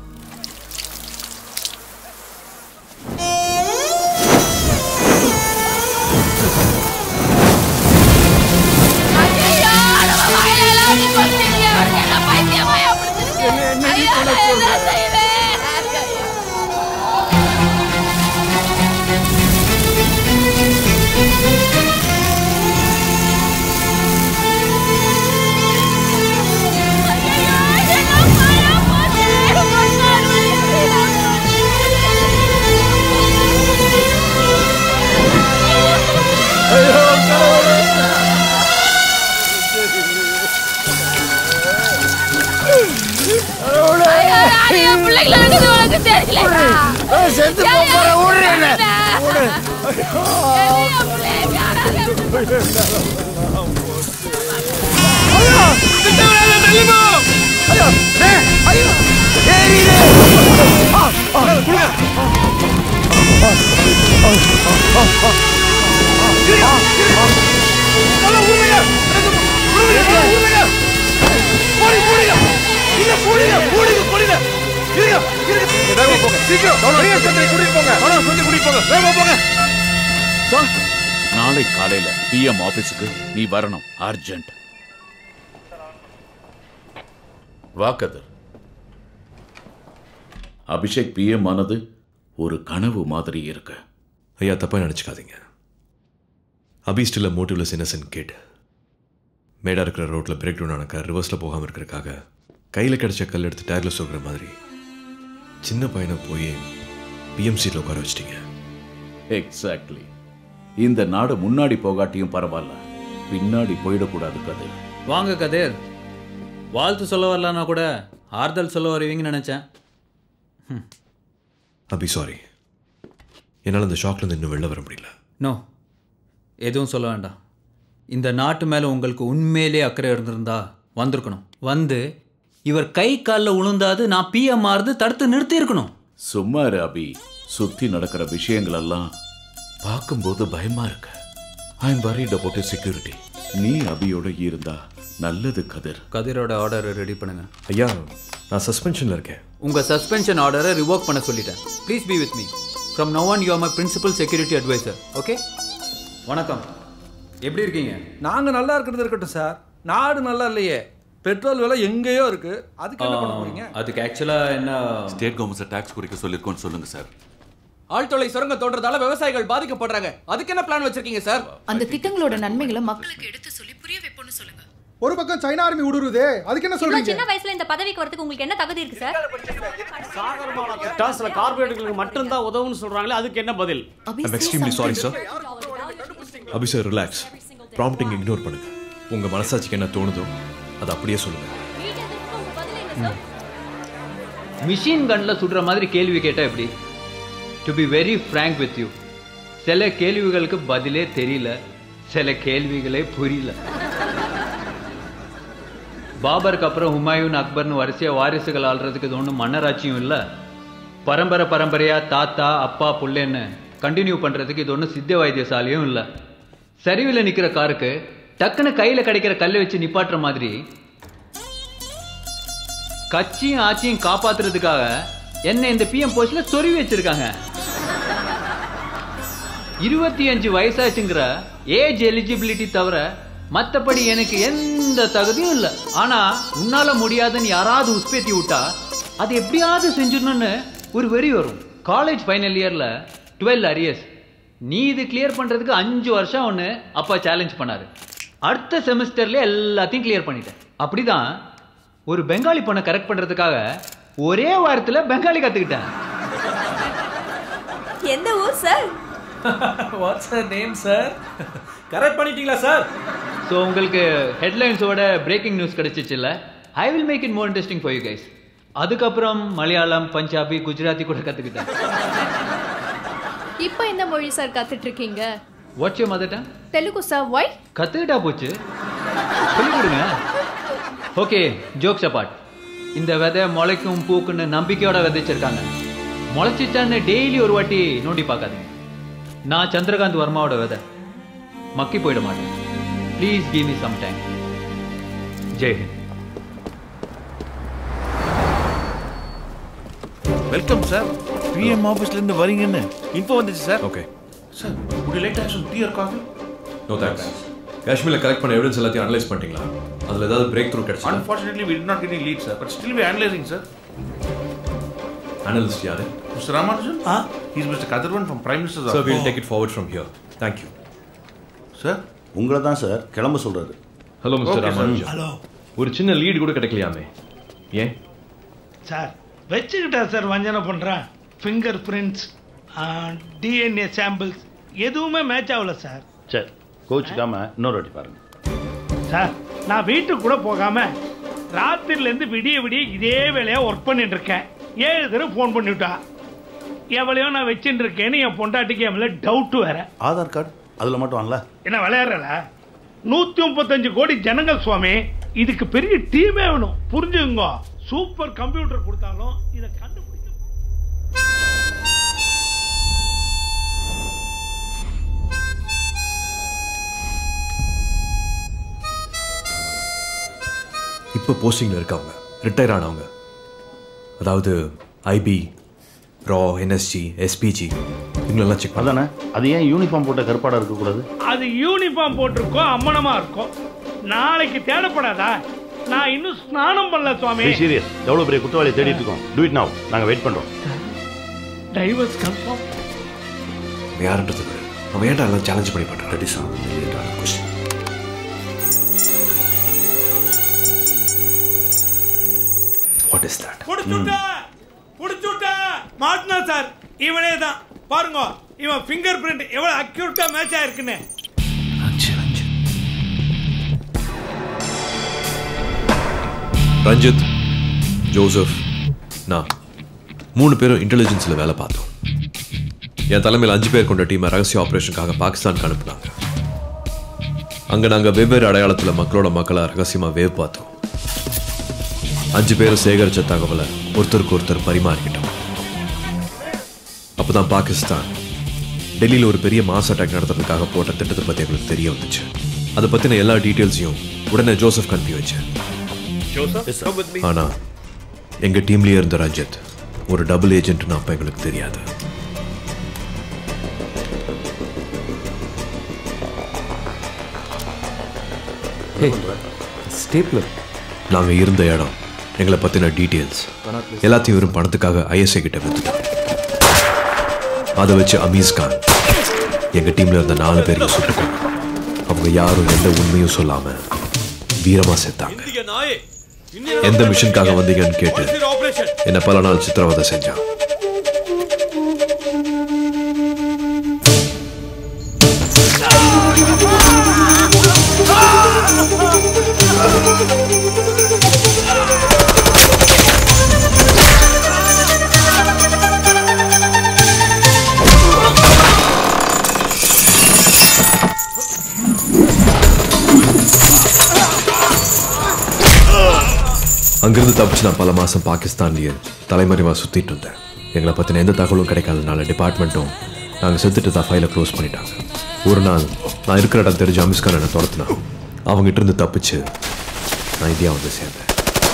செத்து போற ஊரு என்ன நாளை காலையில பிஎம் ஆபீஸுக்கு நீ வரணும் அர்ஜென்ட் வா கதிர் அபிஷேக் பிஎம் ஆனது ஒரு கனவு மாதிரி இருக்கு ஐயா தப்பாக நினச்சிக்காதீங்க அபீஸ்டில் மோட்டிவ்லெஸ் இன்னசென்ட் கேட் மேடாக இருக்கிற ரோட்டில் பிரேக் டவுன் ஆனக்கா ரிவர்ஸில் போகாமல் இருக்கிறக்காக கையில் கிடைச்ச கல் எடுத்து டயரில் சொல்கிற மாதிரி சின்ன பையனை போய் பிஎம் சீட்டில் உட்கார வச்சிட்டீங்க எக்ஸாக்ட்லி இந்த நாடு முன்னாடி போகாட்டியும் பரவாயில்ல பின்னாடி போயிடக்கூடாது கதிர் வாங்க கதிர் வாழ்த்து சொல்ல வரலன்னா கூட ஆறுதல் சொல்ல வருவீங்கன்னு நினச்சேன் அபி சாரி என்னால் அந்த ஷாக்லேருந்து இன்னும் வெளில வர முடியல நோ எதுவும் சொல்ல வேண்டாம் இந்த நாட்டு மேலே உங்களுக்கு உண்மையிலே அக்கறை இருந்திருந்தா வந்திருக்கணும் வந்து இவர் கை காலில் உளுந்தாது நான் பிஎம் ஆறுது தடுத்து நிறுத்தி இருக்கணும் சும்மா இரு அபி சுத்தி நடக்கிற விஷயங்கள் எல்லாம் பார்க்கும்போது பயமா இருக்கு I am worried about security நீ அபியோட இருந்தா நல்லது கதிர் கதிரோட ஆர்டரை ரெடி பண்ணுங்க ஐயா நான் சஸ்பென்ஷனில் இருக்கேன் உங்கள் சஸ்பென்ஷன் ஆர்டரை ரிவோக் பண்ண சொல்லிட்டேன் please be with me from no one you are my principal security advisor okay வணக்கம் எப்படி இருக்கீங்க நாங்க நல்லா இருக்கிறது இருக்கட்டும் சார் நாடு நல்லா இல்லையே பெட்ரோல் விலை எங்கேயோ இருக்கு அதுக்கு என்ன பண்ண போறீங்க அதுக்கு ஆக்சுவலாக என்ன ஸ்டேட் கவர்மெண்ட் டாக்ஸ் குறைக்க சொல்லிருக்கோம்னு சொல்லுங்க சார் ஆழ்துளை சுரங்க தோன்றதால விவசாயிகள் பாதிக்கப்படுறாங்க அதுக்கு என்ன பிளான் வச்சிருக்கீங்க சார் அந்த திட்டங்களோட நன்மைகளை மக்களுக்கு எடுத்து சொல்லி புரிய வைப்போம்னு சொல்லுங்க ஒரு பக்கம் சைனா ஆர்மி ஊடுருதே அதுக்கு என்ன இவ்வளவு சொல்றீங்க சின்ன வயசுல இந்த பதவிக்கு வரதுக்கு உங்களுக்கு என்ன தகுதி இருக்கு சார் டாஸ்ல கார்பரேட்டுகளுக்கு மட்டும்தான் உதவுன்னு சொல்றாங்களே அதுக்கு என்ன பதில் I'm extremely sorry sir Abhi sir relax prompting ignore பண்ணுங்க உங்கள் மனசாட்சிக்கு என்ன தோணுதோ அதை அப்படியே சொல்லுங்கள் மிஷின் கன்ல சுடுற மாதிரி கேள்வி கேட்டா எப்படி to be very frank with you சில கேள்விகளுக்கு பதிலே தெரியல சில கேள்விகளே புரியல பாபருக்கு அப்புறம் ஹுமாயூன் அக்பர்னு வரிசையா வாரிசுகள் ஆள்றதுக்கு இது ஒன்றும் மன்னராட்சியும் இல்லை பரம்பரை பரம்பரையா தாத்தா அப்பா புள்ளேன்னு கண்டினியூ பண்ணுறதுக்கு இது ஒன்றும் சித்த வைத்தியசாலையும் இல்லை சரிவில் நிற்கிற காருக்கு டக்குன்னு கையில் கிடைக்கிற கல்லை வச்சு நிப்பாட்டுற மாதிரி கட்சியும் ஆட்சியும் காப்பாத்துறதுக்காக என்ன இந்த பிஎம் போஸ்ட்ல சொருவி வச்சிருக்காங்க இருபத்தி அஞ்சு வயசாச்சுங்கிற ஏஜ் எலிஜிபிலிட்டி தவிர மற்றபடி எனக்கு எந்த தகுதியும் இல்லை ஆனா உன்னால முடியாதுன்னு யாராவது உஸ்பேத்தி விட்டா அது எப்படியாவது செஞ்சிடணும்னு ஒரு வெறி வரும் காலேஜ் ஃபைனல் இயர்ல டுவெல் அரியர்ஸ் நீ இது கிளியர் பண்றதுக்கு அஞ்சு வருஷம் ஒன்று அப்பா சேலஞ்ச் பண்ணாரு அடுத்த செமஸ்டர்ல எல்லாத்தையும் கிளியர் பண்ணிட்டேன் அப்படிதான் ஒரு பெங்காலி பொண்ணை கரெக்ட் பண்றதுக்காக ஒரே வாரத்துல பெங்காலி கத்துக்கிட்டேன் எந்த ஊர் sir what's her name sir correct பண்ணிட்டீங்களா சார் ஸோ உங்களுக்கு ஹெட்லைன்ஸோட பிரேக்கிங் நியூஸ் கிடைச்சிச்சுல்ல I will make it more interesting for you guys அதுக்கப்புறம் மலையாளம் பஞ்சாபி குஜராத்தி கூட கற்றுக்கிட்டேன் இப்போ எந்த மொழி சார் கத்துட்டு இருக்கீங்க what's you mother tongue Telugu sir why கற்றுக்கிட்டா போச்சு சொல்லிக் கொடுங்க ஓகே ஜோக்ஸ் அப்பார்ட் இந்த விதை முளைக்கும் பூக்குன்னு நம்பிக்கையோட விதைச்சிருக்காங்க முளைச்சிச்சான்னு டெய்லி ஒரு வாட்டி நோண்டி பார்க்காதீங்க நான் சந்திரகாந்த் வர்மாவோட விதை மக்கி போயிட மாட்டேன் please give me some time Jai Hind welcome sir PM ஆஃபீஸ்ல இருந்து வரீங்கன்னு இன்ஃபோ வந்துச்சு sir okay sir would you like to have some tea or coffee no thanks காஷ்மீரில் கலெக்ட் பண்ண எவிடன்ஸ் எல்லாத்தையும் அனலைஸ் பண்ணிட்டீங்களா அதில் ஏதாவது பிரேக் த்ரூ கிடைச்சா Unfortunately, we did not get any lead, sir, but still we are analyzing, sir. Analyst யாரு Mr. Ramanujan? He's Mr. Kadirwan from Prime Minister's sir will office. Take it forward from here thank you sir உங்களை தான் சார் கிளம்ப சொல்றாரு hello mister Okay, sir. Ramanujan Hello. ஒரு சின்ன லீடு கூட கிடைக்கலையாமே ஏன் சார் வச்சுக்கிட்டா சார் வஞ்சனை பண்ணுறேன் ஃபிங்கர் பிரிண்ட்ஸ் டிஎன்ஏ சாம்பிள்ஸ் எதுவுமே மேட்ச் ஆகல சார் சரி கோச்சுக்காம இன்னொரு வாட்டி பாருங்க சார் நான் வீட்டுக்கு கூட போகாம ராத்திரிலேருந்து விடிய விடிய இதே வேலையா ஒர்க் பண்ணிட்டு இருக்கேன் ஏழு தடவை ஃபோன் பண்ணிவிட்டா எவ்வளையோ நான் வச்சுட்டு இருக்கேன்னு என் பொண்டாட்டிக்கு என் மேல டவுட் வேற ஆதார் கார்டு அதுல மட்டும் வரல என்ன விளையாடுறல நூத்தி முப்பத்தஞ்சு கோடி ஜனங்கள் சுவாமி இதுக்கு பெரிய டீமே வேணும் புரிஞ்சுங்க சூப்பர் கம்ப்யூட்டர் கொடுத்தாலும் இதை கண்டுபிடிக்க இப்போ போஸ்டிங்கில் இருக்கவங்க ரிட்டையர் ஆனவங்க அதாவது ஐபி ரா என்எஸ்ஜி எஸ்பிஜி இவங்களெல்லாம் செக் அதானே அது ஏன் யூனிஃபார்ம் போட்ட கருப்பாடா இருக்கக்கூடாது அது யூனிஃபார்ம் போட்டிருக்கோம் அம்மனமா இருக்கும் நாளைக்கு தேடப்படாதா நான் இன்னும் ஸ்நானம் பண்ணல சுவாமி சீரியஸ் எவ்வளவு பெரிய குற்றவாளியை தேடிட்டு இருக்கோம் டூ இட் நவ் நாங்க வெயிட் பண்றோம் டைவர்ஸ் கன்ஃபார்ம் அவன் யாருன்றது விட அவன் ஏன்டா எல்லாம் சேலஞ்ச் பண்ணி பண்ணுறான் that is question what is that புடிச்சுட்ட புடிச்சுட்ட மாட்டினா சார் இவனே தான் பாருங்க இவன் ஃபிங்கர் பிரிண்ட் எவ்வளவு அக்யூரேட்டா மேட்ச் ஆயிருக்குன்னு ரஞ்சித் ஜோசப் நான் மூணு பேரும் இன்டெலிஜென்ஸில் வேலை பார்த்தோம் என் தலைமையில் அஞ்சு பேர் கொண்ட டீமை ரகசிய ஆபரேஷனுக்காக பாகிஸ்தானுக்கு அனுப்புனாங்க அங்கே நாங்கள் வெவ்வேறு அடையாளத்தில் மக்களோட மக்களை ரகசியமாக வேவ் பார்த்தோம் அஞ்சு பேரும் சேகரித்த தகவலை ஒருத்தருக்கு ஒருத்தர் பரிமாறிக்கிட்டோம் அப்போ தான் பாகிஸ்தான் டெல்லியில் ஒரு பெரிய மாஸ் அட்டாக் நடத்துறதுக்காக போட்ட திட்டத்தை பற்றி எங்களுக்கு தெரிய வந்துச்சு அதை பற்றின எல்லா டீட்டெயில்ஸையும் உடனே ஜோசப் அனுப்பி வச்சேன் ஆனா எங்க டீம்லயே இருந்த ரஞ்சித் ஒரு டபுள் ஏஜென்ட்னு அப்ப எங்களுக்கு தெரியாது ஸ்டேப்லர் நாங்க இருந்த இடம் எங்களை பத்தின டீட்டெயில்ஸ் எல்லாத்தையும் வெறும் பணத்துக்காக ஐஎஸ்ஐ கிட்ட வித்துட்டோம் அதை வச்சு அமீஸ் கான் எங்க டீம்ல இருந்த நாலு பேரையும் சுட்டுக்கோங்க அவங்க யாரும் எந்த உண்மையும் சொல்லாம வீரமா செத்தாங்க எந்த மிஷனுக்காக வந்தீங்கன்னு கேட்டு என்ன பல நாள் சித்திரவதை செஞ்சான் அங்கிருந்து தப்பிச்சு நான் பல மாசம் பாகிஸ்தான்லயே தலைமறைவா சுத்திட்டு இருந்தேன் எங்களை பத்தின எந்த தகவலும் கிடைக்காதனால டிபார்ட்மெண்ட்டும் நாங்கள் செத்துட்டு தான் ஃபைலை க்ளோஸ் பண்ணிட்டாங்க ஒரு நாள் நான் இருக்கிற இடம் தெரிஞ்சு அமிஸ்கார் என்னை துரத்துனான் அவங்ககிட்ட இருந்து தப்பிச்சு நான் இந்தியா வந்து சேர்ந்தேன்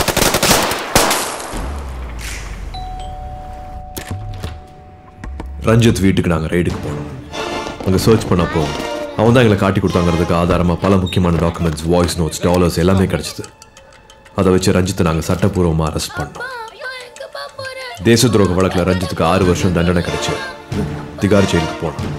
ரஞ்சித் வீட்டுக்கு நாங்கள் ரைடுக்கு போனோம் அங்கே சர்ச் பண்ணப்போ அவன் தான் எங்களை காட்டி கொடுத்தாங்கிறதுக்கு ஆதாரமாக பல முக்கியமான டாக்குமெண்ட்ஸ் வாய்ஸ் நோட்ஸ் டாலர்ஸ் எல்லாமே கிடச்சிது அதை வச்சு ரஞ்சித்தை நாங்கள் சட்டப்பூர்வமாக அரெஸ்ட் பண்ணோம் தேச துரோக வழக்கில் ரஞ்சித்துக்கு ஆறு வருஷம் தண்டனை கிடைச்சு திகார் ஜெயிலுக்கு போனோம்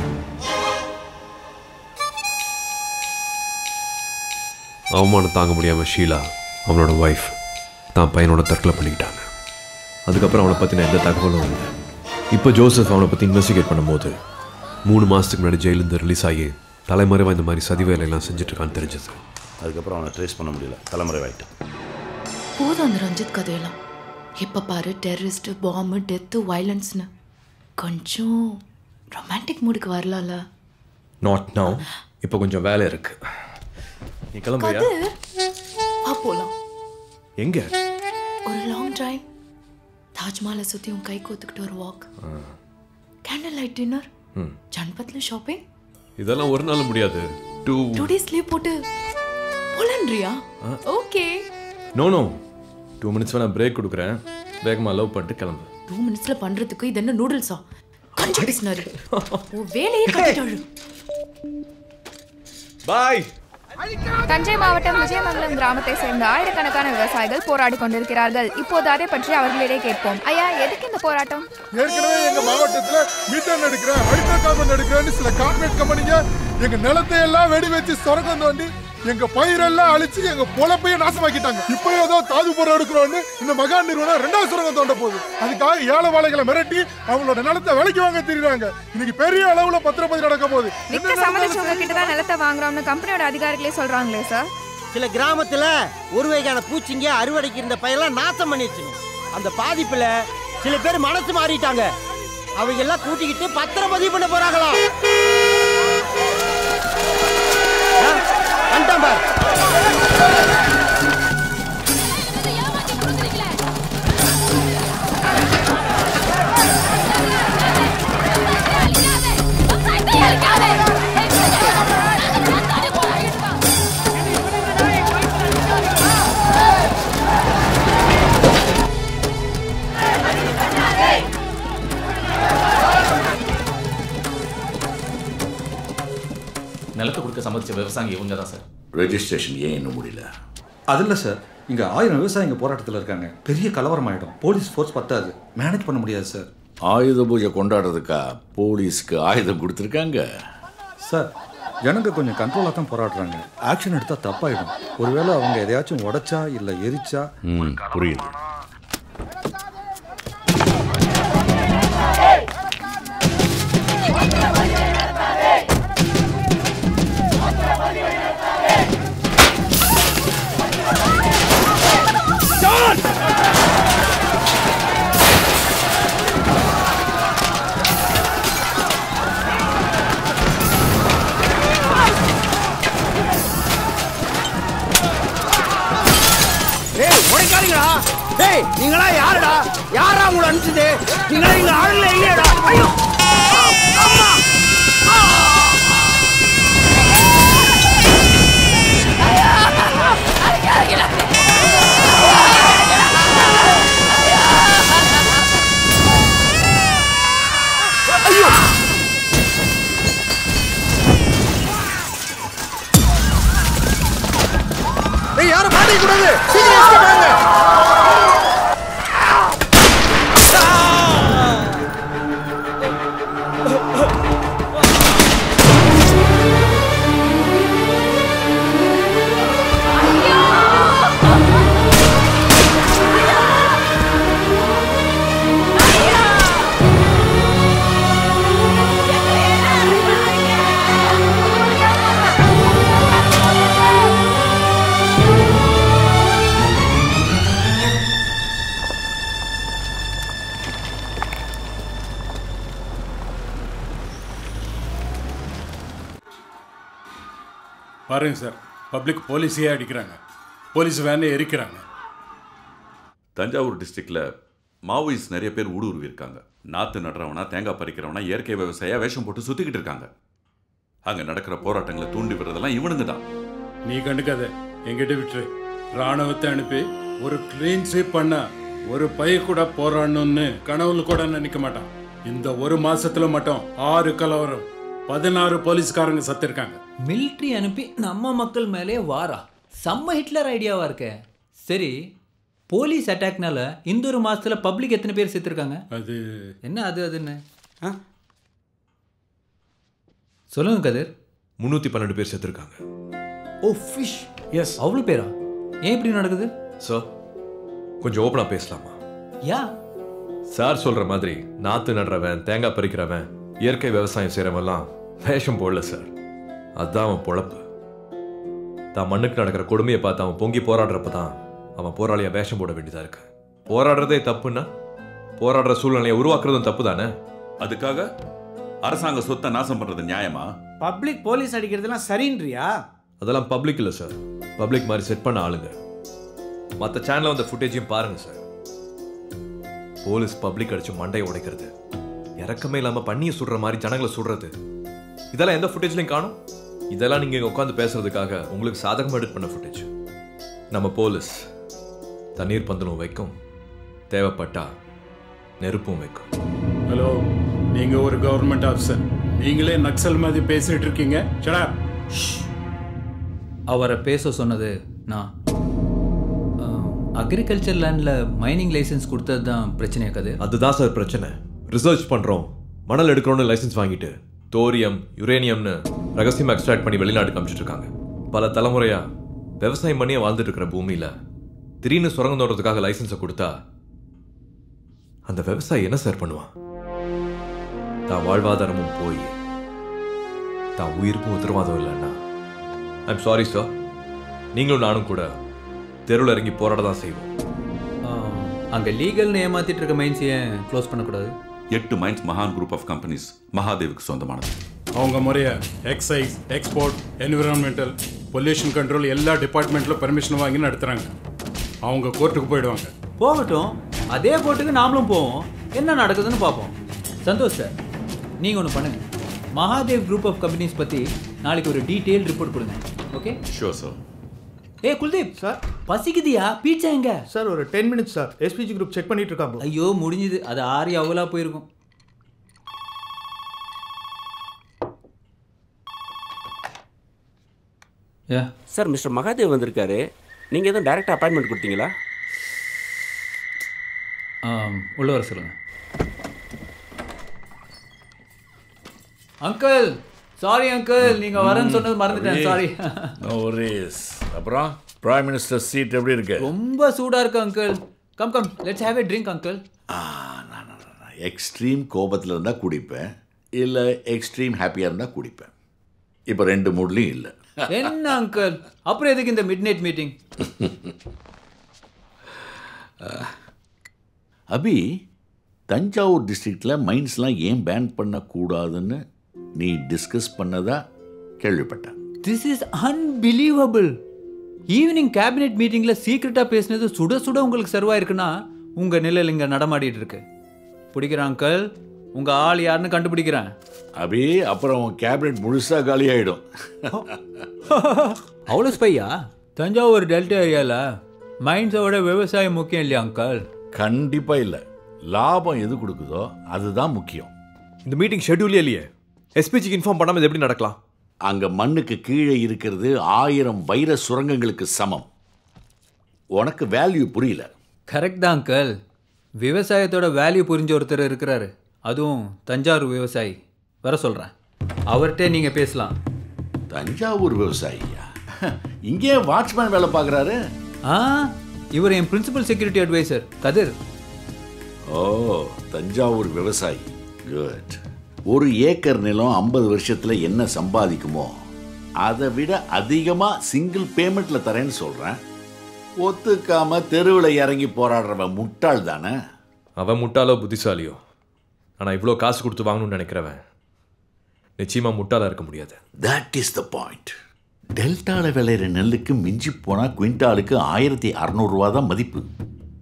அவமானம் தாங்க முடியாமல் ஷீலா அவனோட ஒய்ஃப் தான் பையனோட தற்கொலை பண்ணிக்கிட்டாங்க அதுக்கப்புறம் அவனை பற்றின எந்த தகவலும் இல்லை இப்போ ஜோசப் அவனை பற்றி இன்வெஸ்டிகேட் பண்ணும்போது மூணு மாதத்துக்கு முன்னாடி ஜெயிலிருந்து ரிலீஸ் ஆகி தலைமறைவாக இந்த மாதிரி சதி வேலையெல்லாம் செஞ்சுட்டு இருக்கான்னு தெரிஞ்சது அதுக்கப்புறம் அவனை ட்ரேஸ் பண்ண முடியல தலைமுறைவாயிட்டு போதும் அந்த ரஞ்சித் கதையெல்லாம் எப்போ பாரு டெரரிஸ்ட் பாம்பு டெத்து வயலன்ஸ்னு கொஞ்சம் ரொமான்டிக் மூடுக்கு வரலாம்ல நாட் நவ் இப்போ கொஞ்சம் வேலை இருக்கு நீ கிளம்புறியா கதிர் வா போலாம் எங்க ஒரு லாங் டிரைவ் தாஜ்மஹாலை சுற்றி உன் கை கோத்துக்கிட்டு ஒரு வாக் கேண்டில் லைட் டின்னர் ம். ஜன்பத்ல ஷாப்பிங் இதெல்லாம் ஒரு நாள் முடியாது டூ டூ டேஸ் லீவ் போட்டு போலன்றியா okay no no two minutes நான் பிரேக் கொடுக்குறேன் வேகமாக லவ் பண்ணிட்டு கிளம்பு டூ மினிட்ஸ்ல பண்றதுக்கு இது என்ன நூடுல்ஸா கொஞ்சம் பேசினாரு உன் வேலையே கட்டிட்டாரு பாய் தஞ்சை மாவட்டம் விஜயமங்கலம் கிராமத்தை சேர்ந்த ஆயிரக்கணக்கான விவசாயிகள் போராடி கொண்டிருக்கிறார்கள் இப்போது அதை பற்றி அவர்களிடையே கேட்போம் ஐயா எதுக்கு இந்த போராட்டம் ஏற்கனவே எங்க மாவட்டத்துல மீத்தேன் எடுக்கிறேன் ஹைட்ரோ கார்பன் எடுக்கிறேன்னு சில கார்பரேட் கம்பெனிங்க எங்க நிலத்தை எல்லாம் வெடி வச்சு சொரக்கம் தோண்டி எங்க பயிரெல்லாம் அழிச்சு எங்க பொழப்பையே நாசமாக்கிட்டாங்க இப்போ ஏதோ தாது பொருள் எடுக்கிறோம்னு இந்த மகா நிறுவனம் ரெண்டாவது சுரங்கம் தோண்ட போகுது அதுக்காக ஏழை வாழைகளை மிரட்டி அவங்களோட நிலத்தை விலைக்கு வாங்க தெரியுறாங்க இன்னைக்கு பெரிய அளவுல பத்திரப்பதி நடக்க போகுது விற்க சம்மதிச்சவங்க கிட்ட தான் நிலத்தை வாங்குறோம்னு கம்பெனியோட அதிகாரிகளே சொல்றாங்களே சார் சில கிராமத்துல ஒரு வகையான பூச்சிங்க அறுவடைக்கு இருந்த பயிரெல்லாம் நாசம் பண்ணிடுச்சுங்க அந்த பாதிப்புல சில பேர் மனசு மாறிட்டாங்க அவங்க எல்லாம் கூட்டிக்கிட்டு பத்திரப்பதிவு பண்ண போறாங்களாம் ஆ, வந்துட்டான் பார். நிலத்தை கொடுக்க சம்மதிச்ச விவசாயி இவங்க தான் சார் ரெஜிஸ்ட்ரேஷன் ஏன் இன்னும் முடியல அது இல்லை சார் இங்கே ஆயிரம் விவசாயிங்க போராட்டத்தில் இருக்காங்க பெரிய கலவரம் ஆகிடும் போலீஸ் ஃபோர்ஸ் பத்தாது மேனேஜ் பண்ண முடியாது சார் ஆயுத பூஜை கொண்டாடுறதுக்கா போலீஸ்க்கு ஆயுதம் கொடுத்துருக்காங்க சார் ஜனங்க கொஞ்சம் கண்ட்ரோலாக தான் போராடுறாங்க ஆக்ஷன் எடுத்தால் தப்பாயிடும் ஒருவேளை அவங்க எதையாச்சும் உடைச்சா இல்லை எரிச்சா ம் புரியுது ஏய் உடைக்காதீங்கடா ஏய் நீங்களா யாருடா யாரா உங்களை அனுப்பிச்சது நீங்களா எங்க ஆளுங்களே இல்லையாடா ஐயோ அம்மா ஐயோ ஏய் யாரும் மாட்டிக்க கூடாது சீக்கிரம் escape ஆகுங்க பாருங்க சார் பப்ளிக் போலீஸையே அடிக்கிறாங்க போலீஸ் வேனே எரிக்கிறாங்க தஞ்சாவூர் டிஸ்ட்ரிக்டில் மாவோயிஸ்ட் நிறைய பேர் ஊடுருவி இருக்காங்க நாத்து நடுறவனா தேங்காய் பறிக்கிறவனா இயற்கை விவசாயியா வேஷம் போட்டு சுத்திக்கிட்டு இருக்காங்க அங்க நடக்கிற போராட்டங்களை தூண்டி விடுறதெல்லாம் இவனுங்க தான் நீ கண்டுக்காத எங்கிட்ட விட்டுரு ராணுவத்தை அனுப்பி ஒரு கிளீன் ஸ்வீப் பண்ண ஒரு பை கூட போராடணும்னு கனவுல கூட நினைக்க மாட்டான் இந்த ஒரு மாசத்துல மட்டும் ஆறு கலவரம் பதினாறு போலீஸ்காரங்க சத்திருக்காங்க மிலிட்ரி அனுப்பி நம்ம மக்கள் மேலே வாரா செம்ம ஹிட்லர் ஐடியாவா இருக்கே சரி போலீஸ் அட்டாக்னால இந்த ஒரு மாசத்துல பப்ளிக் எத்தனை பேர் செத்துருக்காங்க அது என்ன அது அதுன்னு சொல்லுங்க கதிர் முந்நூற்றி பன்னெண்டு பேர் செத்துருக்காங்க ஓ ஃபிஷ் எஸ் அவ்வளோ பேரா ஏன் இப்படி நடக்குது சார் கொஞ்சம் ஓப்பனாக பேசலாமா யா சார் சொல்கிற மாதிரி நாற்று நடுறவன் தேங்காய் பறிக்கிறவன் இயற்கை விவசாயம் செய்கிறவன்லாம் வேஷம் போடல சார் அதான் அவன் பொழப்பு தான் மண்ணுக்கு நடக்கிற கொடுமையை பார்த்து அவன் பொங்கி போராடுறப்ப தான் அவன் போராளியா வேஷம் போட வேண்டியதாக இருக்கு போராடுறதே தப்புன்னா போராடுற சூழ்நிலையை உருவாக்குறதும் தப்பு தானே அதுக்காக அரசாங்க சொத்தை நாசம் பண்றது நியாயமா பப்ளிக் போலீஸ் அடிக்கிறதுலாம் சரின்றியா அதெல்லாம் பப்ளிக் இல்லை சார் பப்ளிக் மாதிரி செட் பண்ண ஆளுங்க மற்ற சேனலில் வந்த ஃபுட்டேஜையும் பாருங்க சார் போலீஸ் பப்ளிக் அடிச்சு மண்டையை உடைக்கிறது இறக்கமே இல்லாமல் பண்ணியை சுடுற மாதிரி ஜனங்களை சுடுறது இதெல்லாம் எந்த ஃபுட்டேஜ்லையும் காணும் இதெல்லாம் நீங்கள் இங்கே உட்காந்து பேசுறதுக்காக உங்களுக்கு சாதகமாக எடிட் பண்ண ஃபுட்டேஜ் நம்ம போலீஸ் தண்ணீர் பந்தலும் வைக்கும் தேவைப்பட்டா நெருப்பும் வைக்கும் ஹலோ நீங்க ஒரு கவர்மெண்ட் ஆஃபீஸர் நீங்களே நக்சல் மாதிரி பேசிட்டு இருக்கீங்க சடா அவரை பேச சொன்னது நான் அக்ரிகல்ச்சர் லேண்டில் மைனிங் லைசன்ஸ் கொடுத்தது தான் பிரச்சனையா கதிர் அதுதான் சார் பிரச்சனை ரிசர்ச் பண்ணுறோம் மணல் எடுக்கிறோன்னு லைசன்ஸ் வாங்கிட்டு தோரியம் யுரேனியம்னு ரகசியம் எக்ஸ்ட்ராக்ட் பண்ணி வெளிநாட்டுக்கு அனுப்பிச்சிட்டு இருக்காங்க பல தலைமுறையா விவசாயம் பண்ணியே வாழ்ந்துட்டு இருக்கிற பூமியில திடீர்னு சுரங்கம் தோன்றதுக்காக லைசன்ஸை கொடுத்தா அந்த விவசாயி என்ன சார் பண்ணுவான் தான் வாழ்வாதாரமும் போய் தான் உயிருக்கும் உத்தரவாதம் இல்லைன்னா ஐம் சாரி சார் நீங்களும் நானும் கூட தெருவில் இறங்கி போராட தான் செய்வோம் அங்கே லீகல்னு ஏமாத்திட்டு இருக்க மைன்ஸ் ஏன் க்ளோஸ் பண்ணக்கூடாது எட்டு மைன்ஸ் மகான் குரூப் ஆஃப் கம்பெனிஸ் மகாதேவுக்கு சொந்தமானது அவங்க முறைய excise export environmental pollution control எல்லா டிபார்ட்மெண்ட்லும் பெர்மிஷன் வாங்கி நடத்துறாங்க அவங்க கோர்ட்டுக்கு போயிடுவாங்க போகட்டும் அதே போட்டுக்கு நாமளும் போவோம் என்ன நடக்குதுன்னு பார்ப்போம் சந்தோஷ் சார் நீங்கள் ஒன்று பண்ணுங்க மகாதேவ் குரூப் ஆஃப் கம்பெனிஸ் பற்றி நாளைக்கு ஒரு டீட்டெயில் ரிப்போர்ட் கொடுங்க ஓகே ஷோர் சார் ஏ குல்தீப் சார் பசிக்குதியா பீட்சா எங்க சார் ஒரு ten minutes sir SPG group check பண்ணிட்டு இருக்காங்க ஐயோ முடிஞ்சுது அது ஆறி அவ்வளோ போயிருக்கும் யா சார் மிஸ்டர் மகாதேவ் வந்திருக்காரு நீங்கள் எதுவும் டைரக்ட் அப்பாயின்மெண்ட் கொடுத்தீங்களா உள்ள வர சொல்லுங்க அங்கிள் சாரி அங்கிள் நீங்க வரேன்னு சொன்னது மறந்துட்டேன் சாரி நோ வரிஸ் அப்புறம் பிரைம் மினிஸ்டர் சீட் எப்படி இருக்கு ரொம்ப சூடா இருக்கு uncle come come let's have a drink uncle extreme கோபத்தில் இருந்தால் குடிப்பேன் இல்லை எக்ஸ்ட்ரீம் ஹாப்பியாக இருந்தால் குடிப்பேன் இப்போ ரெண்டு மூட்லையும் இல்லை என்ன அங்கிள் அப்புறம் எதுக்கு இந்த midnight meeting Abhi Thanjavur டிஸ்ட்ரிக்டில் மைன்ஸ்லாம் ஏன் பேன் பண்ணக்கூடாதுன்னு நீ டிஸ்கஸ் பண்ணதா கேள்விப்பட்டேன் this is unbelievable evening cabinet மீட்டிங்ல சீக்கிரட்டா பேசினது சுட சுட உங்களுக்கு சர்வா இருக்குன்னா உங்க நிழல் இங்க நடமாடிட்டு இருக்கு பிடிக்கிறேன் அங்கிள் உங்க ஆள் யாருன்னு கண்டுபிடிக்கிறேன் அபி அப்புறம் உன் கேபினெட் முழுசாக காலியாயிடும் அவ்வளோ ஸ்பையா தஞ்சாவூர் டெல்டா ஏரியாவில் மைன்ஸோட விவசாயம் முக்கியம் இல்லையா அங்கிள் கண்டிப்பாக இல்லை லாபம் எது கொடுக்குதோ அதுதான் முக்கியம் இந்த மீட்டிங் ஷெட்யூலே இல்லையே எஸ்பிஜிக்கு இன்ஃபார்ம் பண்ணாமல் இது எப்படி நடக்கலாம் அங்கே மண்ணுக்கு கீழே இருக்கிறது ஆயிரம் வைர சுரங்கங்களுக்கு சமம் உனக்கு வேல்யூ புரியல கரெக்ட் தான் அங்கிள் விவசாயத்தோட வேல்யூ புரிஞ்ச ஒருத்தர் இருக்கிறாரு அதுவும் தஞ்சாவூர் விவசாயி வர சொல்கிறேன் அவர்கிட்ட நீங்கள் பேசலாம் தஞ்சாவூர் விவசாயியா இங்கே வாட்ச்மேன் வேலை பார்க்குறாரு ஆ இவர் என் பிரின்சிபல் செக்யூரிட்டி அட்வைசர் கதிர் ஓ தஞ்சாவூர் விவசாயி குட் ஒரு ஏக்கர் நிலம் ஐம்பது வருஷத்துல என்ன சம்பாதிக்குமோ அதை விட அதிகமாக சிங்கிள் பேமெண்ட்ல தரேன்னு சொல்றேன் ஒத்துக்காம தெருவில் இறங்கி போராடுறவன் முட்டாள் தானே அவன் முட்டாளோ புத்திசாலியோ ஆனால் இவ்வளோ காசு கொடுத்து வாங்கணும்னு நினைக்கிறவன் நிச்சயமாக முட்டாளாக இருக்க முடியாது தட் இஸ் த பாயிண்ட் டெல்டாவில் விளையிற நெல்லுக்கு மிஞ்சி போனால் குவிண்டாலுக்கு ஆயிரத்தி அறநூறுவா தான் மதிப்பு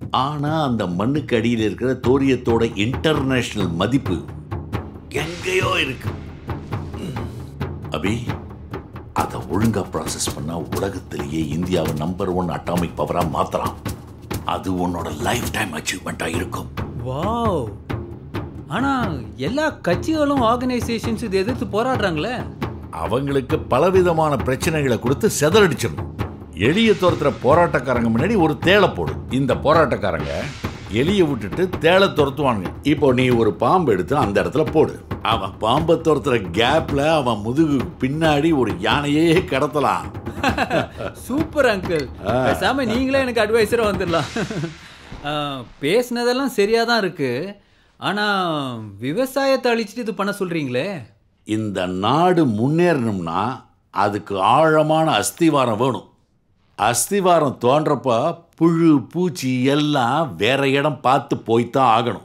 ஆனா அந்த மண்ணுக்கு அடியில் இருக்கிற தோரியத்தோட இன்டர்நேஷனல் மதிப்பு எங்கேயோ இருக்கு ம். அபி அதை ஒழுங்கா ப்ராசஸ் பண்ணா உலகத்திலேயே இந்தியாவை நம்பர் ஒன் அட்டாமிக் பவரா மாத்தலாம் அது உன்னோட லைஃப் டைம் அச்சீவ்மெண்டா இருக்கும் வாவ் ஆனா எல்லா கட்சிகளும் ஆர்கனைசேஷன்ஸ் இதை எதிர்த்து போராடுறாங்களே அவங்களுக்கு பலவிதமான பிரச்சனைகளை கொடுத்து செதறடிச்சிடணும் எலிய துரத்துற போராட்டக்காரங்க முன்னாடி ஒரு தேளை போடு இந்த போராட்டக்காரங்க எலியை விட்டுட்டு தேளை துரத்துவானுங்க இப்போ நீ ஒரு பாம்பு எடுத்து அந்த இடத்துல போடு அவன் பாம்பை துரத்துற கேப்ல அவன் முதுகு பின்னாடி ஒரு யானையே கடத்தலாம் சூப்பர் அங்கிள் ஆ. பேசாம நீங்களே எனக்கு அட்வைசரா வந்துடலாம் ஆ, பேசுனதெல்லாம் சரியா தான் இருக்கு ஆனா விவசாயத்தை அழிச்சிட்டு இது பண்ண சொல்றீங்களே இந்த நாடு முன்னேறணும்னா அதுக்கு ஆழமான அஸ்திவாரம் வேணும் அஸ்திவாரம் தோன்றப்ப புழு பூச்சி எல்லாம் வேற இடம் பார்த்து போய்த்தான் ஆகணும்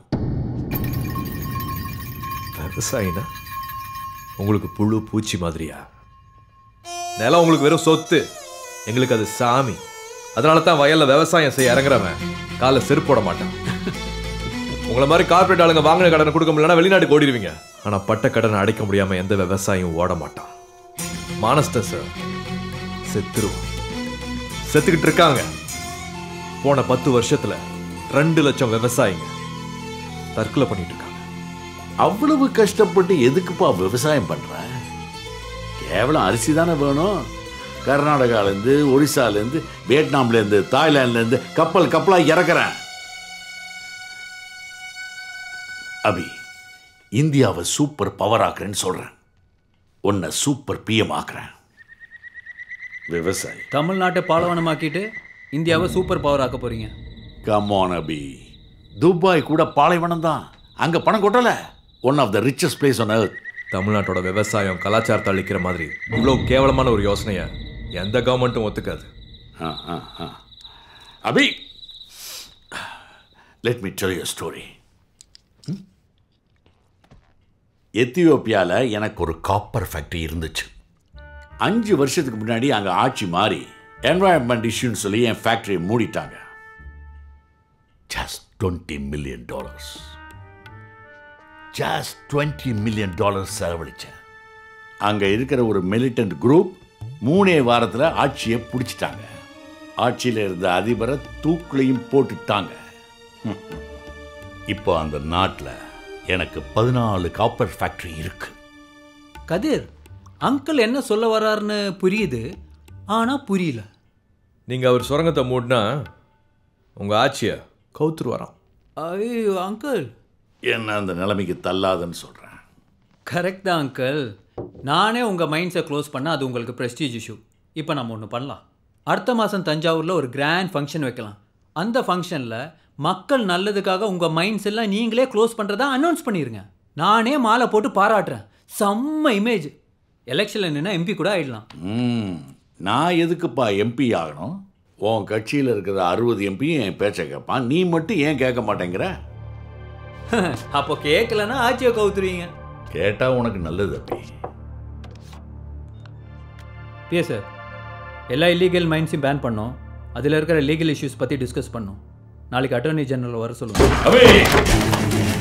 விவசாயினா உங்களுக்கு புழு பூச்சி மாதிரியா நிலம் உங்களுக்கு வெறும் சொத்து எங்களுக்கு அது சாமி அதனால தான் வயல்ல விவசாயம் செய்ய இறங்குறவன் காலை செருப்பு போட மாட்டான் உங்களை மாதிரி கார்ப்பரேட் ஆளுங்க வாங்கின கடனை கொடுக்க முடியலன்னா வெளிநாட்டுக்கு ஓடிடுவீங்க ஆனா பட்ட கடனை அடைக்க முடியாம எந்த விவசாயியும் ஓட மாட்டான் மானஸ்த சார் செத்துருவான் செத்துக்கிட்டு இருக்காங்க போன பத்து வருஷத்துல ரெண்டு லட்சம் விவசாயிங்க தற்கொலை பண்ணிட்டு இருக்காங்க அவ்வளவு கஷ்டப்பட்டு எதுக்குப்பா விவசாயம் பண்ற கேவலம் அரிசி தானே வேணும் கர்நாடகாலேருந்து ஒரிசாலேருந்து வியட்நாம்லேருந்து தாய்லாந்துலேருந்து கப்பல் கப்பலாக இறக்குறேன் அபி இந்தியாவை சூப்பர் பவர் ஆக்குறேன்னு சொல்கிறேன் உன்னை சூப்பர் பிஎம் ஆக்குறேன் விவசாயி தமிழ்நாட்டை பாலைவனமாக்கிட்டு இந்தியாவை சூப்பர் பவர் ஆக்க போறீங்க கமான் அபி துபாய் கூட பாலைவனம் தான் அங்கே பணம் கொட்டல one of the richest place on earth தமிழ்நாட்டோட விவசாயம் கலாச்சாரத்தை அழிக்கிற மாதிரி இவ்வளவு கேவலமான ஒரு யோசனையை எந்த கவர்மெண்ட்டும் ஒத்துக்காது ஆ, ஆ, ஆ. Abhi let me tell you story எத்தியோப்பியாவில் எனக்கு ஒரு காப்பர் ஃபேக்டரி இருந்துச்சு அஞ்சு வருஷத்துக்கு முன்னாடி அங்கே ஆட்சி மாறி என்வாயன்மெண்ட் இஷ்யூன்னு சொல்லி என் ஃபேக்டரியை மூடிட்டாங்க just twenty million dollars just twenty million dollars செலவழிச்சேன் அங்கே இருக்கிற ஒரு மிலிட்டன்ட் குரூப் மூணே வாரத்தில் ஆட்சியை பிடிச்சிட்டாங்க ஆட்சியில் இருந்த அதிபரை தூக்குலையும் போட்டுட்டாங்க ஹம். இப்போ அந்த நாட்டில் எனக்கு பதினாலு காப்பர் ஃபேக்டரி இருக்கு கதிர் அங்கிள் என்ன சொல்ல வர்றாருன்னு புரியுது ஆனா புரியல நீங்க அவர் சுரங்கத்தை மூடினா உங்க ஆட்சியை கவுத்துரு வரான் ஐயோ அங்கிள் என்ன அந்த நிலைமைக்கு தள்ளாதுன்னு சொல்கிறேன் கரெக்ட் தான் அங்கிள் நானே உங்கள் மைண்ட்ஸை க்ளோஸ் பண்ண அது உங்களுக்கு ப்ரெஸ்டீஜ் இஷ்யூ இப்போ நம்ம ஒன்று பண்ணலாம் அடுத்த மாதம் தஞ்சாவூரில் ஒரு கிராண்ட் ஃபங்க்ஷன் வைக்கலாம் அந்த ஃபங்க்ஷனில் மக்கள் நல்லதுக்காக உங்கள் மைண்ட்ஸ் எல்லாம் நீங்களே க்ளோஸ் பண்ணுறதா அனௌன்ஸ் பண்ணிடுங்க நானே மாலை போட்டு பாராட்டுறேன் செம்ம இமேஜ் எலெக்ஷனில் நின்னா எம்பி கூட ஆயிடலாம் ம் நான் எதுக்குப்பா எம்பி ஆகணும் உன் கட்சியில் இருக்கிற அறுபது எம்பியும் என் பேச்சை கேட்பான் நீ மட்டும் ஏன் கேட்க மாட்டேங்கிற அப்போ கேட்கலன்னா ஆட்சியை கவுத்துருவீங்க கேட்டா உனக்கு நல்லது அப்படி பிஎஸ் சார் எல்லா இல்லீகல் மைன்ஸையும் பேன் பண்ணோம் அதில் இருக்கிற லீகல் இஷ்யூஸ் பற்றி டிஸ்கஸ் பண்ணோம் நாளைக்கு அட்டர்னி ஜெனரல் வர சொல்லுங்கள்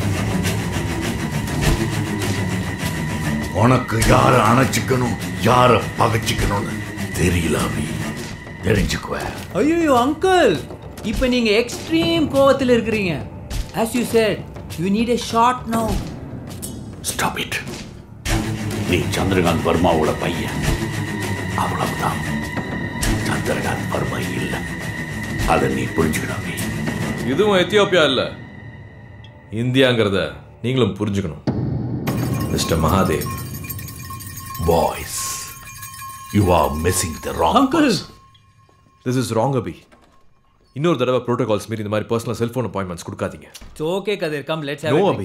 உனக்கு யாரை அணைச்சிக்கணும் யாரை பகைச்சிக்கணும்னு தெரியல அபி தெரிஞ்சுக்குவேன் ஐயோ அங்கிள் இப்போ நீங்க எக்ஸ்ட்ரீம் கோவத்தில் இருக்கிறீங்க as you said you need a short no stop it நீ சந்திரகாந்த் வர்மாவோட பையன் அவ்வளவுதான் சந்திரகாந்த் வர்மா இல்லை அதை நீ புரிஞ்சுக்கணும் இதுவும் எத்தியோப்பியா இல்ல இந்தியாங்கிறத நீங்களும் புரிஞ்சுக்கணும் mister Mahadev boys you are missing the wrong uncle this is wrong Abhi இன்னொரு தடவை ப்ரோட்டோகால்ஸ் மீறி இந்த மாதிரி பர்சனல் செல்ஃபோன் அப்பாயின்மெண்ட்ஸ் கொடுக்காதீங்க it's okay Kathir come let's no have Abhi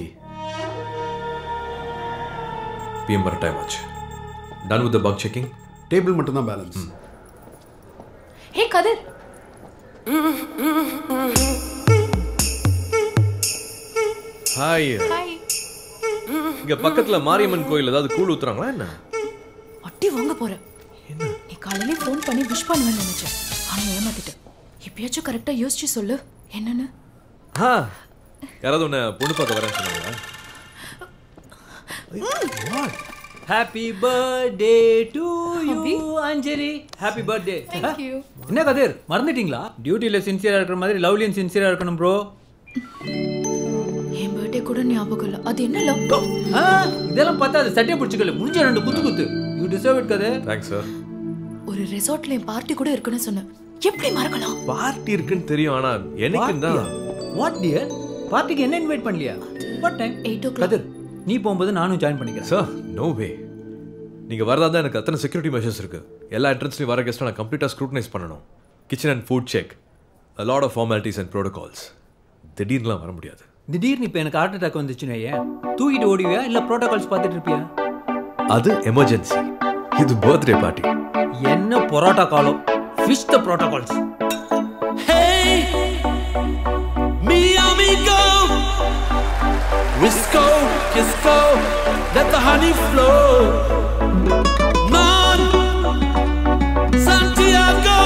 PM வர டைம் ஆச்சு done with bug checking table மட்டும் தான் balance hey Kathir hi hi இங்க பக்கத்துல மாரியம்மன் கோயில் ஏதாவது கூழ் ஊத்துறாங்களா என்ன அட்டி வாங்க போறேன் நீ காலையிலே ஃபோன் பண்ணி விஷ் பண்ணுவேன்னு நினைச்சேன் ஆனா ஏமாத்திட்டேன் எப்பயாச்சும் கரெக்டா யோசிச்சு சொல்லு என்னன்னு ஆ யாராவது உன்னை பொண்ணு பார்க்க வரேன்னு சொன்னாங்களா happy birthday to you Anjali happy birthday Thank you. என்ன கதிர் மறந்துட்டீங்களா டியூட்டியில் சின்சியரா இருக்கிற மாதிரி லவ்லியும் சின்சியரா இருக்கணும் ப்ரோ என் பர்த்டே கூட ஞாபகம் இல்லை அது என்ன லவ் இதெல்லாம் பார்த்தா அது சட்டையை பிடிச்சிக்கல முடிஞ்ச ரெண்டு குத்து குத்து யூ டிசர்வ் இட் கதே தேங்க்ஸ் சார் ஒரு ரெசார்ட்ல என் பார்ட்டி கூட இருக்குன்னு சொன்னேன் எப்படி மறக்கலாம் பார்ட்டி இருக்குன்னு தெரியும் ஆனா எனக்கு தான் வாட் டியர் பார்ட்டிக்கு என்ன இன்வைட் பண்ணலையா வாட் டைம் எயிட் ஓ கதிர் நீ போகும்போது நானும் ஜாயின் பண்ணிக்கிறேன் சார் நோ வே நீங்க வரதா தான் எனக்கு அத்தனை செக்யூரிட்டி மெஷர்ஸ் இருக்கு எல்லா என்ட்ரன்ஸ்லையும் வர கெஸ்ட்டை நான் கம்ப்ளீட்டாக ஸ்க்ரூட்டனைஸ் பண்ணணும் kitchen and food check a lot of formalities and protocols திடீர்னுலாம் வர முடியாது திடீர்னு இப்போ எனக்கு ஹார்ட் அட்டாக் வந்துச்சுன்னா ஏன் தூக்கிட்டு ஓடிவியா இல்லை ப்ரோட்டோகால்ஸ் பார்த்துட்டு இருப்பியா அது எமர்ஜென்சி இது பர்த்டே பார்ட்டி என்ன பொரோட்டா காலம் fish the protocols Mi amigo, Risco, Kisco, let the honey flow. Man, Santiago,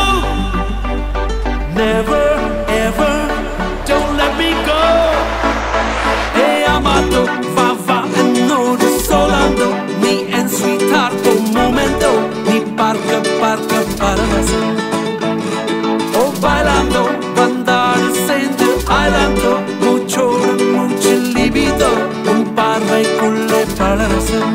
never ever, don't let me go. Hey, Amato, Vava, and Nodo, Solando, me and sweetheart, un momento, ni parca, parca, para Oh, bailando, bandar, sente, bailando, mucho, mucho libido, un parvaiக்குள்ளே பலரசம்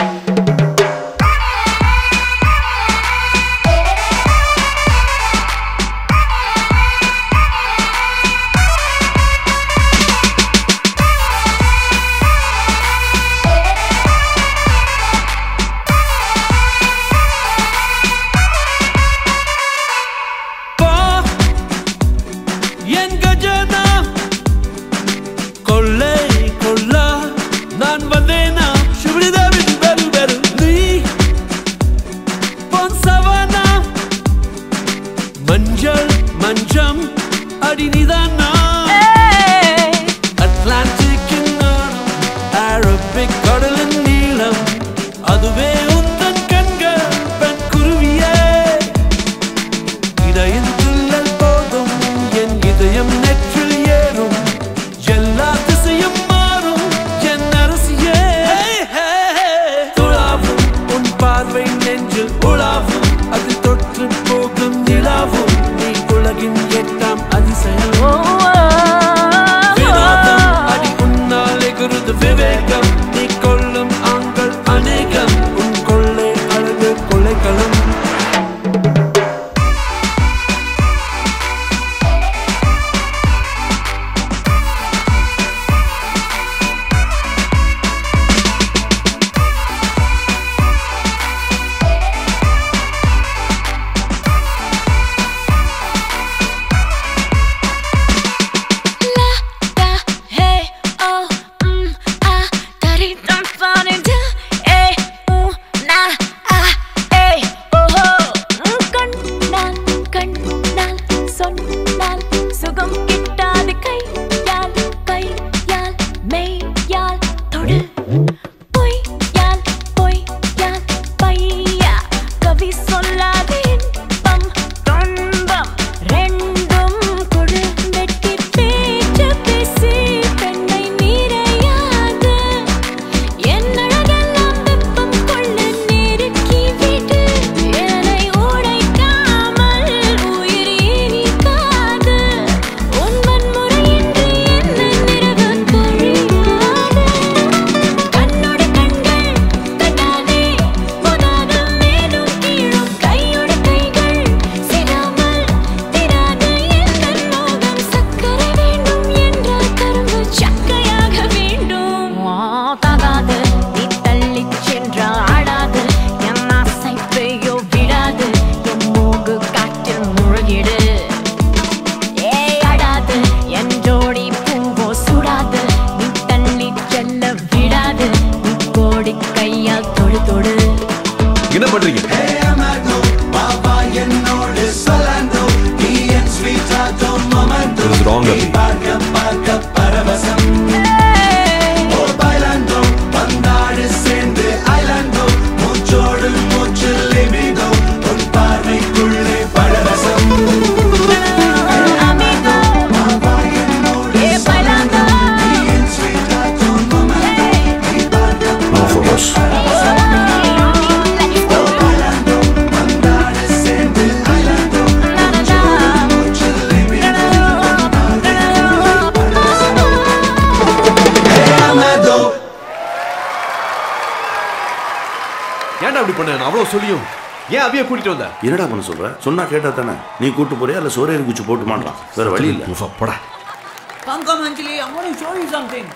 பா என் கஜனா கொள்ளை கொள்ளா நான் வந்தேனா சுபிரிதாவின் பெரு பெரு நீ பொன் சவனா மஞ்சள் மஞ்சம் அடி நிதானா அட்லாண்டிக்கின் அரபிக் கடலின் நீளம் அதுவே உந்தன் கண்கள் பெண் குருவியே இதயம் துள்ளல் போதும் என் இதயம் நெற்றில் ஏறும் எல்லா திசையும் மாறும் என் அரசியே துளாவும் உன் பார்வை நெஞ்சில் உலாவும் அது தொற்று போகும் நிலாவும் நீ உலகின் எட்டாம் அதிசயம் வினோதம் அடி உன்னால் எகுருது விவேகம் நீ கொள்ளும் ஆண்கள் அநேகம் உன் கொள்ளை அழகு கொலைக்களம் Hey, oh, mm, ah, dari tanpa nida, eh, uh, na, ah, eh, oh, oh. கண்ணால் கண்ணால் சொன்னால் சுகம் கிட்டாது கையால் கையால் மெய்யால் தொடு பொய்யால் பொய்யால் பையா கவி சொல்லாது இன்பம் துன்பம் ரெண்டும் கொடு வெட்டி பேச்சு பேசி பெண்ணை மீறையாது என் அழகெல்லாம் வெப்பம் கொள்ள நெருக்கி விடு என்னை உடைக்காமல் உயிர் இனிக்காது உன் வன்முறையின்றி என்ன நிறவு கழியாது கண்ணோட கண்கள் கண்ணாலே போதாது மேலும் கீழும் கையோட கைகள் சிராமல் திராது எந்த மோகம் சக்கரை வேண்டும் என்றால் கரும்பு சக்கையாக வேண்டும் தாகாது நீ தள்ளிச் சென்றால் ஆடாது என் ஆசை பெய்யோ விடாது என் மூகு காற்றில் முழுகிடு ஏய் ஆடாது என் ஜோடி பூவோ சுடாது நீ தள்ளிச் செல்ல விடாது நீ கோடி கையால் தொடு தொடு என்ன பண்றீங்க This is wrong, Abhi. Eh, ஏன்டா அப்படி பண்ண நான் அவ்வளோ சொல்லியும் ஏன் அபியை கூட்டிட்டு வந்த என்னடா பண்ண சொல்ற சொன்னா கேட்டா தானே நீ கூட்டு போறியா இல்ல சோரேரி குச்சி போட்டு மாட்டான் வேற வழி இல்ல போடா Come, come, Anjali. I want to show you something.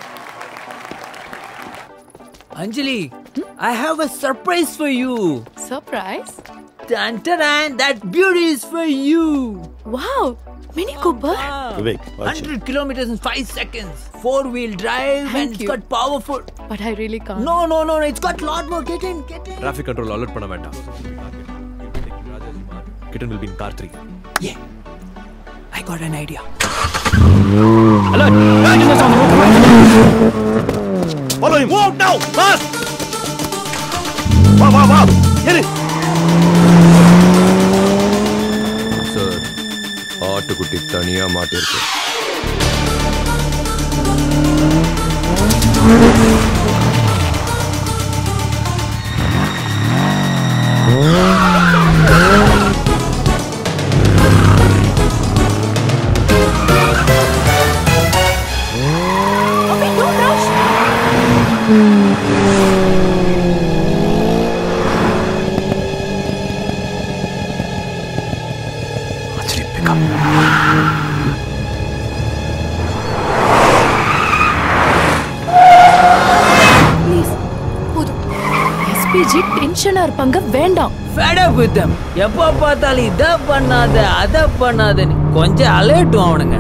Anjali, I have a surprise for you. Surprise? Dun, dun, that beauty is for you. Wow, Mini Cooper. Vivek, watch 100 kilometers in 5 seconds. Four wheel drive Thank and it's you. got powerful. But I really can't. No, no, no, no. It's got lot more. Get in, get in. Traffic control alert பண்ண வேண்டாம் kitten will be in car 3 Yeah. I got an idea. Follow him. Move now. Fast. வா வா வா ஏறு சார் ஆட்டுக்குட்டி தனியா மாட்டிருக்கு ப்ளீஸ் போதும் எஸ்பிஜி டென்ஷனா இருப்பாங்க வேண்டாம் Fed up with them. எப்போ பார்த்தாலும் இதை பண்ணாத அதை பண்ணாதன்னு கொஞ்சம் அலேட்டும் அவனுங்க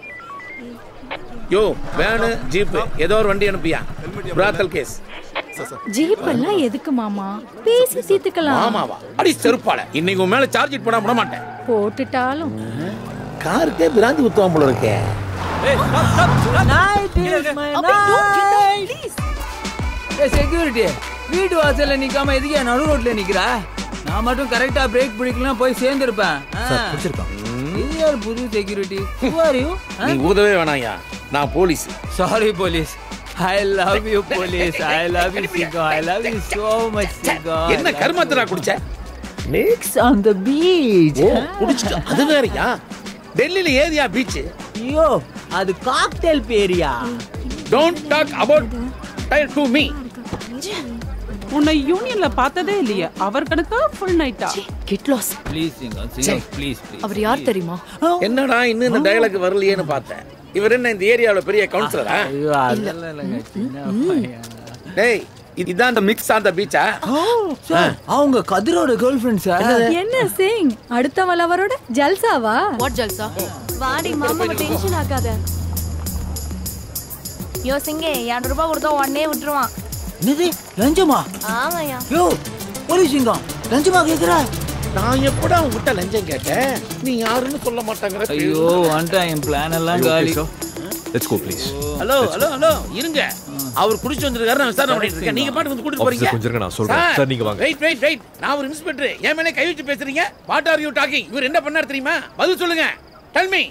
யோ வேனு ஜீப் ஏதோ ஒரு வண்டி அனுப்பியா பிராத்தல் கேஸ் ஜீப் எல்லாம் எதுக்கு மாமா பேசி தீர்த்துக்கலாம் ஆமாவா அடி செருப்பால இன்னைக்கு உன் மேல சார்ஜ் பண்ண விட மாட்டேன் போட்டுட்டாலும் காருக்கே பிராந்தி உத்தவம் போல இருக்கே Night is my night. ஏய் செக்யூரிட்டி வீட்டு வாசல்ல நிக்காம எதுக்கு என் நடு ரோட்ல நிக்கிறா நான் மட்டும் கரெக்டா பிரேக் பிடிக்கலாம் போய் சேர்ந்திருப்பேன் சார், பிடிச்சிருக்கா? இது யார் புது செக்யூரிட்டி யூ நீ ஊதவே வேணாயா நான் police sorry police I love you police I love you சிங்கோ I love you so much சிங்கோ என்ன கருமத்தரா குடிச்ச மிக்ஸ் ஆன் தி பீச் ஓ குடிச்சிட்டு அது வேறயா டெல்லியில ஏரியா பீச் ஐயோ அது காக்டெயில் பேரியா don't talk about tail to me உன்னை யூனியன்ல பார்த்ததே இல்லையே அவர் கணக்கா ஃபுல் நைட்டா கெட் லாஸ் ப்ளீஸ் சிங்கோ சிங்கோ ப்ளீஸ் ப்ளீஸ் அவர் யார் தெரியுமா என்னடா இன்னும் இந்த டயலாக் வரலையேன்னு பார்த்தேன் இவர் என்ன இந்த ஏரியாவுல பெரிய கவுன்சிலரா ஐயோ அதெல்லாம் இல்லைங்க சின்ன பையன் டேய் இது- இதான் அந்த மிக்ஸ் ஆன் த பீச்சா சார் அவங்க கதிரோட கேர்ள் ஃப்ரெண்ட் சார் என்ன சிங் அடுத்த வளவரோட ஜல்சாவா வாட் ஜல்சா வாடி மாமா டென்ஷன் ஆகாத யோ சிங்கே இரநூறு ரூபாய் கொடுத்தா உடனே விட்டுருவான் என்னது லஞ்சமா ஆமாயா யோ ஒரு சிங்கம் லஞ்சமா கேக்குற நான் எப்படா உங்ககிட்ட லஞ்சம் கேட்டேன் நீ யாருன்னு சொல்ல மாட்டாங்கிற ஐயோ வந்துட்டான் என் பிளான் எல்லாம் காலி let's go please hello hello hello இருங்க அவர் குடிச்சு வந்திருக்காரு நான் விசாரணை பண்ணிட்டு இருக்கேன் நீங்க பாட்டு வந்து கூட்டிட்டு Officer, போறீங்க கொஞ்சம் இருங்க, நான் சொல்றேன். Sir, நீங்க வாங்க. வெயிட் வெயிட் வெயிட் நான் ஒரு இன்ஸ்பெக்டர் என் மேலே கை வச்சு பேசுறீங்க வாட் ஆர் யூ டாக்கிங் இவர் என்ன பண்ணார் தெரியுமா பதில் சொல்லுங்க டெல் மீ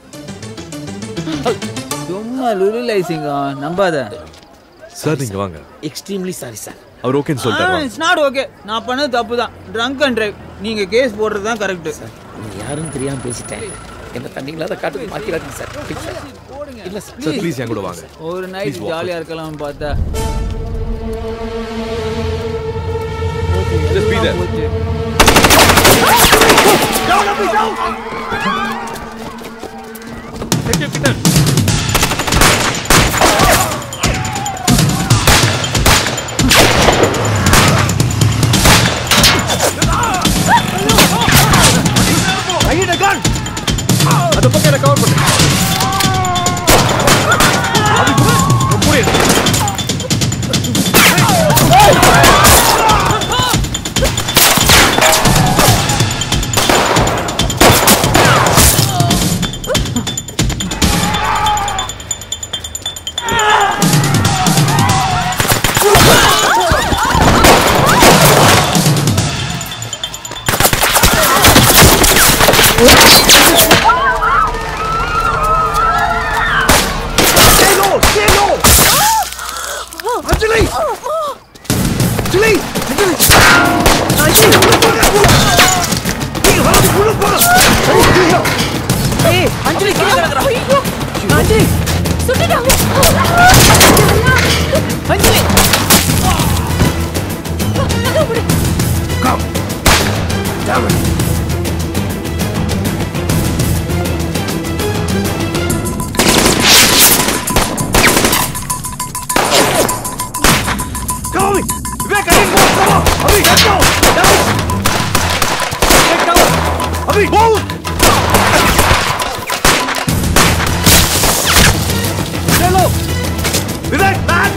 சும்மா லுருலை சிங்கம் நம்பாத சார் நீங்க வாங்க எக்ஸ்ட்ரீம்லி சாரி சார் அவர் ஓகேன்னு சொல்லிட்டாரு இட்ஸ் நாட் ஓகே நான் பண்ணது தப்பு தான் ட்ரங்க் அண்ட் டிரைவ் நீங்க கேஸ் போடுறது தான் கரெக்ட் நீ யாருன்னு தெரியாம பேசிட்டேன் என்ன தண்ணிங்களா அதை காட்டுக்கு மாத்திராதீங்க சார் Please, sir. இல்ல சார் சார் ப்ளீஸ் என் கூட வாங்க ஒரு நைட் Please walk ஜாலியா இருக்கலாம்னு பார்த்தா Just be there. போச்சு. அந்த பக்கம் என்ன கவர் பண்ணு அஞ்சலி அஞ்சலி ஏய் அஞ்சலி கீழே கிடக்குறா அஞ்சலி சுட்டுட்டாங்க அஞ்சலி விடு Come on, Vivek, I need more. Come on, Abhi, let's go. Down. Get down. Abhi, move. Stay low. Vivek, man.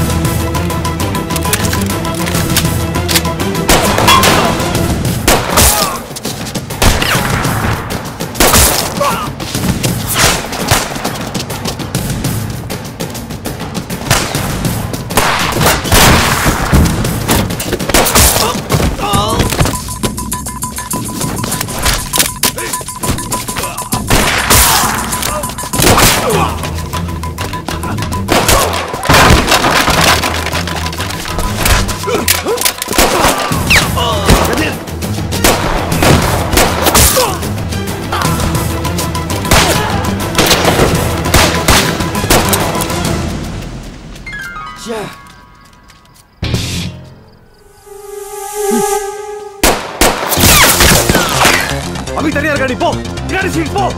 அபி தனியா இருக்கா நீ போ பின்னாடி சீட் போ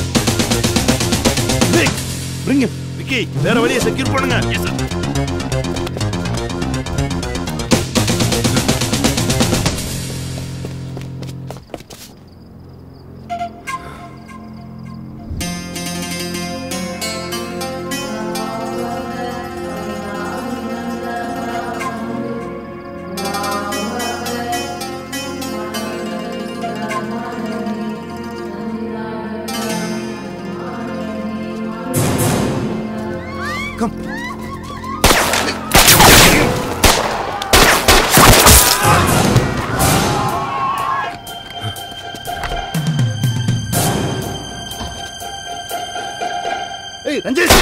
விக் bring him விக்கி வேற வழியை செக்யூர் பண்ணுங்க எஸ் சார் ஏய் ரஞ்சித்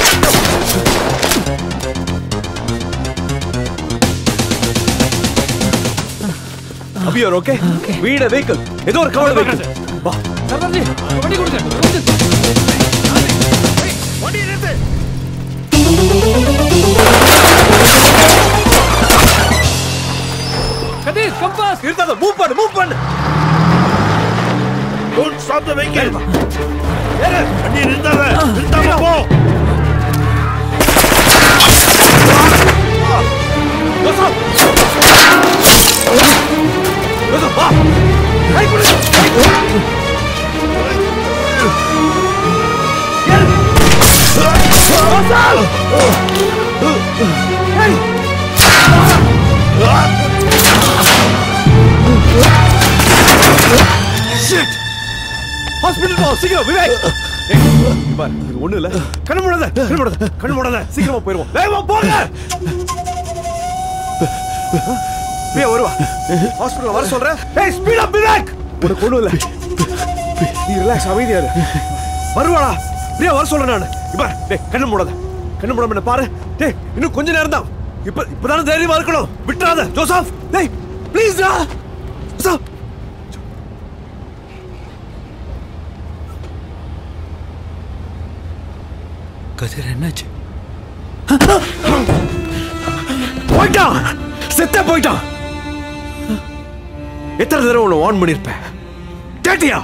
அபி யூர் ஓகே வீட வெஹிக்கிள் ஏதோ ஒரு கவலை வெஹிக்கிள் வா சர்தார்ஜி வண்டி கொடுங்க வண்டி நிறுத்து கதீர் கம்பாஸ் இருக்காத மூவ் பண்ணு மூவ் பண்ணு டோன்ட் ஸ்டாப் தி வெஹிக்கிள் ஏறு வண்டி நிறுத்தாத நிறுத்தாம போ யோசப் யோசப் வா கை கொடு ஹாஸ்பிடல் போ சீக்கிரம் விவேக் ஏய், இங்க பாரு, இது ஒண்ணும் இல்ல கண்ணு மூடாத கண்ணு மூடாத கண்ணு மூடாத சீக்கிரமா போயிருவோம் வேகமா போங்க பிரியா வருவா ஹாஸ்பிடல் வர சொல்றேன் ஏய் ஸ்பீட் அப் விவேக் உனக்கு ஒண்ணும் இல்ல நீ ரிலாக்ஸ் அமைதியா இரு வருவாடா பிரியா வர சொல்றேன் நான் இப்ப டேய் கண்ணு மூடாத கண்ணு மூடாம என்ன பாரு டேய் இன்னும் கொஞ்ச நேரம் தான் இப்ப இப்பதானே தைரியமா இருக்கணும் விட்டுறாத ஜோசப் டேய் ப்ளீஸ் டா ஜோசப் கதிர் என்னாச்சு போயிட்டான் செத்த போயிட்டான் எத்தனை தடவை உன்னை வார்ன் பண்ணிருப்பேன் கேட்டியா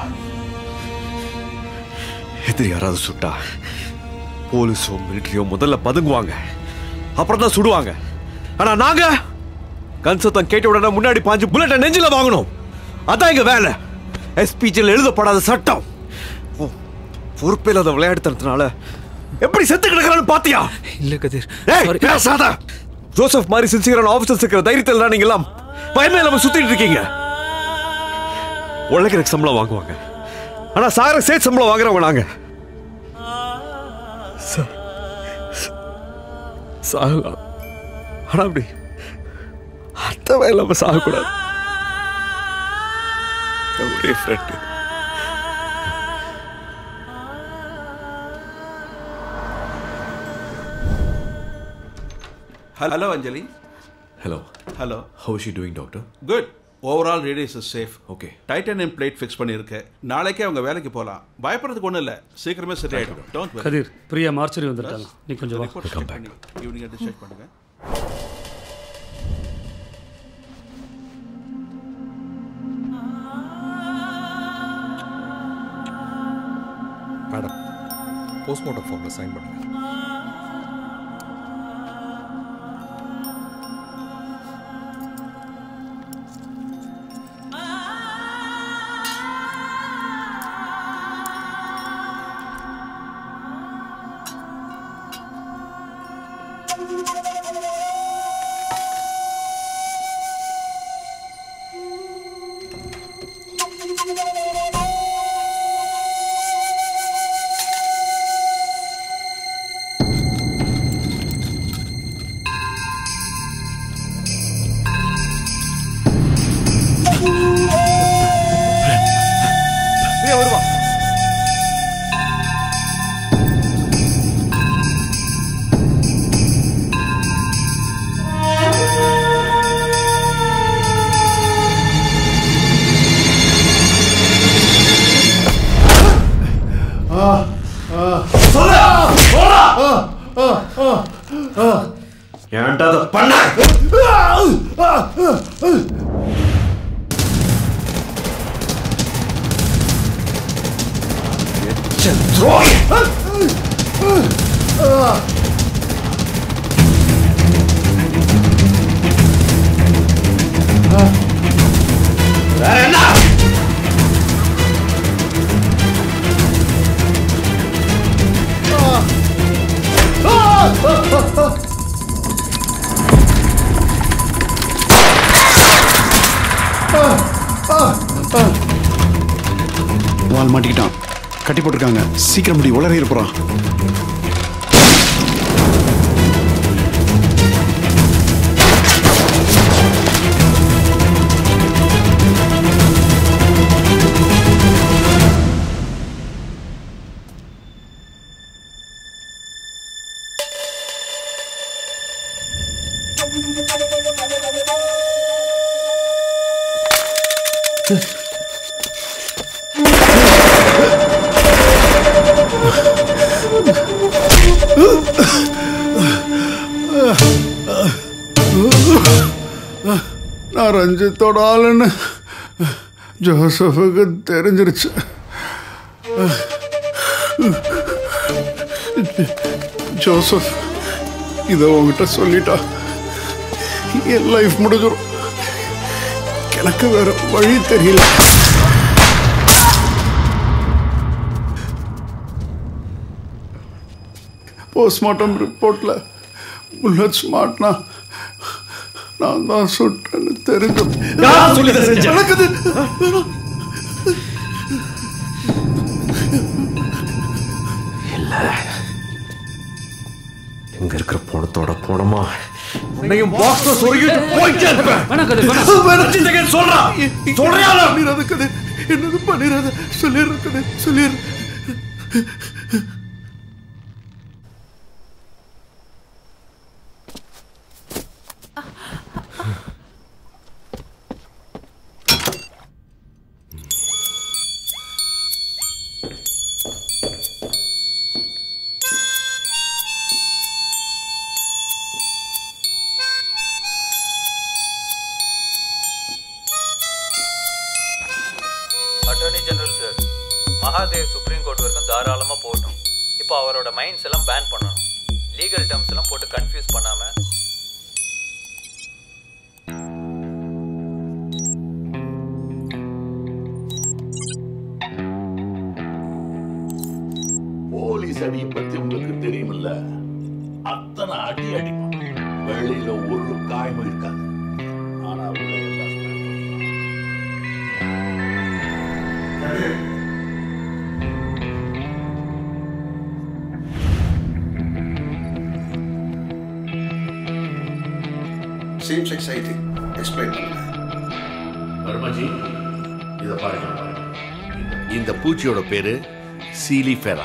எதிரி யாராவது சுட்டா போலீஸோ மிலிட்டரியோ முதல்ல பதுங்குவாங்க அப்புறம் தான் சுடுவாங்க ஆனா நாங்க கன் சத்தம் கேட்ட உடனே முன்னாடி பாஞ்சு புல்லட்டை நெஞ்சில வாங்கணும் அதான் எங்க வேலை எஸ்பிஜியில் எழுதப்படாத சட்டம் பொ- பொறுப்பில்லாத விளையாட்டுத்தனத்தினால எப்படி செத்து கிடக்குறான்னு பாத்தியா இல்ல கதிர் ஏய் பேசாத ஜோசப் மாதிரி சின்சியரான ஆபீசர்ஸ் இருக்கிற தைரியத்தில் தான் நீங்க எல்லாம் பயமே இல்லாம சுத்திட்டு இருக்கீங்க உழைக்கிறதுக்கு சம்பளம் வாங்குவாங்க ஆனா சாகர சேர்த்து சம்பளம் வாங்குறவங்க நாங்க சா- சா- சாகலாம் ஆனா அப்படி அர்த்தமே இல்லாம சாகக்கூடாது என் ஒரே friend hello Anjali hello hello how she doing doctor good overall radius is safe okay titanium plate fix பண்ணியிருக்கேன் நாளைக்கே அவங்க வேலைக்கு போகலாம் பயப்படுறதுக்கு ஒன்றும் இல்லை சீக்கிரமே சரியாயிடும் டோன்ட் கதிர் பிரியா மார்ச்சரி வந்துட்டாங்க நீ கொஞ்சம் வா ஈவினிங் டிசைட் பண்ணுங்க போஸ்ட்மார்ட்டம் ஃபார்மில் சைன் பண்ணுங்க பிரியா வருவா ஏன்டா அதை பண்ண வேற என்ன வால் மாட்டிக்கிட்டான் கட்டி போட்டிருக்காங்க சீக்கிரம் முடி உளறி போறான் நான் ரஞ்சித்தோட ஆளுன்னு ஜோசஃபுக்கு தெரிஞ்சிருச்சு ஜோசப் இதை உங்ககிட்ட சொல்லிட்டா என் லைஃப் முடிஞ்சிடும் எனக்கு வேற வழி தெரியல போஸ்ட்மார்ட்டம் ரிப்போர்ட்ல புல்லட்ஸ் மாட்டினா நான் தான் சுட்டேன்னு தெரிஞ்சு நான் சொல்லி தான் செஞ்சேன். நடக்குது வேணாம். இல்ல இங்க இருக்கிற போனத்தோட போனமா உன்னையும் பாக்ஸ்ல சொருகிட்டு போயிட்டே இருப்பேன் அஞ்சு செகண்ட் சொல்றா சொல்றியா பண்ணிடாத கதை என்னது பண்ணிடாத சொல்லிடுற கதை சொல்லிடுற attorney general sir Mahadev supreme court வரைக்கும் தாராளமாக போகட்டும் இப்போ அவரோட மைண்ட்ஸ் எல்லாம் பேன் பண்ணணும் லீகல் டேர்ம்ஸ் எல்லாம் போட்டு கன்ஃபியூஸ் பண்ணாம போலீஸ் அடி பத்தி உங்களுக்கு தெரியுமில்ல அத்தனை அடி அடிப்பான் வெளியில ஒரு காயமும் இருக்காது ஆனா உள்ள எல்லாம் சேம் செக்ஸ் ஐடி எக்ஸ்பிளைன் பண்ணுங்க வர்மாஜி இத பாருங்க இந்த பூச்சியோட பேரு சீலிஃபெரா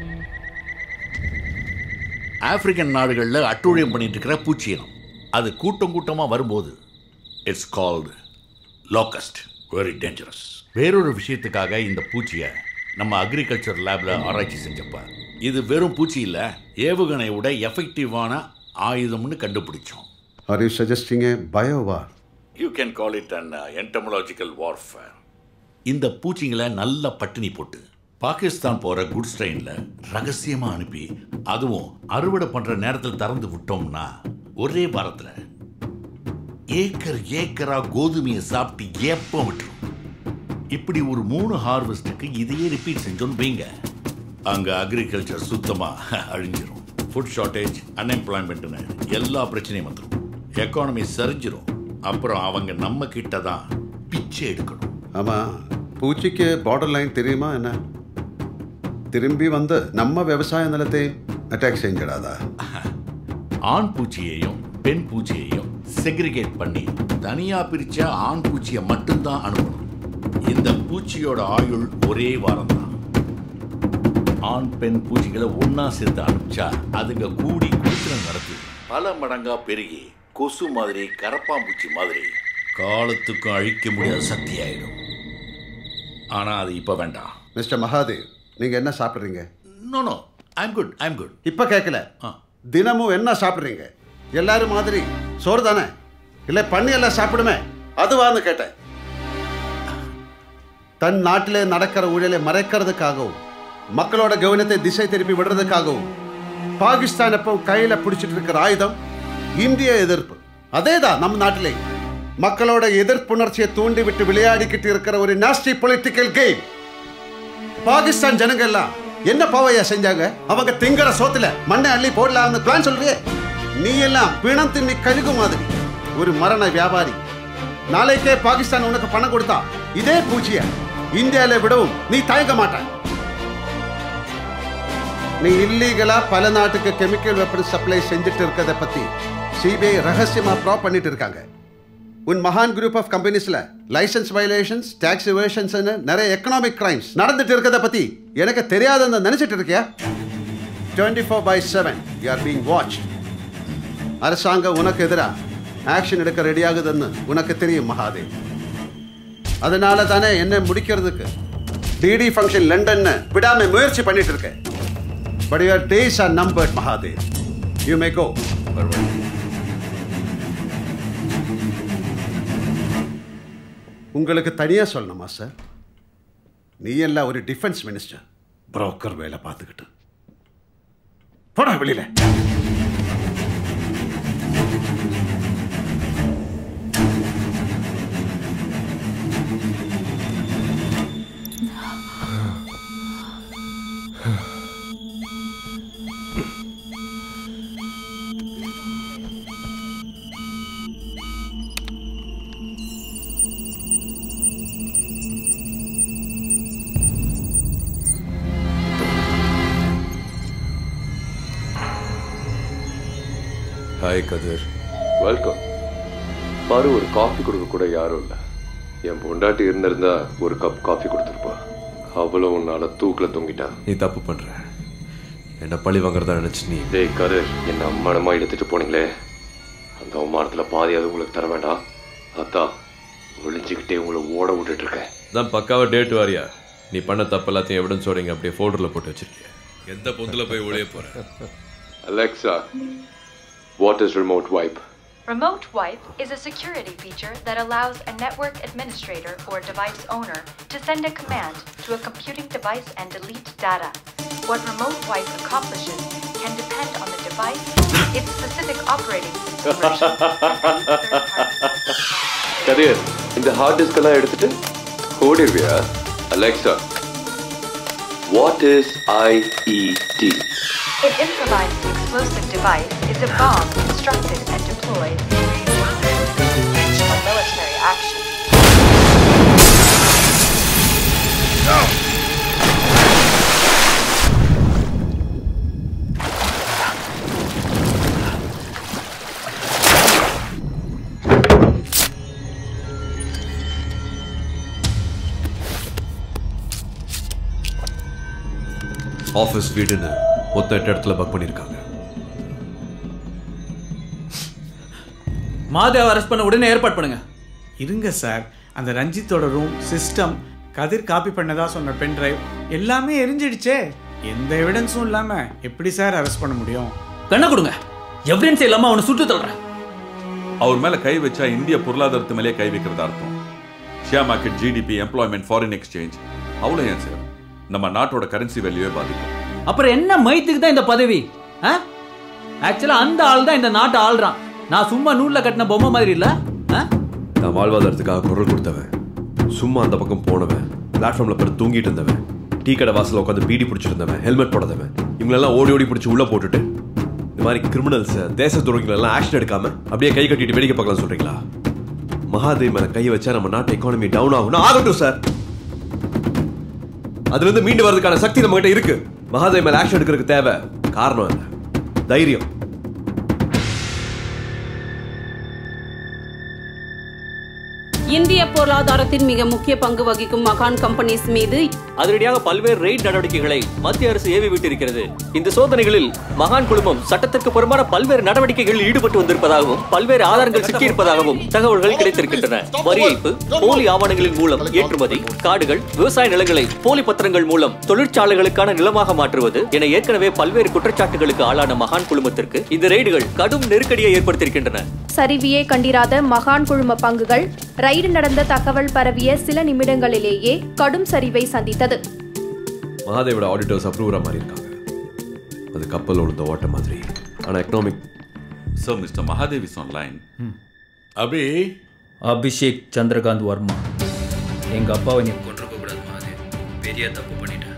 ஆப்பிரிக்கன் நாடுகளில் அட்டூழியம் பண்ணிட்டு இருக்கிற பூச்சி இனம் அது கூட்டம் கூட்டமாக வரும்போது it's called locust very dangerous வேறொரு விஷயத்துக்காக இந்த பூச்சியை நம்ம அக்ரிகல்ச்சர் லேப்ல ஆராய்ச்சி செஞ்சப்ப இது வெறும் பூச்சி இல்லை ஏவுகணை விட எஃபெக்டிவான ஆயுதம்னு கண்டுபிடிச்சோம் are you suggesting a biowar you can call it an entomological warfare இந்த பூச்சிங்களை நல்ல பட்டினி போட்டு பாகிஸ்தான் போற குட்ஸ் ட்ரெயின்ல ரகசியமா அனுப்பி அதுவும் அறுவடை பண்ற நேரத்தில் திறந்து விட்டோம்னா ஒரே வாரத்துல ஏக்கர் ஏக்கரா கோதுமையை சாப்பிட்டு ஏப்பம் விட்டுரும் இப்படி ஒரு மூணு ஹார்வெஸ்ட்டுக்கு இதையே ரிப்பீட் செஞ்சோன்னு வைங்க அங்க அக்ரிகல்ச்சர் சுத்தமா அழிஞ்சிரும் ஃபுட் ஷார்ட்டேஜ் அன்எம்ப்ளாய்மெண்ட்னு எல்லா பிரச்சனையும் வந்துடும் எக்கானமி சரிஞ்சிரும் அப்புறம் அவங்க நம்ம கிட்ட தான் பிச்சை எடுக்கணும் ஆமா பூச்சிக்கு பார்டர் லைன் தெரியுமா என்ன திரும்பி வந்து நம்ம விவசாய நிலத்தை அட்டாக் செஞ்சிடாதா ஆண் பூச்சியையும் பெண் பூச்சியையும் செக்ரிகேட் பண்ணி தனியா பிரிச்ச ஆண் பூச்சியை மட்டும்தான் அனுப்பணும் இந்த பூச்சியோட ஆயுள் ஒரே வாரம் தான் ஆண் பெண் பூச்சிகளை ஒண்ணா சேர்த்து அனுப்பிச்சா அதுங்க கூடி குடித்தனம் நடத்தி பல மடங்கா பெருகி கொசு மாதிரி கரப்பாம்பூச்சி மாதிரி காலத்துக்கும் அழிக்க முடியாத சக்தி ஆயிடும் ஆனா அது இப்ப வேண்டாம் மிஸ்டர் மகாதேவ் நீங்க என்ன சாப்பிடுறீங்க no no I'm good I'm good இப்ப கேட்கல தினமும் என்ன சாப்பிடுறீங்க எல்லாரும் மாதிரி சோறு தானே இல்லை பண்ணி எல்லாம் சாப்பிடுமே அதுவான்னு கேட்டேன் தன் நாட்டிலே நடக்கிற ஊழலை மறைக்கிறதுக்காகவும் மக்களோட கவனத்தை திசை திருப்பி விடுறதுக்காகவும் பாகிஸ்தான் எப்போ கையில பிடிச்சிட்டு இருக்கிற ஆயுதம் இந்திய எதிர்ப்பு அதேதான் நம்ம நாட்டிலே மக்களோட எதிர்ப்புணர்ச்சியை தூண்டி விட்டு விளையாடிக்கிட்டு இருக்கிற ஒரு நாஸ்டி பொலிட்டிக்கல் கேம் பாகிஸ்தான் ஜனங்க எல்லாம் என்ன பாவையா செஞ்சாங்க அவங்க திங்கற சோத்துல மண்ணை அள்ளி போடலாம்னு பிளான் சொல்றியே நீ எல்லாம் பிணம் தின்னி கழுகு மாதிரி ஒரு மரண வியாபாரி நாளைக்கே பாகிஸ்தான் உனக்கு பணம் கொடுத்தா இதே பூச்சிய இந்தியால விடவும் நீ தயங்க மாட்ட நீ இல்லீகலா பல நாட்டுக்கு கெமிக்கல் வெப்பன் சப்ளை செஞ்சுட்டு இருக்கத பத்தி சிபிஐ ரகசியமா ப்ராப் பண்ணிட்டு இருக்காங்க உன் மகான் குரூப் ஆஃப் கம்பெனிஸ்ல லைசன்ஸ் வயலேஷன்ஸ் டாக்ஸ் எவேஷன்ஸ் நிறைய எக்கனாமிக் கிரைம்ஸ் நடந்துட்டு இருக்கத பத்தி எனக்கு தெரியாதுன்னு நினைச்சிட்டு இருக்கியா twenty four by seven you are being watch அரசாங்கம் உனக்கு எதிராக ஆக்ஷன் எடுக்க ரெடியாகுதுன்னு உனக்கு தெரியும் மகாதேவ் அதனால தானே என்ன முடிக்கிறதுக்கு டிடி ஃபங்க்ஷன் லண்டன்னு விடாம முயற்சி பண்ணிட்டு இருக்கேன் but your days are numbered Mahadev you may go உங்களுக்கு தனியா சொல்லணுமா சார் நீ எல்லாம் ஒரு டிஃபென்ஸ் மினிஸ்டர் புரோக்கர் வேலை பார்த்துக்கிட்டு போடா வெளியில ஹாய் கதிர் வெல்கம் பாரு ஒரு காஃபி கொடுக்க கூட யாரும் இல்லை என் பொண்டாட்டி இருந்திருந்தா ஒரு கப் காஃபி கொடுத்துருப்பா அவ்வளோ உன்னால தூக்கில் தொங்கிட்டா நீ தப்பு பண்ற என்ன பழி வாங்குறதா நினைச்சு நீ டேய் கதிர் என்ன அம்மானமா எடுத்துட்டு போனீங்களே அந்த அவமானத்தில் பாதியாவது உங்களுக்கு தர வேண்டாம் அதான் ஒளிஞ்சுக்கிட்டே உங்களை ஓட விட்டுட்டு இருக்கேன் தான் பக்காவா டேட் வாரியா நீ பண்ண தப்பு எல்லாத்தையும் எவிடன்ஸோட இங்க அப்படியே ஃபோல்டரில் போட்டு வச்சிருக்கிய எந்த பொந்துல போய் ஒளிய போற Alexa what is remote wipe Remote wipe is a security feature that allows a network administrator or device owner to send a command to a computing device and delete data. What remote wipe accomplishes can depend on the device, its specific operating system version, and any third-party Kathir இந்த ஹார்ட் டிஸ்க் எல்லாம் எடுத்துட்டு ஓடிடுவியா Alexa what is IED An improvised explosive device is a bomb constructed and deployed for military action. Office வீடுன்னு மொத்த எட்டு இடத்துல பக் பண்ணியிருக்காங்க மாதேவ அரெஸ்ட் பண்ண உடனே ஏற்பாடு பண்ணுங்க இருங்க சார் அந்த ரஞ்சித்தோட ரூம் சிஸ்டம் கதிர் காப்பி பண்ணதா சொன்ன பென் டிரைவ் எல்லாமே எரிஞ்சிடுச்சே எந்த எவிடன்ஸும் இல்லாம எப்படி சார் அரெஸ்ட் பண்ண முடியும் கண்ணை கொடுங்க எவிடன்ஸ் இல்லாம அவனை சுட்டு தள்ளுறேன் அவர் மேல கை வச்சா இந்திய பொருளாதாரத்து மேலே கை வைக்கிறதா அர்த்தம் share market GDP employment foreign exchange அவ்வளோ ஏன் சார் நம்ம நாட்டோட கரன்சி வேல்யூவே பாதிக்கும் அப்புறம் என்ன மைத்துக்கு தான் இந்த பதவி ஆக்சுவலா அந்த ஆள் தான் இந்த நாட்டை ஆள்றான் நான் சும்மா நூல்ல கட்டின பொம்மை மாதிரி இல்ல ஆ? நான் வாழ்வாதாரத்துக்காக குரல் கொடுத்தவன் சும்மா அந்த பக்கம் போனவன் பிளாட்ஃபார்ம்ல படுத்து தூங்கிட்டு இருந்தவன் டீ கடை வாசல்ல உட்காந்து பீடி பிடிச்சிருந்தவன் ஹெல்மெட் போடாதவன் இவங்களெல்லாம் ஓடி ஓடி பிடிச்சி உள்ள போட்டுட்டு இந்த மாதிரி கிரிமினல்ஸ் தேச துரோகிகள் எல்லாம் ஆக்ஷன் எடுக்காம அப்படியே கை கட்டிட்டு வேடிக்கை பார்க்கலாம் சொல்றீங்களா மகாதேவ் மேல கையை வச்சா நம்ம நாட்டு எக்கானமி டவுன் ஆகும்னா ஆகட்டும் சார் அதுல இருந்து மீண்டு வரதுக்கான சக்தி நம்ம கிட்ட இருக்கு மகாதேவ் மேல ஆக்ஷன் எடுக்கிறதுக்கு தேவை காரணம் என்ன தைரியம் இந்திய பொருளாதாரத்தின் மிக முக்கிய பங்கு வகிக்கும் மகான் கம்பெனிஸ் மீது அதிரடியாக பல்வேறு ரெய்ட் நடவடிக்கைகளை மத்திய அரசு ஏவி விட்டிருக்கிறது இந்த சோதனைகளில் மகான் குழுமம் சட்டத்திற்கு புறம்பான பல்வேறு நடவடிக்கைகளில் ஈடுபட்டு வந்திருப்பதாகவும் பல்வேறு ஆதாரங்கள் சிக்கியிருப்பதாகவும் தகவல்கள் கிடைத்திருக்கின்றன வரி ஏய்ப்பு போலி ஆவணங்களின் மூலம் ஏற்றுமதி காடுகள் விவசாய நிலங்களை போலி பத்திரங்கள் மூலம் தொழிற்சாலைகளுக்கான நிலமாக மாற்றுவது என ஏற்கனவே பல்வேறு குற்றச்சாட்டுகளுக்கு ஆளான மகான் குழுமத்திற்கு இந்த ரெய்டுகள் கடும் நெருக்கடியை ஏற்படுத்தியிருக்கின்றன சரிவியே கண்டிராத மகான் குழும பங்குகள் ரைடு நடந்த தகவல் பரவிய சில நிமிடங்களிலேயே கடும் சரிவை சந்தித்தது மகாதேவோட ஆடிட்டர்ஸ் அப்ரூவரா மாதிரி இருக்காங்க அது கப்பல் உழுந்த ஓட்ட மாதிரி ஆனா economic so mister Mahadev is online Abhi Abhishek Chandrakant Varma எங்க அப்பாவை நீ கொண்டிருக்க கூடாது மகாதேவ் பெரிய தப்பு பண்ணிட்டேன்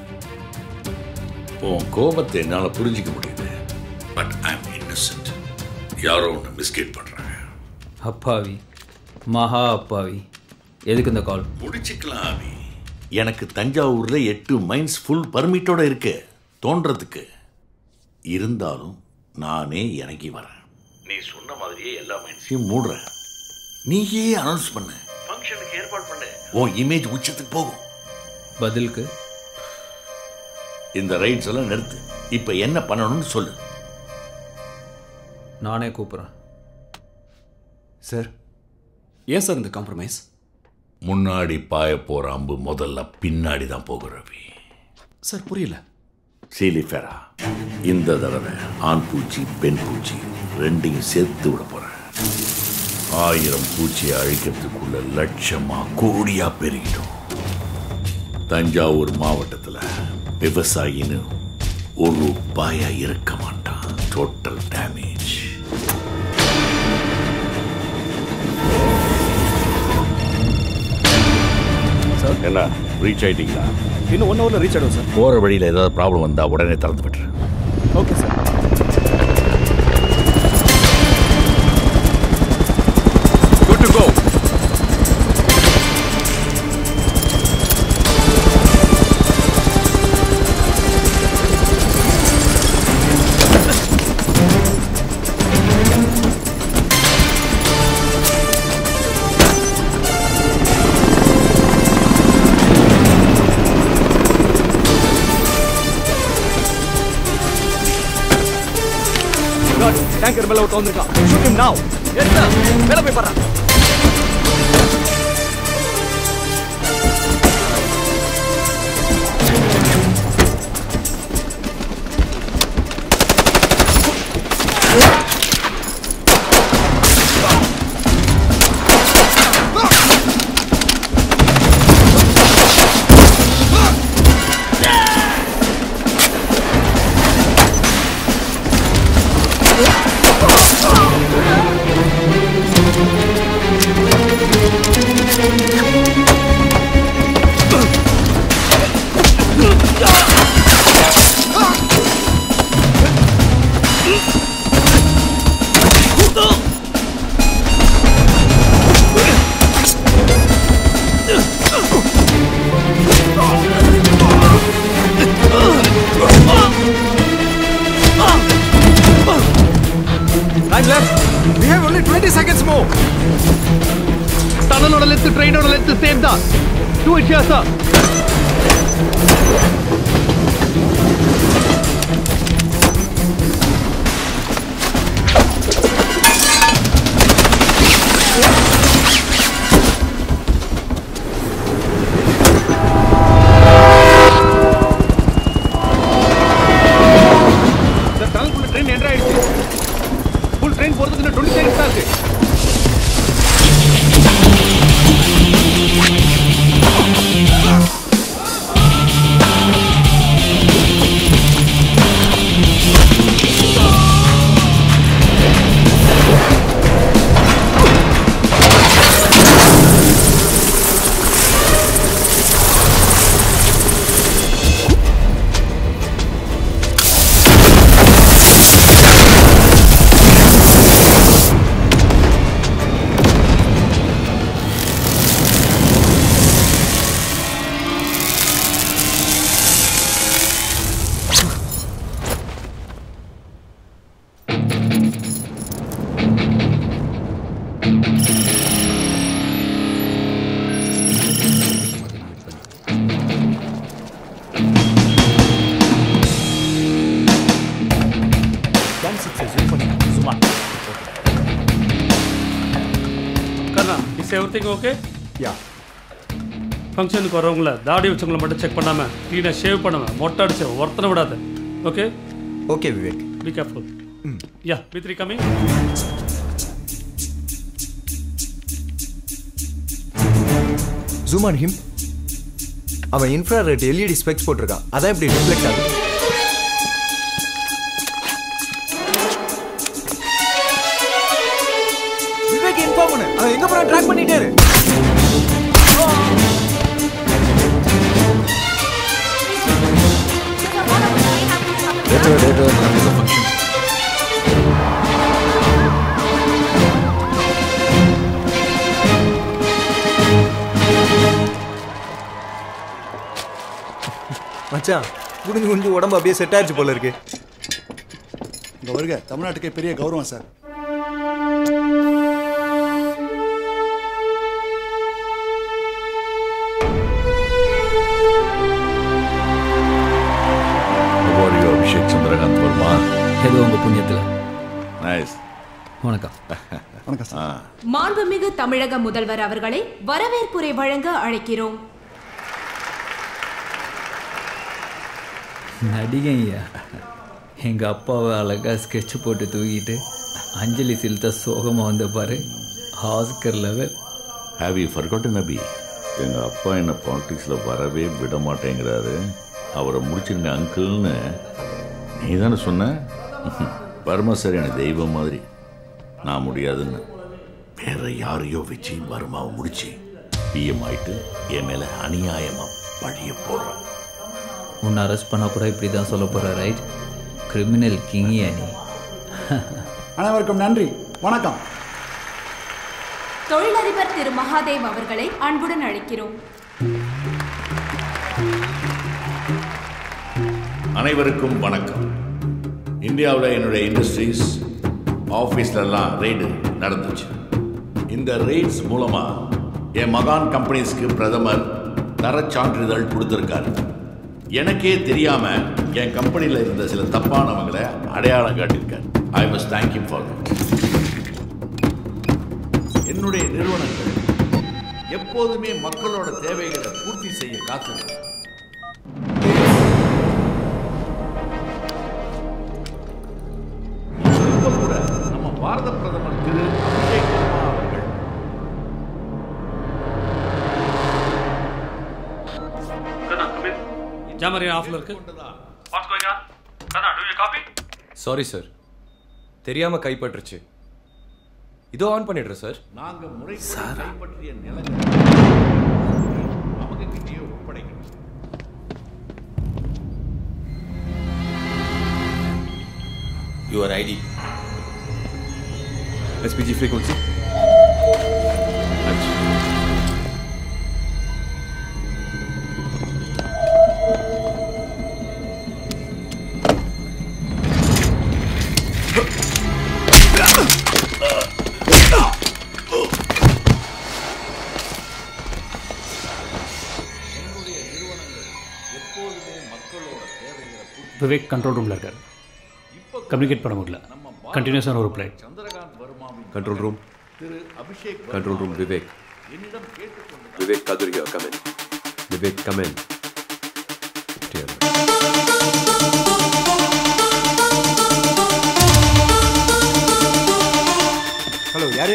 உன் கோபத்தை என்னால் புரிஞ்சிக்க முடியுது பட் ஐ எம் இன்னசென்ட் யாரோ ஒன்று மிஸ்கேட் பண்ணுறாங்க அப்பாவி மகா அப்பாவி எதுக்கு இந்த கால் முடிச்சுக்கலாம் அபி எனக்கு தஞ்சாவூரில் எட்டு மைன்ஸ் ஃபுல் பர்மிட்டோட இருக்கு தோன்றதுக்கு இருந்தாலும் நானே இறங்கி வரேன் நீ சொன்ன மாதிரியே எல்லா மைன்ஸையும் மூடுறேன் நீயே அனௌன்ஸ் பண்ணு ஃபங்க்ஷனுக்கு ஏற்பாடு பண்ணு உன் இமேஜ் உச்சத்துக்கு போகும் பதிலுக்கு இந்த ரைட்ஸ் எல்லாம் நிறுத்து இப்போ என்ன பண்ணணும்னு சொல்லு நானே கூப்பிட்றேன் சார் ஏன் சார் இந்த காம்ப்ரமைஸ் முன்னாடி பாய போற அம்பு முதல்ல பின்னாடி தான் போகும் ரவி சார் புரியல சீலிஃபெரா இந்த தடவை ஆண் பூச்சி பெண் பூச்சி ரெண்டையும் சேர்த்து விட போறேன் ஆயிரம் பூச்சியை அழிக்கிறதுக்குள்ள லட்சமா கோடியா பெருகிடும் தஞ்சாவூர் மாவட்டத்தில் விவசாயின்னு ஒரு பாயா இருக்க மாட்டான் டோட்டல் டேமேஜ் என்ன ரீச் ஆயிட்டீங்களா இன்னும் ஒன் ஹவரில் ரீச் ஆகிடும் சார் போற வழியில் ஏதாவது ப்ராப்ளம் வந்தா உடனே திறந்து விட்டுரு okay sir Good to go. Tanker மேல ஒருத்தன் வந்திருக்கான் ஷூட் ஹிம் நவ எஸ் மேல போய் பாறா Time left. We have only 20 seconds more. டனலோட லென்த் ட்ரெயினோட லென்த் சேம் தான் டூ வித்தியாசம் சார் டனலுக்குள்ள ட்ரெயின் என்ட்ரு ஆயிடுச்சு ஃபுல் ட்ரெயின் போறதுக்கு இன்னும் 20 செகண்ட்ஸ் தான் இருக்கு எவ்ரி திங் ஓகே யா ஃபங்க்ஷனுக்கு வரவங்கள தாடி வச்சவங்கள மட்டும் செக் பண்ணாமல் க்ளீனாக ஷேவ் பண்ணாமல் மொட்டை அடிச்சு ஒருத்தனை விடாத okay okay Vivek be careful யா வித்ரி கமிங் ஜூம் ஆன் ஹிம் அவன் இன்ஃப்ராரெட் எல்இடி ஸ்பெக்ஸ் போட்டிருக்கான் அதான் இப்படி ரிஃப்ளெக்ட் ஆகுது விவேக் இன்ஃபார்ம் பண்ணு அவன் எங்க போறான் ட்ராக் பண்ணிட்டே இரு Later, later, after the function. மச்சான் குடிஞ்சு குடிஞ்சு உடம்பு அப்படியே செட் ஆயிடுச்சு போல இருக்கு இங்க வருக தமிழ்நாட்டுக்கே பெரிய கௌரவம் sir How are you, Abhishek Chandrakant Varma ஏதோ உங்க புண்ணியத்துல நைஸ் வணக்கம் வணக்கம் சார் மாண்புமிகு தமிழக முதல்வர் அவர்களை வரவேற்புரை வழங்க அழைக்கிறோம் நடிகையா எங்க அப்பாவை அழகா ஸ்கெட்ச் போட்டு தூக்கிட்டு அஞ்சலி செலுத்த சோகமா வந்த பாரு Oscar level have you forgotten நபி எங்கள் அப்பா என்ன பாலிடிக்ஸில் வரவே விட மாட்டேங்கிறாரு அவரை முடிச்சிருங்க அங்கிள்னு நீ தானே சொன்ன வர்மா சார் எனக்கு தெய்வம் மாதிரி நான் முடியாதுன்னு வேற யாரையோ வச்சு வர்மாவை முடிச்சு பிஎம் ஆயிட்டு என் மேலே அநியாயமாக பழிய போடுறான் உன்னை அரெஸ்ட் பண்ண கூட இப்படி தான் சொல்ல போற ரைட் கிரிமினல் கிங்கியா நீ அனைவருக்கும் நன்றி வணக்கம் தொழிலதிபர் திரு மகாதேவ் அவர்களை அன்புடன் அழைக்கிறோம் அனைவருக்கும் வணக்கம் இந்தியாவில் என்னுடைய இண்டஸ்ட்ரீஸ் ஆஃபீஸ்லலாம் ரெய்டு நடந்துச்சு இந்த ரெய்ட்ஸ் மூலமாக என் மகான் கம்பெனிஸ்க்கு பிரதமர் தரச் சான்றிதழ் கொடுத்துருக்காரு எனக்கே தெரியாமல் என் கம்பெனியில் இருந்த சில தப்பானவங்களை அடையாளம் காட்டியிருக்காரு I must thank you for என்னுடைய நிறுவனங்கள் எப்போதுமே மக்களோட தேவைகளை பூர்த்தி செய்ய காத்திருக்கு இப்ப கூட நம்ம பாரத பிரதமர் திரு அபிஷேக் வர்மா அவர்கள் ஜாமரி ஆஃப்ல இருக்கு வாட்ஸ் கோயிங் ஆன் கண்ணா do you copy sorry sir தெரியாம கைப்பற்றுச்சு இதோ ஆன் பண்ணிடுறேன் சார் நாங்க முறைப்படி கைப்பற்றிய நிலங்கள் அவங்க கிட்டேயே ஒப்படைக்கணும் your ID SPG frequency Vivek control ரூமில் இருக்கார் கம்யூனிகேட் பண்ண முடியல கண்டினியூஸான ஒரு reply control room Thiru Abhishek control room Vivek என்னிடம் கேட்டுக்கொண்டு விவேக் கதுரியா கமென் விவேக் கமென் ஹலோ on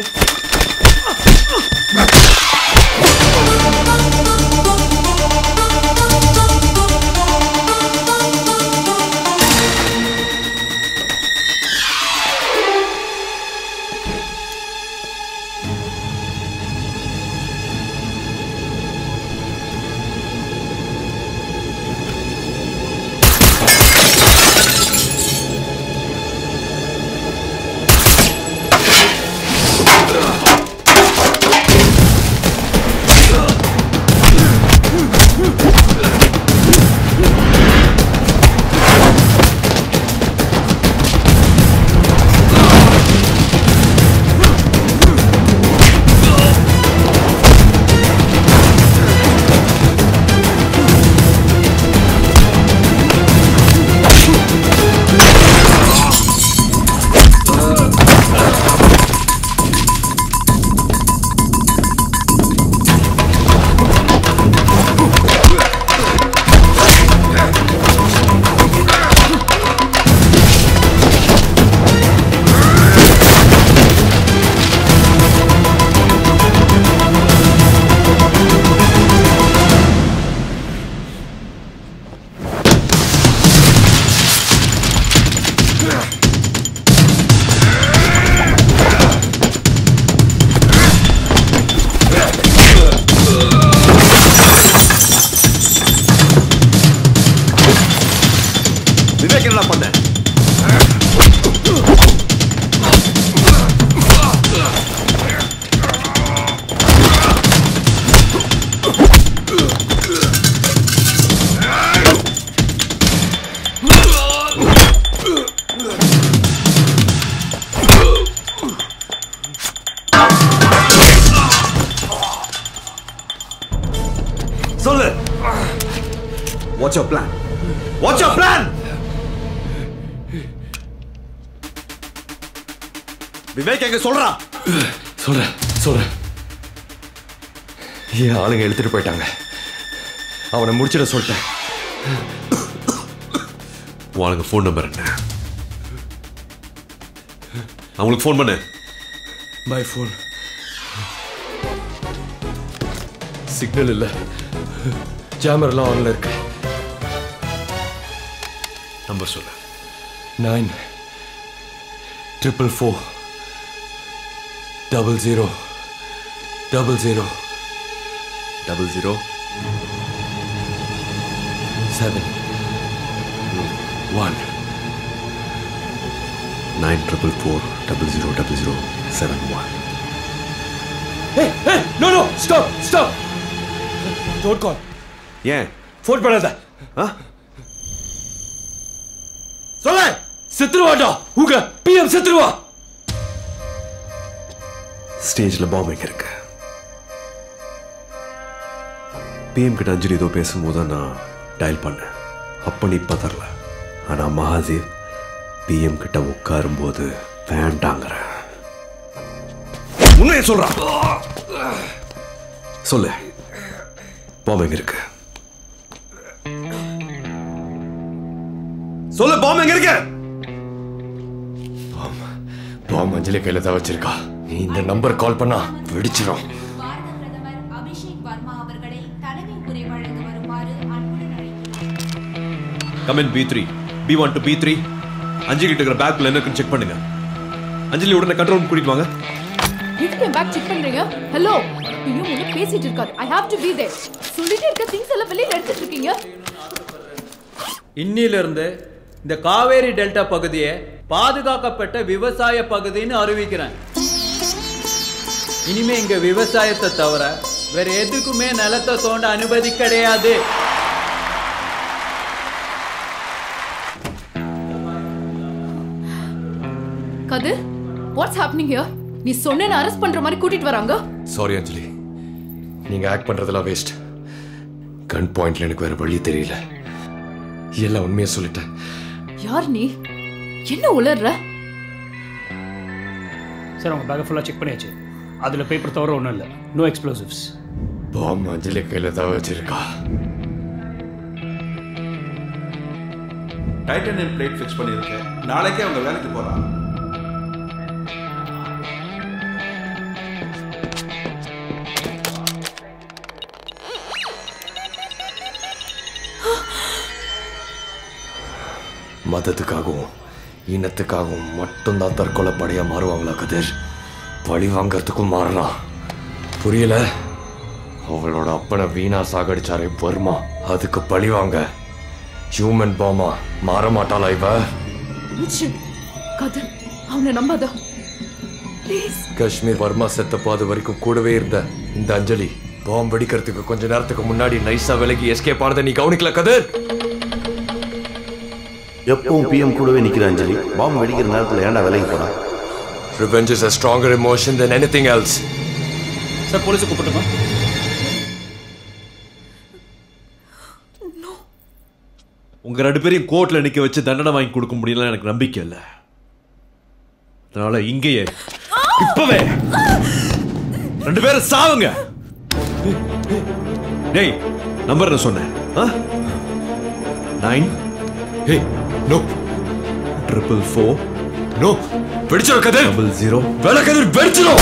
hello what's your plan what's your plan Vivek எங்க சொல்றா சொல்றேன் சொல்றேன் என் ஆளுங்க எடுத்துட்டு போயிட்டாங்க அவனை முடிச்சிட சொல்லிட்டேன் உனக்கு ஃபோன் நம்பர் என்ன அவங்களுக்கு ஃபோன் பண்ணு பை ஃபோன் சிக்னல் இல்ல ஜாமர்லாம் ஆன்ல இருக்கு நம்பர் சொல்லு nine triple four double zero double zero double zero seven one nine triple four double zero double zero seven one Hey, hey, no, no, stop, stop. Don't call. ஏன் ஃபோன் பண்ணாத ஆ சொல்ல செத்துருவாடா உங்க பிஎம் செத்துருவா ஸ்டேஜில் பாம்பிங் இருக்கு பிஎம் கிட்ட அஞ்சலி ஏதோ பேசும்போது தான் நான் டயல் பண்ணேன் அப்போ நீ பதறல ஆனால் மகாதேவ் பிஎம் கிட்ட உட்காரும்போது வேண்டாங்கிற உண்மையை சொல்றான் சொல்லு பாம்பிங் இருக்கு சொல்லு பாம்பு எங்க இருக்கு பாம் அஞ்சலி கையில தான் வச்சிருக்கா நீ இந்த நம்பர் கால் பண்ணா வெடிச்சிடும் பாரத பிரதமர் அபிஷேக் வர்மா அவர்களை தலைமை உரை வழங்க வருமாறு அன்புடன் அழைக்கிறோம் come in P three P one two P three Anjali கிட்ட இருக்கிற பேக்ல என்ன இருக்குன்னு செக் பண்ணுங்க அஞ்சலி உடனே கண்ட்ரோல் ரூம் கூட்டிட்டு வாங்க எதுக்கு என் பேக் செக் பண்றீங்க ஹலோ இன்னும் முன்ன பேசிட்டு இருக்காரு I have to be there சொல்லிட்டே இருக்க திங்ஸ் எல்லாம் வெளியில எடுத்துட்டு இருக்கீங்க இன்னிலிருந்து இந்த காவேரி டெல்டா பகுதியை பாதுகாக்கப்பட்ட விவசாய பகுதின்னு அறிவிக்கிறேன் இனிமே இங்க விவசாயத்தை தவிர வேற எதுக்குமே நிலத்தை தோண்ட அனுமதி கிடையாது கதிர் வாட்ஸ் ஹேப்பனிங் ஹியர் நீ சொன்ன அரெஸ்ட் பண்ற மாதிரி கூட்டிட்டு வராங்க சாரி அஞ்சலி நீங்க ஆக்ட் பண்றதெல்லாம் வேஸ்ட் கன் பாயிண்ட்ல எனக்கு வேற வழி தெரியல எல்லாம் உண்மையை சொல்லிட்டேன் யார் நீ என்ன உளர்ற சார் உங்கள் பேக்கை ஃபுல்லாக செக் பண்ணியாச்சு அதில் பேப்பர் தவிர ஒன்றும் இல்லை நோ எக்ஸ்ப்ளோசிவ்ஸ் பாம் அஞ்சலி கையில தான் வச்சிருக்கா டைட்டனியம் பிளேட் ஃபிக்ஸ் பண்ணியிருக்கேன் நாளைக்கே அவங்க வேலைக்கு போறாங்க மதத்துக்காகவும் இனத்துக்காகவும் மட்டும்தான் தற்கொலை படையா மாறுவாங்களா கதிர் பழி வாங்கறதுக்கும் மாறலாம் புரியல அவளோட அப்பனை வீணா சாகடிச்சாரே வர்மா அதுக்கு பழி வாங்க ஹியூமன் பாமா மாற மாட்டாளா இவ Richard, கதிர் அவனை நம்பாத ப்ளீஸ் காஷ்மீர் வர்மா செத்தப்போ அது வரைக்கும் கூடவே இருந்த இந்த அஞ்சலி பாம்பு வெடிக்கிறதுக்கு கொஞ்ச நேரத்துக்கு முன்னாடி நைஸா விலகி எஸ்கேப் ஆனதை நீ கவனிக்கல கதிர் எப்பவும் பிஎம் கூடவே நிக்கிற அஞ்சலி பாம்பு வெடிக்கிற நேரத்தில் ஏன்டா விலைக்கு போனா Revenge is a stronger emotion than anything else. Sir போலீஸை கூப்பிட்டுமா உங்க ரெண்டு பேரையும் கோர்ட்ல நிக்க வச்சு தண்டனை வாங்கி கொடுக்க முடியல எனக்கு நம்பிக்கை இல்லை அதனால இங்கேயே இப்பவே ரெண்டு பேரும் சாவுங்க டேய் நம்பர் என்ன சொன்னேன் nine hey no triple four no வெடிச்சிடும் கதிர் டபுள் ஜீரோ வேலை கதிர் வெடிச்சிடும்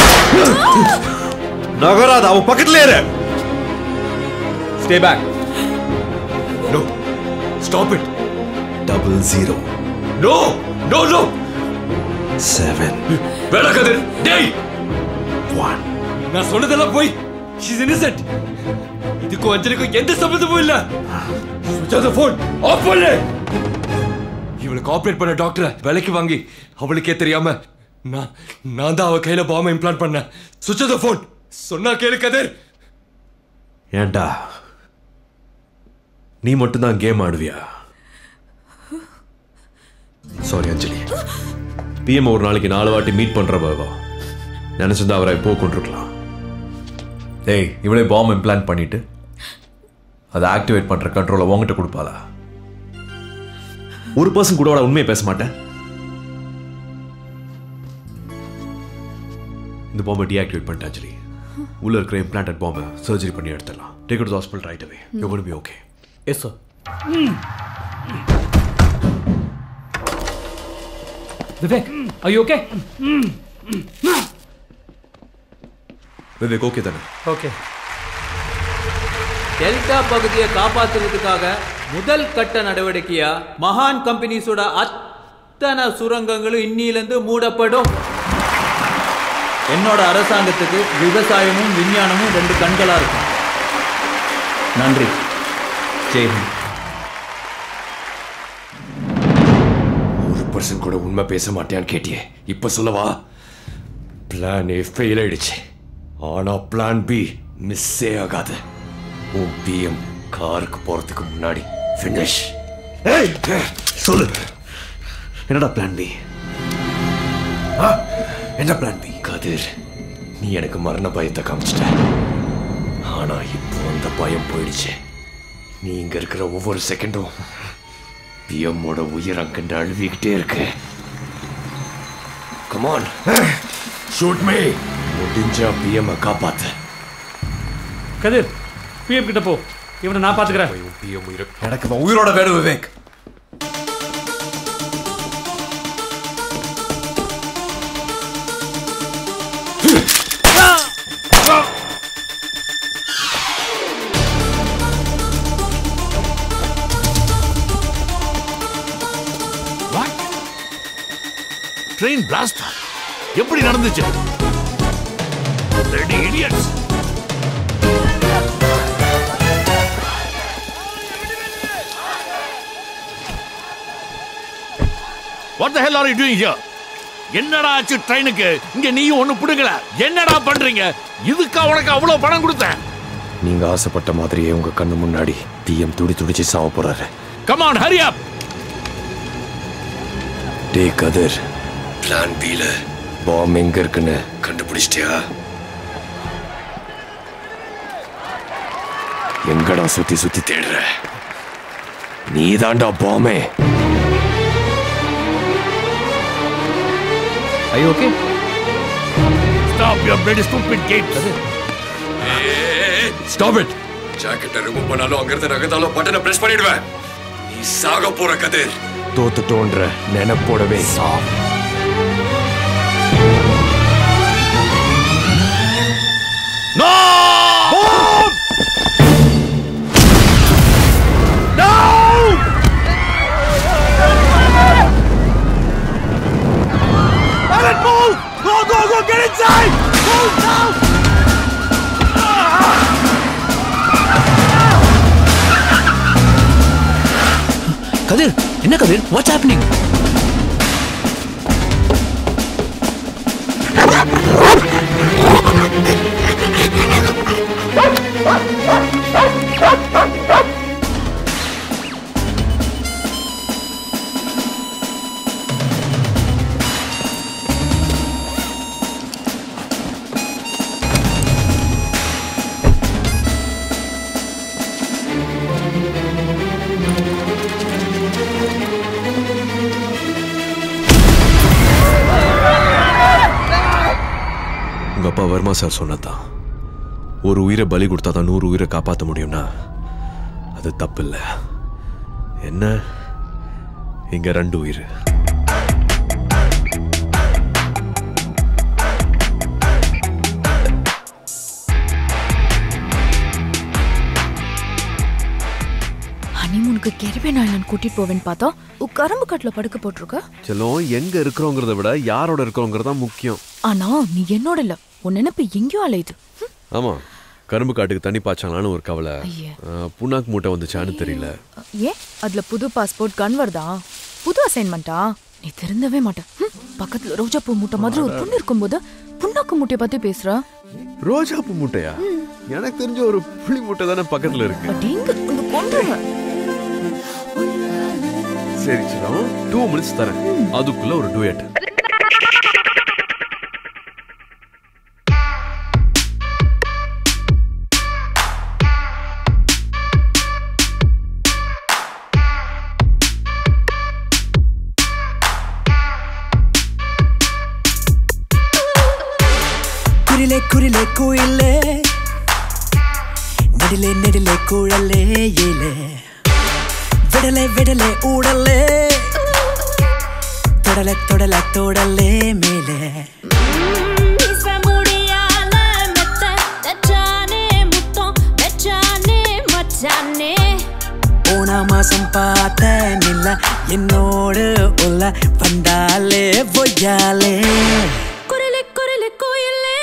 நகராத அவன் பக்கத்துல ஏறு stay back no stop it double zero no no no seven வேலை கதிர் டேய் ஒன் நான் சொன்னதெல்லாம் போய் ஷீஸ் இன்னசென்ட் இதுக்கும் அஞ்சலிக்கும் எந்த சம்பந்தமும் இல்ல சுவிட்ச் ஆஃப் ஃபோன் ஆஃப் பண்ணு இவளுக்கு ஆப்ரேட் பண்ண டாக்டரை விலைக்கு வாங்கி அவளுக்கே தெரியாம நான் நான் தான் அவ கையில பாம்பை இம்ப்ளான்ட் பண்ணேன் சுவிட்ச் ஆஃப் ஃபோன் சொன்னா கேளு கதிர் ஏன்டா நீ மட்டும்தான் கேம் ஆடுவியா சாரி அஞ்சலி பிஎம் ஒரு நாளைக்கு நாலு வாட்டி மீட் பண்ற பாகம் நினைச்சிருந்தா அவரை எப்போ கொண்டிருக்கலாம் ஏய் இவளே பாம் இம்ப்ளான்ட் பண்ணிட்டு அதை ஆக்டிவேட் பண்ற கண்ட்ரோலை உங்ககிட்ட கொடுப்பாளா ஒரு பர்சன் கூட உண்மையை பேச மாட்டேன் இந்த பாம்பை டீஆக்டிவேட் பண்ணிட்டேன் அஞ்சலி உள்ள இருக்கிற இம்ப்ளான்ட் பாம்பை சர்ஜரி பண்ணி எடுத்துடலாம் take to hospital right away you got be okay yes sir Vivek I okay Vivek okay தானே ஓகே டெல்டா பகுதியை காப்பாத்துறதுக்காக முதல் கட்ட நடவடிக்கையா மகான் கம்பெனிஸோட அத்தனை சுரங்கங்களும் இன்னிலிருந்து மூடப்படும் என்னோட அரசாங்கத்துக்கு விவசாயமும் விஞ்ஞானமும் ரெண்டு கண்களா இருக்கும் நன்றி ஜெய்ஹிந்த் ஒரு பர்சன் கூட உண்மை பேச மாட்டேன்னு கேட்டியே இப்ப சொல்லவா பிளான் ஏ ஃபெயில் ஆயிடுச்சு ஆனா பிளான் பி மிஸ்ஸே ஆகாது உன் பிஎம் காருக்கு போறதுக்கு முன்னாடி ஃபினிஷ் சொல்லு என்னடா பிளான் பி என்ன பிளான் பி கதிர் நீ எனக்கு மரண பயத்தை காமிச்சிட்ட ஆனா இப்போ அந்த பயம் போயிடுச்சு நீ இங்க இருக்கிற ஒவ்வொரு செகண்டும் பிஎம்மோட உயிர் அங்கண்டு அழுவிக்கிட்டே இருக்கு கமான் ஷூட் மீ முடிஞ்சா பிஎம் காப்பாத்து கதிர் பிஎம் கிட்ட போ இவனை நான் பாத்துக்கிறேன் பிஎம் உயிர் எனக்கு அவன் உயிரோட வேணும் விவேக் ட்ரெயின் பிளாஸ்டா எப்படி நடந்துச்சு Bloody idiots. What the hell are you doing here? என்னடா ஆச்சு ட்ரெயினுக்கு இங்க நீயும் ஒண்ணு புடுங்கல என்னடா பண்றீங்க இதுக்கா உனக்கு அவ்வளவு பணம் கொடுத்தேன் நீங்க ஆசைப்பட்ட மாதிரியே உங்க கண்ணு முன்னாடி பிஎம் துடி துடிச்சு சாவ போறாரு come on hurry up Kathir plan பில பாம் எங்க இருக்குன்னு கண்டுபிடிச்சிட்டியா எங்கடா சுத்தி சுத்தி தேடுற நீ தாண்டா பாமே I okay stop your bloody stupid gate stop it ஜாக்கெட்டை ரிமூவ் பண்ணாலும் அங்கிருந்து நகர்ந்தாலும் பட்டனை பிரஸ் பண்ணிடுவேன் நீ சாக போற கதிர் தோத்துட்டோன்ற நினைப்போடவே சா No! Ellen, move! Go, go, go! Get inside! Move now! கதிர் என்ன கதிர் வாட்ஸ் ஹேப்பனிங் உங்க அப்பா வர்மா சார் சொன்னதான் ஒரு உயிரை பலி கொடுத்தா தான் நூறு உயிரை காப்பாற்ற முடியும்னா அது தப்பு இல்லை என்ன இங்க ரெண்டு உயிர் ஹனிமூனுக்கு கெரிபியன் ஐலாண்ட் கூட்டிட்டு போவேன்னு பார்த்தா உன் கரும்பு கட்டில படுக்க போட்டிருக்க செல்லம் எங்க இருக்கிறோங்கிறத விட யாரோட இருக்கிறோங்கிறது தான் முக்கியம் ஆனா நீ என்னோட இல்ல உன் நினைப்பு எங்கேயோ அலையுது ஆமா கரும்பு காட்டுக்கு தண்ணி பாய்ச்சாங்களான்னு ஒரு கவலை அஹ், புண்ணாக்கு மூட்டை வந்துச்சான்னு தெரியல ஏன் அதுல புது பாஸ்போர்ட் கன் வருதா புது அசைன்மெண்டா நீ திருந்தவே மாட்ட ஹம், பக்கத்துல ரோஜா பூ மூட்டை மாதிரி ஒரு புண்ணு இருக்கும்போது புண்ணாக்கு மூட்டையை பத்தி பேசுற ரோஜா பூ மூட்டையா எனக்கு தெரிஞ்ச ஒரு புளி மூட்டை தானே பக்கத்துல இருக்கு எங்க இங்க கொண்டுருவேன் சரி செல்லம் டூ மினிட்ஸ் தரேன் அதுக்குள்ள ஒரு டூயட் குயிலே நெடிலே நெடிலே குழலே ஏலே விடலே விடலே ஊடலே தொடல தொடல தொடலே மேலே மீச முடியால மெத்த தச்சானே முத்தம் வெச்சானே மச்சானே போன மாசம் பார்த்த நில்ல என்னோடு உள்ள வந்தாலே பொய்யாலே குரலே குரலே கோயிலே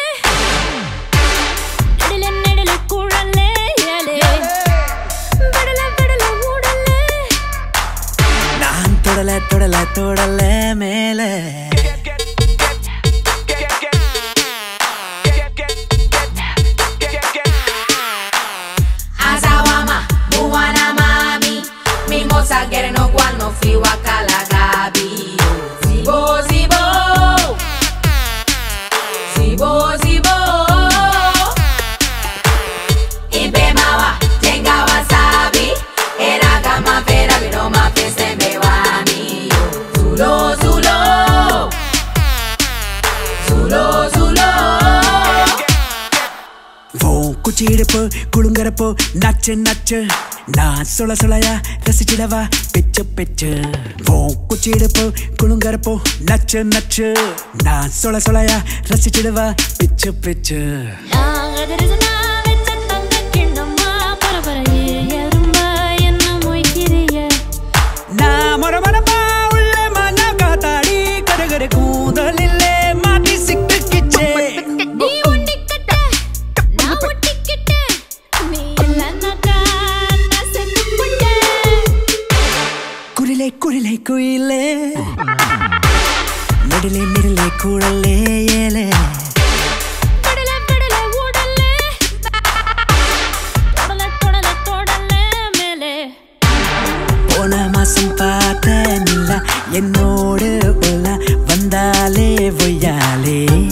நெடல நெடல குழலே ஏலே விடல விடல ஊடலே நான் தொடல தொடல தொடல மேலே Azawama, Buwana mami, Mimosa get no guan no fiwa kalagabi. Zibo, zibo, zibo, zibo. Ibe mawa, tenga wasabi, era gama vera viroma fese bewami. Zulo, zulo, zulo, zulo. ஓ குச்சிடுப்பு குளுங்கறப்போ நச்சு நச்சு நான் சுள சுளையா ரசிச்சிடவா பிச்சு பிச்சு ஓ குச்சிடுப்பு குளுங்கறப்போ நச்சு நச்சு நான் சுள சுளையா ரசிச்சிடுவா பிச்சு பிச்சு நாகதரிசனா வெச்ச தங்க கிண்ணமா பரபரையே எறும்ப என்ன மொய்க்கிறிய நான் மொரமரப்பா உள்ள மண்ண காத்தாடி கருகரு கூந்தலில்லே மாட்டி சிக்கிச்சே நீ ஒண்டிக்கிட்ட நான் ஒட்டிக்கிட்ட நீ இல்லைன்னாக்கா நான் செத்து போட்டேன் குரிலே குரிலே குயிலே நெடிலே நெடிலே குழலே ஏலே விடல விடல ஊடலே தொடல தொடல தொடல மேலே போன மாசம் பார்த்த நில்ல என்னோடு உள்ள வந்தாலே பொய்யாலே